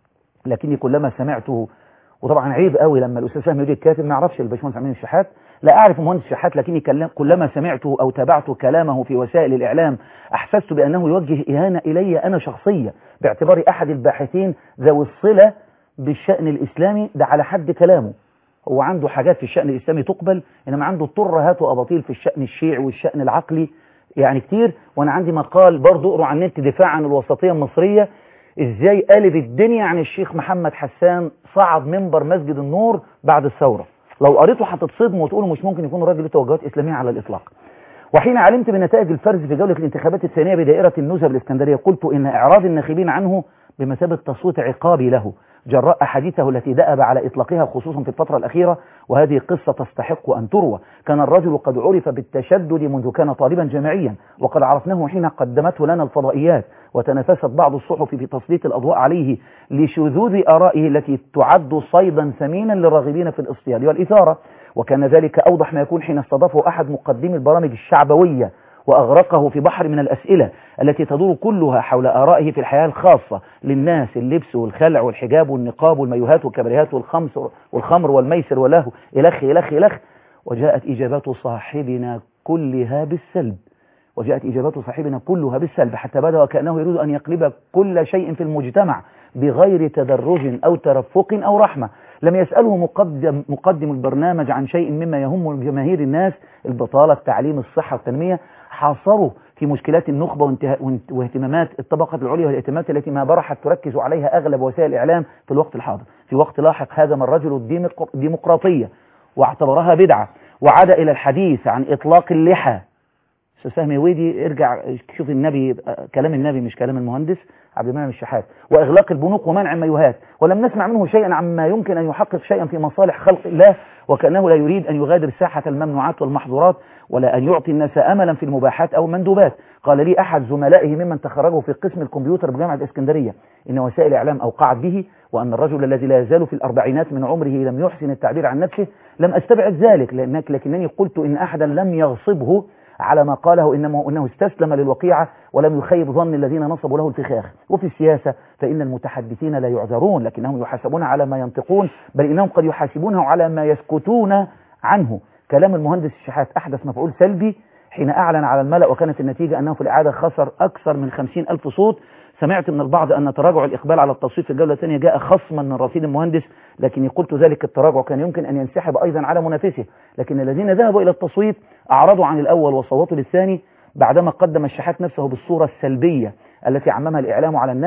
لكني كلما سمعته وطبعا عيب قوي لما الأستاذ فهمي يجي الكاتب ما يعرفش الباشمهندس عمين الشحات لا أعرف المهندس الشحات لكني كلم- كلما سمعته أو تابعت كلامه في وسائل الإعلام أحسست بأنه يوجه إهانة إلي أنا شخصية باعتباري أحد الباحثين ذوي الصلة بالشأن الإسلامي ده على حد كلامه هو عنده حاجات في الشأن الإسلامي تقبل إنما عنده ترهات وأباطيل في الشأن الشيعي والشأن العقلي يعني كتير وأنا عندي مقال برضو اقروا على النت دفاع عن الوسطية المصرية إزاي قلب الدنيا عن الشيخ محمد حسان صعد منبر مسجد النور بعد الثورة لو قريته هتتصدموا وتقولوا مش ممكن يكون الراجل له توجهات إسلامية على الإطلاق وحين علمت بنتائج الفرز في جولة الانتخابات الثانية بدائرة النزهة بالإسكندرية قلت إن إعراض الناخبين عنه بمثابة تصويت عقابي له جراء أحاديثه التي دأب على إطلاقها خصوصا في الفترة الأخيرة وهذه قصة تستحق أن تروى كان الرجل قد عرف بالتشدد منذ كان طالبا جامعيا وقد عرفناه حين قدمته لنا الفضائيات وتنافست بعض الصحف في تسليط الأضواء عليه لشذوذ آرائه التي تعد صيدا ثمينا للراغبين في الاصطياد والإثارة وكان ذلك أوضح ما يكون حين استضافه أحد مقدمي البرامج الشعبوية وأغرقه في بحر من الأسئلة التي تدور كلها حول آرائه في الحياة الخاصة للناس اللبس والخلع والحجاب والنقاب والمايوهات والكبريات والخمس والخمر والميسر واللهو إلخ إلخ إلخ وجاءت إجابات صاحبنا كلها بالسلب وجاءت إجابات صاحبنا كلها بالسلب حتى بدا وكأنه يريد أن يقلب كل شيء في المجتمع بغير تدرج أو ترفق أو رحمة لم يسأله مقدم, مقدم البرنامج عن شيء مما يهم جماهير الناس البطالة التعليم الصحة والتنمية حاصره في مشكلات النخبة وانته- وانت- واهتمامات الطبقة العليا والاهتمامات التي ما برحت تركز عليها أغلب وسائل الإعلام في الوقت الحاضر في وقت لاحق هاجم الرجل الديمق- الديمقراطية واعتبرها بدعة وعاد إلى الحديث عن إطلاق اللحى استاذ فهمي ويدي ارجع شوف النبي كلام النبي مش كلام المهندس عبد المنعم الشحات واغلاق البنوك ومنع المايوهات ولم نسمع منه شيئا عما يمكن ان يحقق شيئا في مصالح خلق الله وكانه لا يريد ان يغادر ساحه الممنوعات والمحظورات ولا ان يعطي الناس املا في المباحات او المندوبات قال لي احد زملائه ممن تخرجوا في قسم الكمبيوتر بجامعه الاسكندريه ان وسائل الاعلام اوقعت به وان الرجل الذي لا يزال في الاربعينات من عمره لم يحسن التعبير عن نفسه لم استبعد ذلك لانك لكنني قلت ان احدا لم يغصبه على ما قاله إنما أنه استسلم للوقيعة ولم يخيب ظن الذين نصبوا له الفخاخ وفي السياسة فإن المتحدثين لا يعذرون لكنهم يحاسبون على ما ينطقون بل إنهم قد يحاسبونه على ما يسكتون عنه كلام المهندس الشحات أحدث مفعول سلبي حين أعلن على الملأ وكانت النتيجة أنه في الإعادة خسر أكثر من خمسين ألف صوت سمعت من البعض أن تراجع الإقبال على التصويت في الجولة الثانية جاء خصما من رصيد المهندس لكني قلت ذلك التراجع كان يمكن أن ينسحب أيضا على منافسه لكن الذين ذهبوا إلى التصويت أعرضوا عن الأول وصوتوا للثاني بعدما قدم الشحات نفسه بالصورة السلبية التي عممها الإعلام على الناس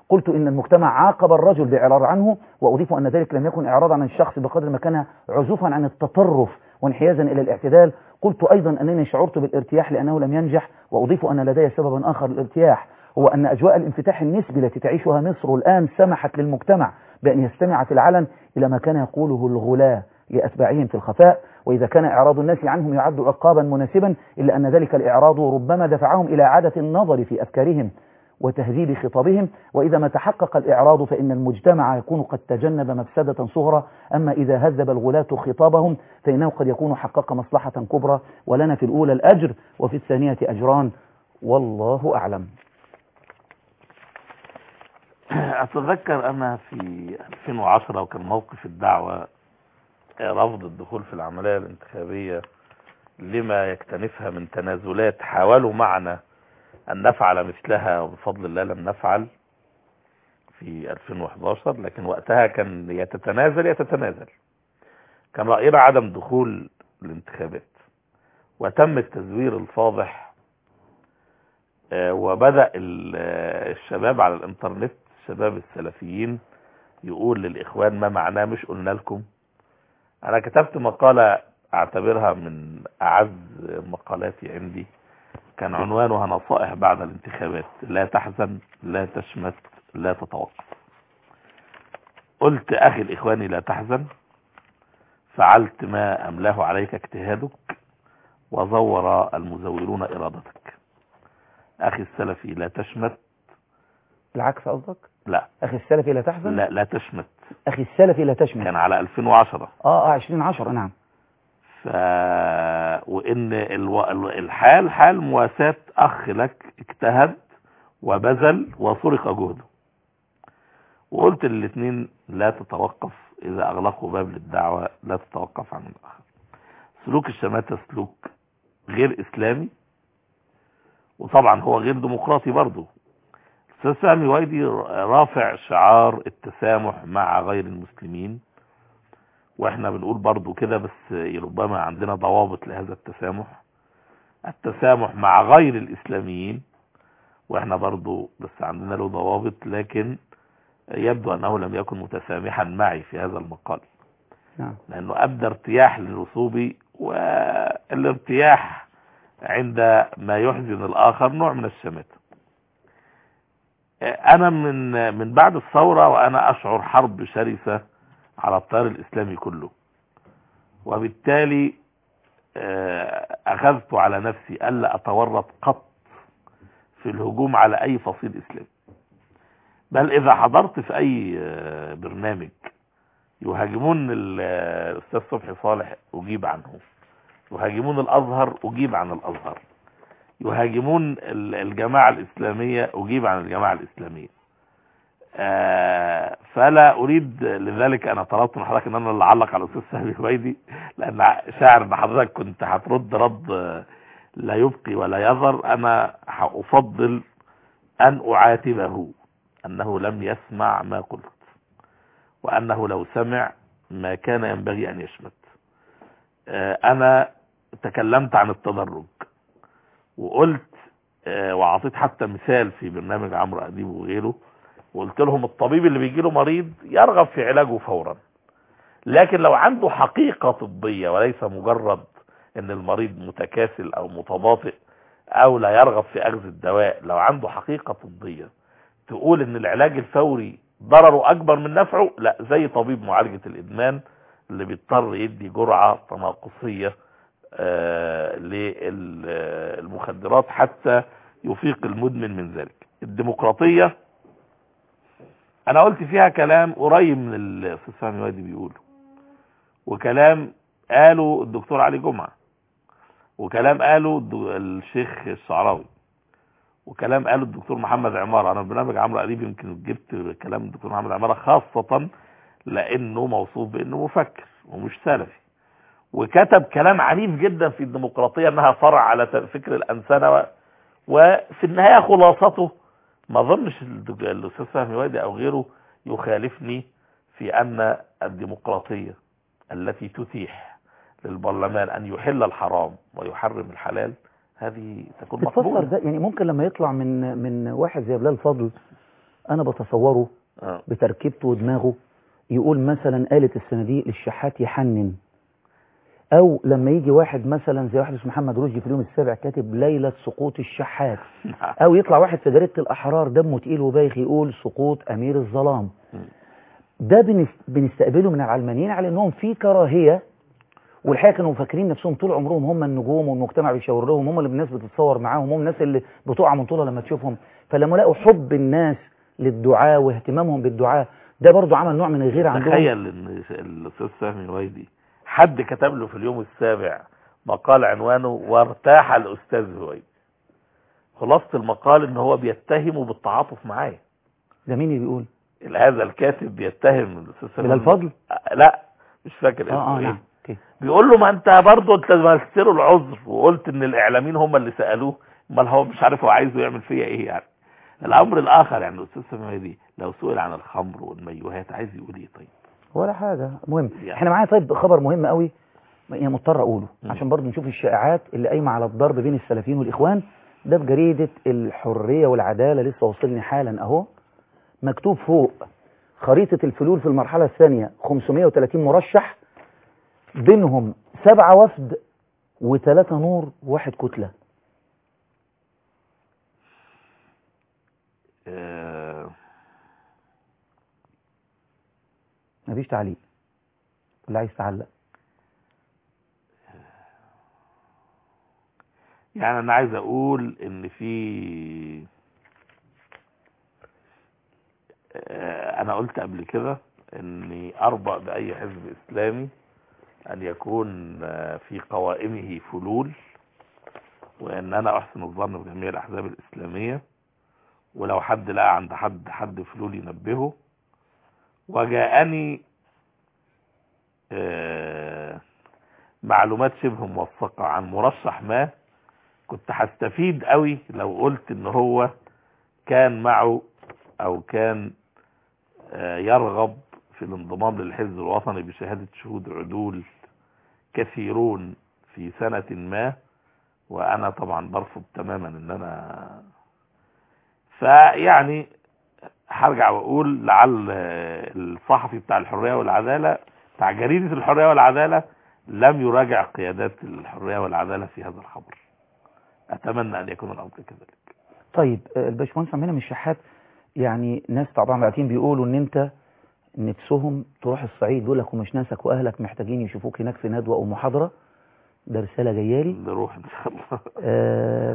قلت إن المجتمع عاقب الرجل بإعراض عنه وأضيف أن ذلك لم يكن إعراضا عن الشخص بقدر ما كان عزوفا عن التطرف وانحيازا إلى الاعتدال قلت أيضا أنني شعرت بالارتياح لأنه لم ينجح وأضيف أن لدي سببا آخر للارتياح هو أن أجواء الانفتاح النسبي التي تعيشها مصر الآن سمحت للمجتمع بأن يستمع في العلن إلى ما كان يقوله الغلاة لأتباعهم في الخفاء وإذا كان إعراض الناس عنهم يعد عقابا مناسبا إلا أن ذلك الإعراض ربما دفعهم إلى إعادة النظر في أفكارهم وتهذيب خطابهم وإذا ما تحقق الإعراض فإن المجتمع يكون قد تجنب مفسدة صغرى أما إذا هذب الغلاة خطابهم فإنه قد يكون حقق مصلحة كبرى ولنا في الأولى الأجر وفي الثانية أجران والله أعلم أتذكر أنا في 2010 وكان موقف الدعوة رفض الدخول في العملية الانتخابية لما يكتنفها من تنازلات حاولوا معنا أن نفعل مثلها وبفضل الله لم نفعل في 2011 لكن وقتها كان يتتنازل يتتنازل كان رأينا عدم دخول الانتخابات وتم التزوير الفاضح آه، وبدأ ال- آه، الشباب على الانترنت الشباب السلفيين يقول للإخوان ما معناه مش قلنا لكم أنا كتبت مقالة أعتبرها من أعز مقالاتي عندي كان عنوانها نصائح بعد الانتخابات لا تحزن لا تشمت لا تتوقف قلت أخي الإخواني لا تحزن فعلت ما أملاه عليك اجتهادك وزور المزورون إرادتك أخي السلفي لا تشمت العكس قصدك لا أخي السلفي لا تحزن لا لا تشمت أخي السلفي لا تشمت كان على 2010 آه آه 2010 نعم ف وان الو... الحال حال مواساة اخ لك اجتهد وبذل وسرق جهده وقلت للاثنين لا تتوقف اذا اغلقوا باب للدعوة لا تتوقف عن الاخر سلوك الشماتة سلوك غير اسلامي وطبعا هو غير ديمقراطي برضه الاستاذ سامي وايدي رافع شعار التسامح مع غير المسلمين واحنا بنقول برضو كده بس ربما عندنا ضوابط لهذا التسامح التسامح مع غير الاسلاميين واحنا برضو بس عندنا له ضوابط لكن يبدو انه لم يكن متسامحا معي في هذا المقال نعم لانه ابدى ارتياح لرسوبي والارتياح عند ما يحزن الاخر نوع من الشماتة انا من من بعد الثورة وانا اشعر حرب شرسة على التيار الاسلامي كله وبالتالي آه، اخذت على نفسي الا اتورط قط في الهجوم على اي فصيل اسلامي بل اذا حضرت في اي آه، برنامج يهاجمون ال- آه، الاستاذ صبحي صالح اجيب عنه يهاجمون الازهر اجيب عن الازهر يهاجمون ال- الجماعة الاسلامية اجيب عن الجماعة الاسلامية آه، فلا اريد لذلك انا طلبت من حضرتك ان انا اللي اعلق على الاستاذ سامي الويدي لان شاعر ان حضرتك كنت هترد رد آه، لا يبقي ولا يذر انا افضل ان اعاتبه انه لم يسمع ما قلت وانه لو سمع ما كان ينبغي ان يشمت آه، انا تكلمت عن التدرج وقلت آه، واعطيت حتى مثال في برنامج عمرو اديب وغيره وقلت لهم الطبيب اللي بيجي له مريض يرغب في علاجه فورا لكن لو عنده حقيقة طبية وليس مجرد ان المريض متكاسل او متباطئ او لا يرغب في اخذ الدواء لو عنده حقيقة طبية تقول ان العلاج الفوري ضرره اكبر من نفعه لا زي طبيب معالجة الادمان اللي بيضطر يدي جرعة تناقصية آه، للمخدرات حتى يفيق المدمن من ذلك الديمقراطية انا قلت فيها كلام قريب من الاستاذ فهمي وادي بيقوله وكلام قاله الدكتور علي جمعة وكلام قاله الد- الشيخ الشعراوي وكلام قاله الدكتور محمد عمارة انا في برنامج عمرو اديب يمكن جبت كلام الدكتور محمد عمارة خاصة لانه موصوف بانه مفكر ومش سلفي وكتب كلام عنيف جدا في الديمقراطية انها فرع على ت- فكر الانسنة و- وفي النهاية خلاصته ما اظنش الدك- الاستاذ فهمي وادي او غيره يخالفني في ان الديمقراطية التي تتيح للبرلمان ان يحل الحرام ويحرم الحلال هذه تكون تتفسر مقبولة ده يعني ممكن لما يطلع من من واحد زي بلال فضل انا بتصوره آه. بتركيبته ودماغه يقول مثلا آلة الصناديق للشحات يحنن او لما يجي واحد مثلا زي واحد اسمه محمد رشدي في اليوم السابع كاتب ليلة سقوط الشحات او يطلع واحد في جريدة الاحرار دمه تقيل وبايخ يقول سقوط امير الظلام ده بنس- بنستقبله من العلمانيين على انهم في كراهية والحقيقه كانوا فاكرين نفسهم طول عمرهم هم النجوم والمجتمع بيشاور لهم هم اللي الناس بتتصور معاهم هم الناس اللي بتقع من طولها لما تشوفهم فلما لقوا حب الناس للدعاء واهتمامهم بالدعاء ده برضو عمل نوع من الغيره عندهم تخيل ان الاستاذ فهمي ويدي حد كتب له في اليوم السابع مقال عنوانه وارتاح الاستاذ هويدي خلاصة المقال ان هو بيتهمه بالتعاطف معاه ده مين اللي بيقول هذا الكاتب بيتهم الاستاذ فهمي بلال فضل آه، لا مش فاكر اسمه اه اه ايه نعم اوكي بيقول له ما انت برضه انت مثلت له العذر وقلت ان الاعلاميين هم اللي سالوه امال هو مش عارف هو عايزه يعمل فيا ايه يعني الامر الاخر يعني الاستاذ سامي دي لو سئل عن الخمر والميوهات عايز يقول ايه طيب ولا حاجه مهم يعني. احنا معانا طيب خبر مهم قوي يعني مضطر اقوله عشان برضو نشوف الشائعات اللي قايمه على الضرب بين السلفيين والاخوان ده في جريده الحريه والعداله لسه واصلني حالا اهو مكتوب فوق خريطه الفلول في المرحله الثانيه 530 مرشح بينهم سبعة وفد وثلاثة نور وواحد كتلة آه، مفيش تعليق اللي عايز تعلق يعني انا عايز اقول ان في آه، انا قلت قبل كده اني اربأ باي حزب اسلامي ان يكون آه، في قوائمه فلول وان انا احسن الظن بجميع الاحزاب الاسلاميه ولو حد لقى عند حد حد فلول ينبهه وجاءني آه، معلومات شبه موثقة عن مرشح ما كنت هستفيد قوي لو قلت ان هو كان معه او كان آه، يرغب في الانضمام للحزب الوطني بشهادة شهود عدول كثيرون في سنة ما وانا طبعا برفض تماما ان انا فيعني هرجع واقول لعل آه، الصحفي بتاع الحرية والعدالة بتاع جريدة الحرية والعدالة لم يراجع قيادات الحرية والعدالة في هذا الخبر اتمنى ان يكون الامر كذلك طيب آه، الباشمهندس عمنا من الشحات يعني ناس طبعا بعتين بيقولوا ان انت نفسهم تروح الصعيد دول لك ومش ناسك واهلك محتاجين يشوفوك هناك في ندوه او محاضره ده رساله جايه لي نروح ان شاء الله آه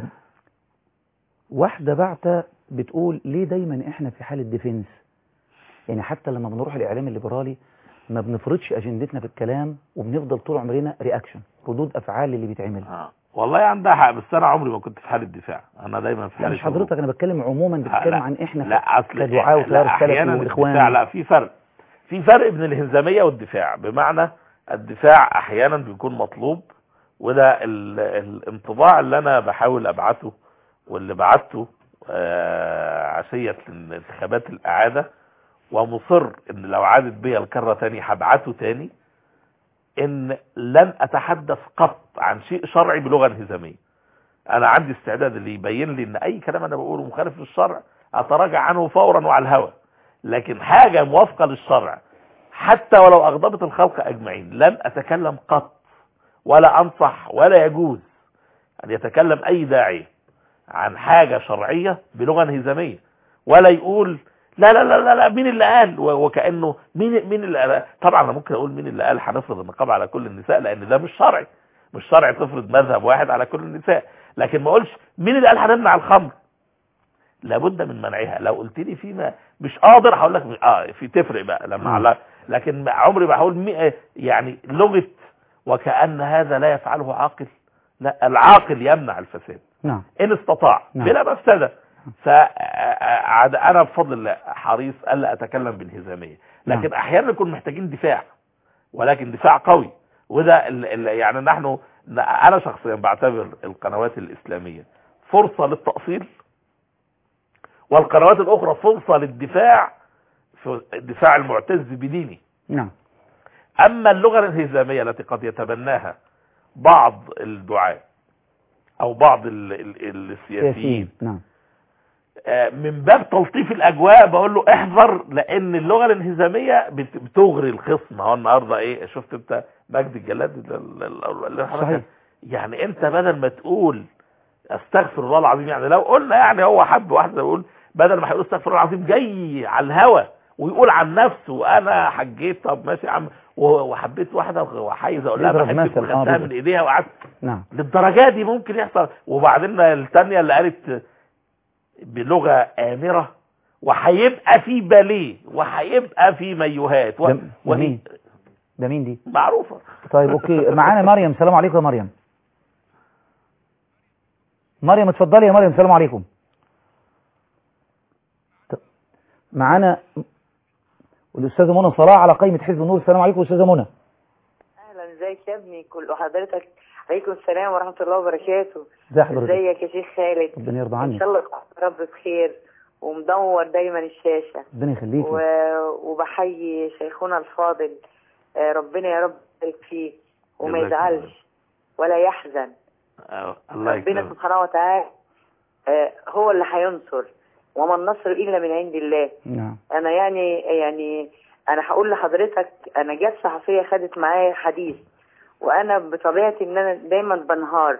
واحده بعتة بتقول ليه دايما احنا في حاله ديفنس يعني حتى لما بنروح الاعلام الليبرالي ما بنفرضش اجندتنا في الكلام وبنفضل طول عمرنا رياكشن ردود افعال اللي بيتعمل والله عندها حق بس انا عمري ما كنت في حاله دفاع انا دايما في لا حاله مش حضرتك انا بتكلم عموما بتتكلم لا، عن احنا لا اصل كدعاء لا، وتيار السلفي احيانا والاخوان الدفاع لا في فرق في فرق بين الهزاميه والدفاع بمعنى الدفاع احيانا بيكون مطلوب وده ال- الانطباع اللي انا بحاول ابعته واللي بعته آه، عشيه انتخابات الاعاده ومصر ان لو عادت بيا الكره تاني هبعته تاني ان لن اتحدث قط عن شيء شرعي بلغه انهزاميه انا عندي استعداد اللي يبين لي ان اي كلام انا بقوله مخالف للشرع اتراجع عنه فورا وعلى الهوى لكن حاجه موافقه للشرع حتى ولو اغضبت الخلق اجمعين لن اتكلم قط ولا انصح ولا يجوز ان يتكلم اي داعيه عن حاجه شرعيه بلغه انهزاميه ولا يقول لا لا لا لا, لا مين اللي قال و- وكانه مين مين اللي قال طبعا انا ممكن اقول مين اللي قال هنفرض النقاب على كل النساء لان ده مش شرعي مش شرعي تفرض مذهب واحد على كل النساء لكن ما اقولش مين اللي قال هنمنع الخمر لابد من منعها لو قلت لي فيما مش قادر هقول لك مش- اه في تفرق بقى لما على لكن عمري ما هقول مي- يعني لغه وكأن هذا لا يفعله عاقل لا العاقل يمنع الفساد نعم ان استطاع نعم. بلا مفسده فانا بفضل الله حريص الا اتكلم بانهزاميه لكن نعم. احيانا نكون محتاجين دفاع ولكن دفاع قوي وده ال- ال- يعني نحن انا شخصيا بعتبر القنوات الاسلاميه فرصه للتاصيل والقنوات الاخرى فرصه للدفاع في الدفاع المعتز بدينه نعم اما اللغه الانهزاميه التي قد يتبناها بعض الدعاة او بعض ال- ال- السياسيين نعم آه، من باب تلطيف الاجواء بقول له احذر لان اللغه الانهزاميه بت- بتغري الخصم هو النهارده ايه شفت انت مجد الجلاد ال- ال- اللي حضرتك- صحيح. يعني انت بدل ما تقول استغفر الله العظيم يعني لو قلنا يعني هو حب واحده يقول بدل ما هيقول استغفر الله العظيم جاي على الهوا ويقول عن نفسه انا حجيت طب ماشي يا عم و- وحبيت واحده وعايز اقول لها يضرب بحبك مثل. آه، وخدتها بالظبط. من ايديها وقعدت نعم للدرجه دي ممكن يحصل وبعدين الثانيه اللي قالت بلغه امره وهيبقى في باليه وهيبقى في ميوهات و... ده, ده ودي مين ده مين دي معروفه طيب اوكي معانا مريم السلام عليكم يا مريم مريم اتفضلي يا مريم السلام عليكم ط- معانا الاستاذه منى صلاح على قائمه حزب النور السلام عليكم استاذه منى اهلا ازيك يا ابني كل حضرتك عليكم السلام ورحمه الله وبركاته ازي حضرتك ازيك يا شيخ خالد ربنا يرضى ان عنك شاء الله تكون يا رب بخير ومدور دايما الشاشه ربنا يخليكي و... وبحيي شيخنا الفاضل آه، ربنا يا رب يبارك فيه وما جزاك يزعلش ولا يحزن آه، الله ربنا يكرمك سبحانه وتعالى آه، هو اللي هينصر وما النصر الا من عند الله نعم انا يعني يعني انا هقول لحضرتك انا جت صحفيه خدت معايا حديث وانا بطبيعتي ان انا دايما بنهار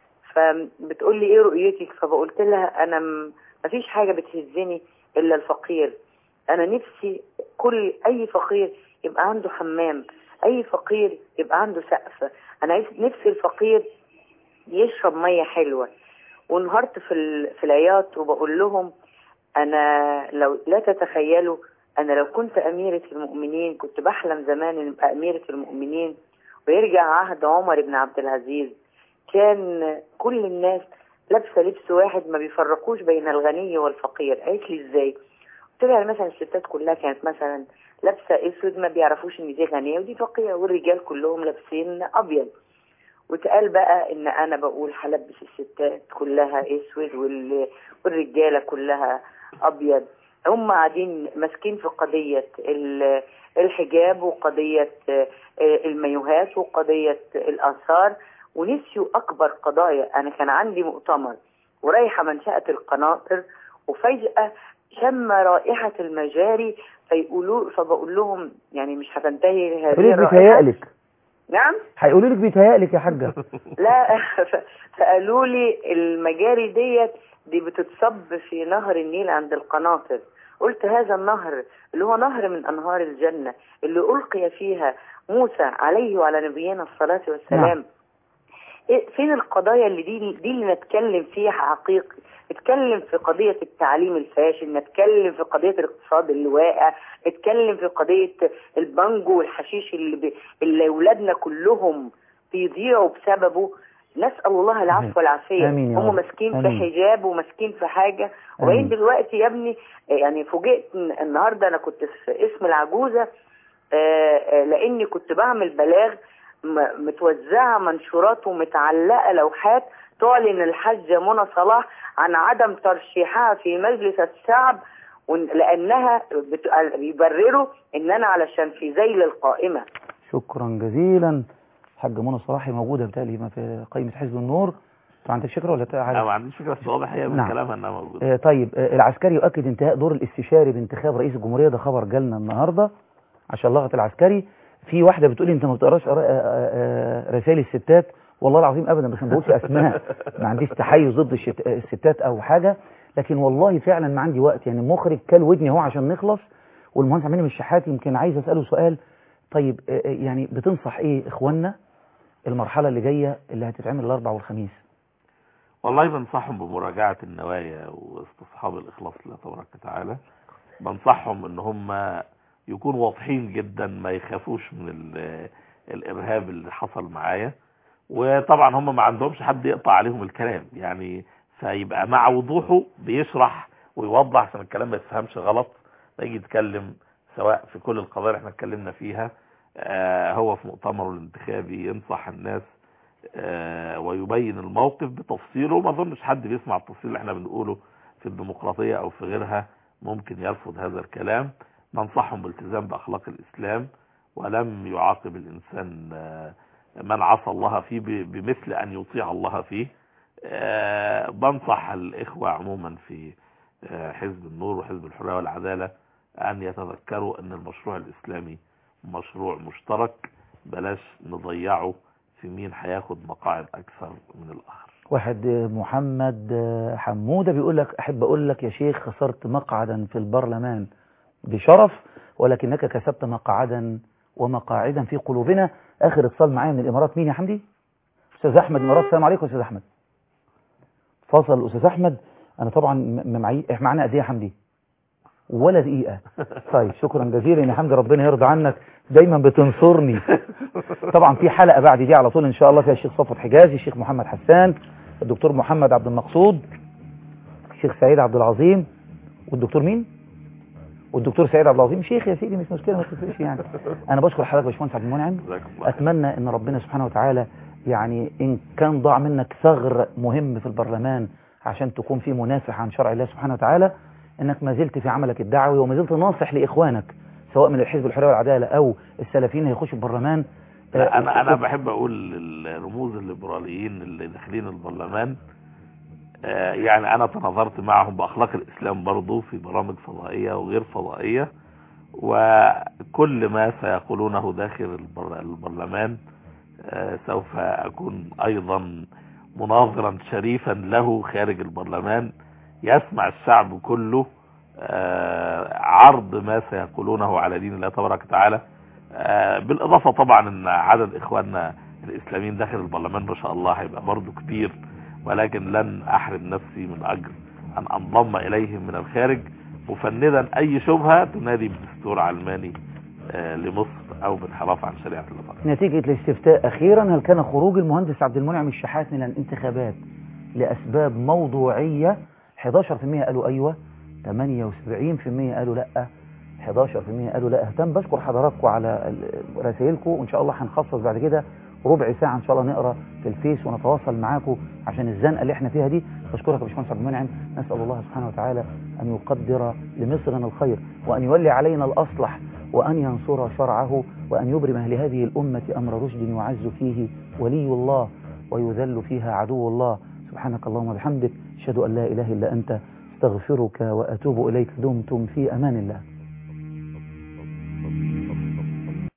فبتقول لي ايه رؤيتك فبقولت لها انا م- مفيش حاجه بتهزني الا الفقير انا نفسي كل اي فقير يبقى عنده حمام اي فقير يبقى عنده سقف انا عايز- نفسي الفقير يشرب ميه حلوه وانهارت في ال- في العياط وبقول لهم انا لو لا تتخيلوا انا لو كنت اميرة المؤمنين كنت بحلم زمان ان ابقى اميرة المؤمنين ويرجع عهد عمر بن عبد العزيز كان كل الناس لابسه لبس واحد ما بيفرقوش بين الغني والفقير قالت لي ازاي قلت لها مثلا الستات كلها كانت مثلا لابسه اسود ما بيعرفوش ان دي غنيه ودي فقيره والرجال كلهم لابسين ابيض واتقال بقى ان انا بقول هلبس الستات كلها اسود وال- والرجاله كلها ابيض هم قاعدين ماسكين في قضيه ال- الحجاب وقضيه آه، المايوهات وقضيه الاثار ونسيوا اكبر قضايا انا كان عندي مؤتمر ورايحه منشاه القناطر وفجاه شم رائحه المجاري فيقولوا فبقول لهم يعني مش هتنتهي هذه هيقولوا لك الرائحه بيتهيألك نعم هيقولوا لك بيتهيألك يا حاجه لا ف- فقالوا لي المجاري ديت دي بتتصب في نهر النيل عند القناطر قلت هذا النهر اللي هو نهر من انهار الجنه اللي القي فيها موسى عليه وعلى نبينا الصلاه والسلام نعم. إيه فين القضايا اللي دي دي اللي نتكلم فيها حقيقي نتكلم في قضية التعليم الفاشل نتكلم في قضية الاقتصاد اللي واقع نتكلم في قضية البانجو والحشيش اللي, ب... اللي أولادنا كلهم بيضيعوا بسببه نسأل الله العفو والعافية آمين يا هم رب. ماسكين في آمين. حجاب وماسكين في حاجة وبعدين آمين. دلوقتي يا ابني يعني فوجئت إن النهاردة أنا كنت في اسم العجوزة آه، آه، لاني كنت بعمل بلاغ م- متوزعه منشورات ومتعلقه لوحات تعلن الحاجه منى صلاح عن عدم ترشيحها في مجلس الشعب وإن- لانها بت- بيبرروا ان انا علشان في ذيل القائمه شكرا جزيلا حاج منى صلاحي موجوده بتالي ما في قائمه حزب النور انت عندك فكره ولا انا عارف ما عنديش فكره بس واضح هي من نعم. كلامها انها موجوده آه، طيب آه، العسكري يؤكد انتهاء دور الاستشاري بانتخاب رئيس الجمهورية ده خبر جالنا النهاردة عشان لغة العسكري في واحدة بتقول انت ما بتقراش آراء- آه، آه، رسائل الستات والله العظيم ابدا بس ما بقولش اسماء ما عنديش تحيز ضد الشت- آه، الستات او حاجة لكن والله فعلا ما عندي وقت يعني المخرج كل ودني اهو عشان نخلص والمهندس عمال من الشحات يمكن عايز اساله سؤال طيب آه، آه، يعني بتنصح ايه اخواننا المرحلة اللي جاية اللي هتتعمل الاربع والخميس والله بنصحهم بمراجعة النوايا واستصحاب الإخلاص لله تبارك وتعالى بنصحهم ان هم يكونوا واضحين جدا ما يخافوش من ال- الإرهاب اللي حصل معايا وطبعا هم ما عندهمش حد يقطع عليهم الكلام يعني فيبقى مع وضوحه بيشرح ويوضح عشان الكلام ما يتفهمش غلط يجي يتكلم سواء في كل القضايا اللي احنا اتكلمنا فيها آه، هو في مؤتمره الانتخابي ينصح الناس آه، ويبين الموقف بتفصيله ما اظنش حد بيسمع التفصيل اللي احنا بنقوله في الديمقراطية او في غيرها ممكن يرفض هذا الكلام ننصحهم بالالتزام باخلاق الاسلام ولم يعاقب الانسان آه، من عصى الله فيه ب- بمثل ان يطيع الله فيه آه، بنصح الاخوة عموما في آه، حزب النور وحزب الحرية والعدالة أن يتذكروا أن المشروع الإسلامي مشروع مشترك بلاش نضيعه في مين هياخد مقاعد أكثر من الآخر واحد آه، محمد آه، حمودة بيقول لك أحب أقول لك يا شيخ خسرت مقعدا في البرلمان بشرف ولكنك كسبت مقعدا ومقاعدا في قلوبنا آخر اتصال معايا من الإمارات مين يا حمدي أستاذ أحمد من الإمارات السلام عليكم أستاذ أحمد فصل الأستاذ أحمد أنا طبعا م- معي إحنا معانا قد إيه يا حمدي ولا دقيقة طيب شكرا جزيلا يا حمدي ربنا يرضى عنك دايما بتنصرني طبعا في حلقة بعد دي على طول إن شاء الله فيها الشيخ صفوت حجازي الشيخ محمد حسان الدكتور محمد عبد المقصود الشيخ سعيد عبد العظيم والدكتور مين والدكتور سعيد عبد العظيم شيخ يا سيدي مش مشكلة ما تفرقش يعني أنا بشكر حضرتك يا باشمهندس عبد المنعم أتمنى إن ربنا سبحانه وتعالى يعني إن كان ضاع منك ثغر مهم في البرلمان عشان تكون فيه منافح عن شرع الله سبحانه وتعالى إنك ما زلت في عملك الدعوي وما زلت ناصح لإخوانك سواء من الحزب الحرية والعدالة أو السلفيين هيخشوا البرلمان لا انا انا بحب اقول للرموز الليبراليين اللي داخلين البرلمان آه، يعني انا تناظرت معهم باخلاق الاسلام برضو في برامج فضائيه وغير فضائيه وكل ما سيقولونه داخل البر- البرلمان آه، سوف اكون ايضا مناظرا شريفا له خارج البرلمان يسمع الشعب كله آه، عرض ما سيقولونه على دين الله تبارك وتعالى آه، بالاضافه طبعا ان عدد اخواننا الاسلاميين داخل البرلمان ما شاء الله هيبقى برضه كبير ولكن لن احرم نفسي من اجر ان انضم اليهم من الخارج مفندا اي شبهه تنادي بدستور علماني آه، لمصر او بانحراف عن شريعه الله تعالى. نتيجة الاستفتاء أخيرا هل كان خروج المهندس عبد المنعم الشحات من الانتخابات لأسباب موضوعية 11% قالوا أيوة 78% قالوا لأ 11% قالوا لا اهتم بشكر حضراتكم على ال- رسائلكم وإن شاء الله هنخصص بعد كده ربع ساعة إن شاء الله نقرأ في الفيس ونتواصل معاكم عشان الزنقة اللي احنا فيها دي بشكرك يا باشمهندس عبد المنعم نسأل الله سبحانه وتعالى أن يقدر لمصرنا الخير وأن يولي علينا الأصلح وأن ينصر شرعه وأن يبرم أهل هذه الأمة أمر رشد يعز فيه ولي الله ويذل فيها عدو الله سبحانك اللهم وبحمدك أشهد أن لا إله إلا أنت استغفرك وأتوب إليك دمتم في أمان الله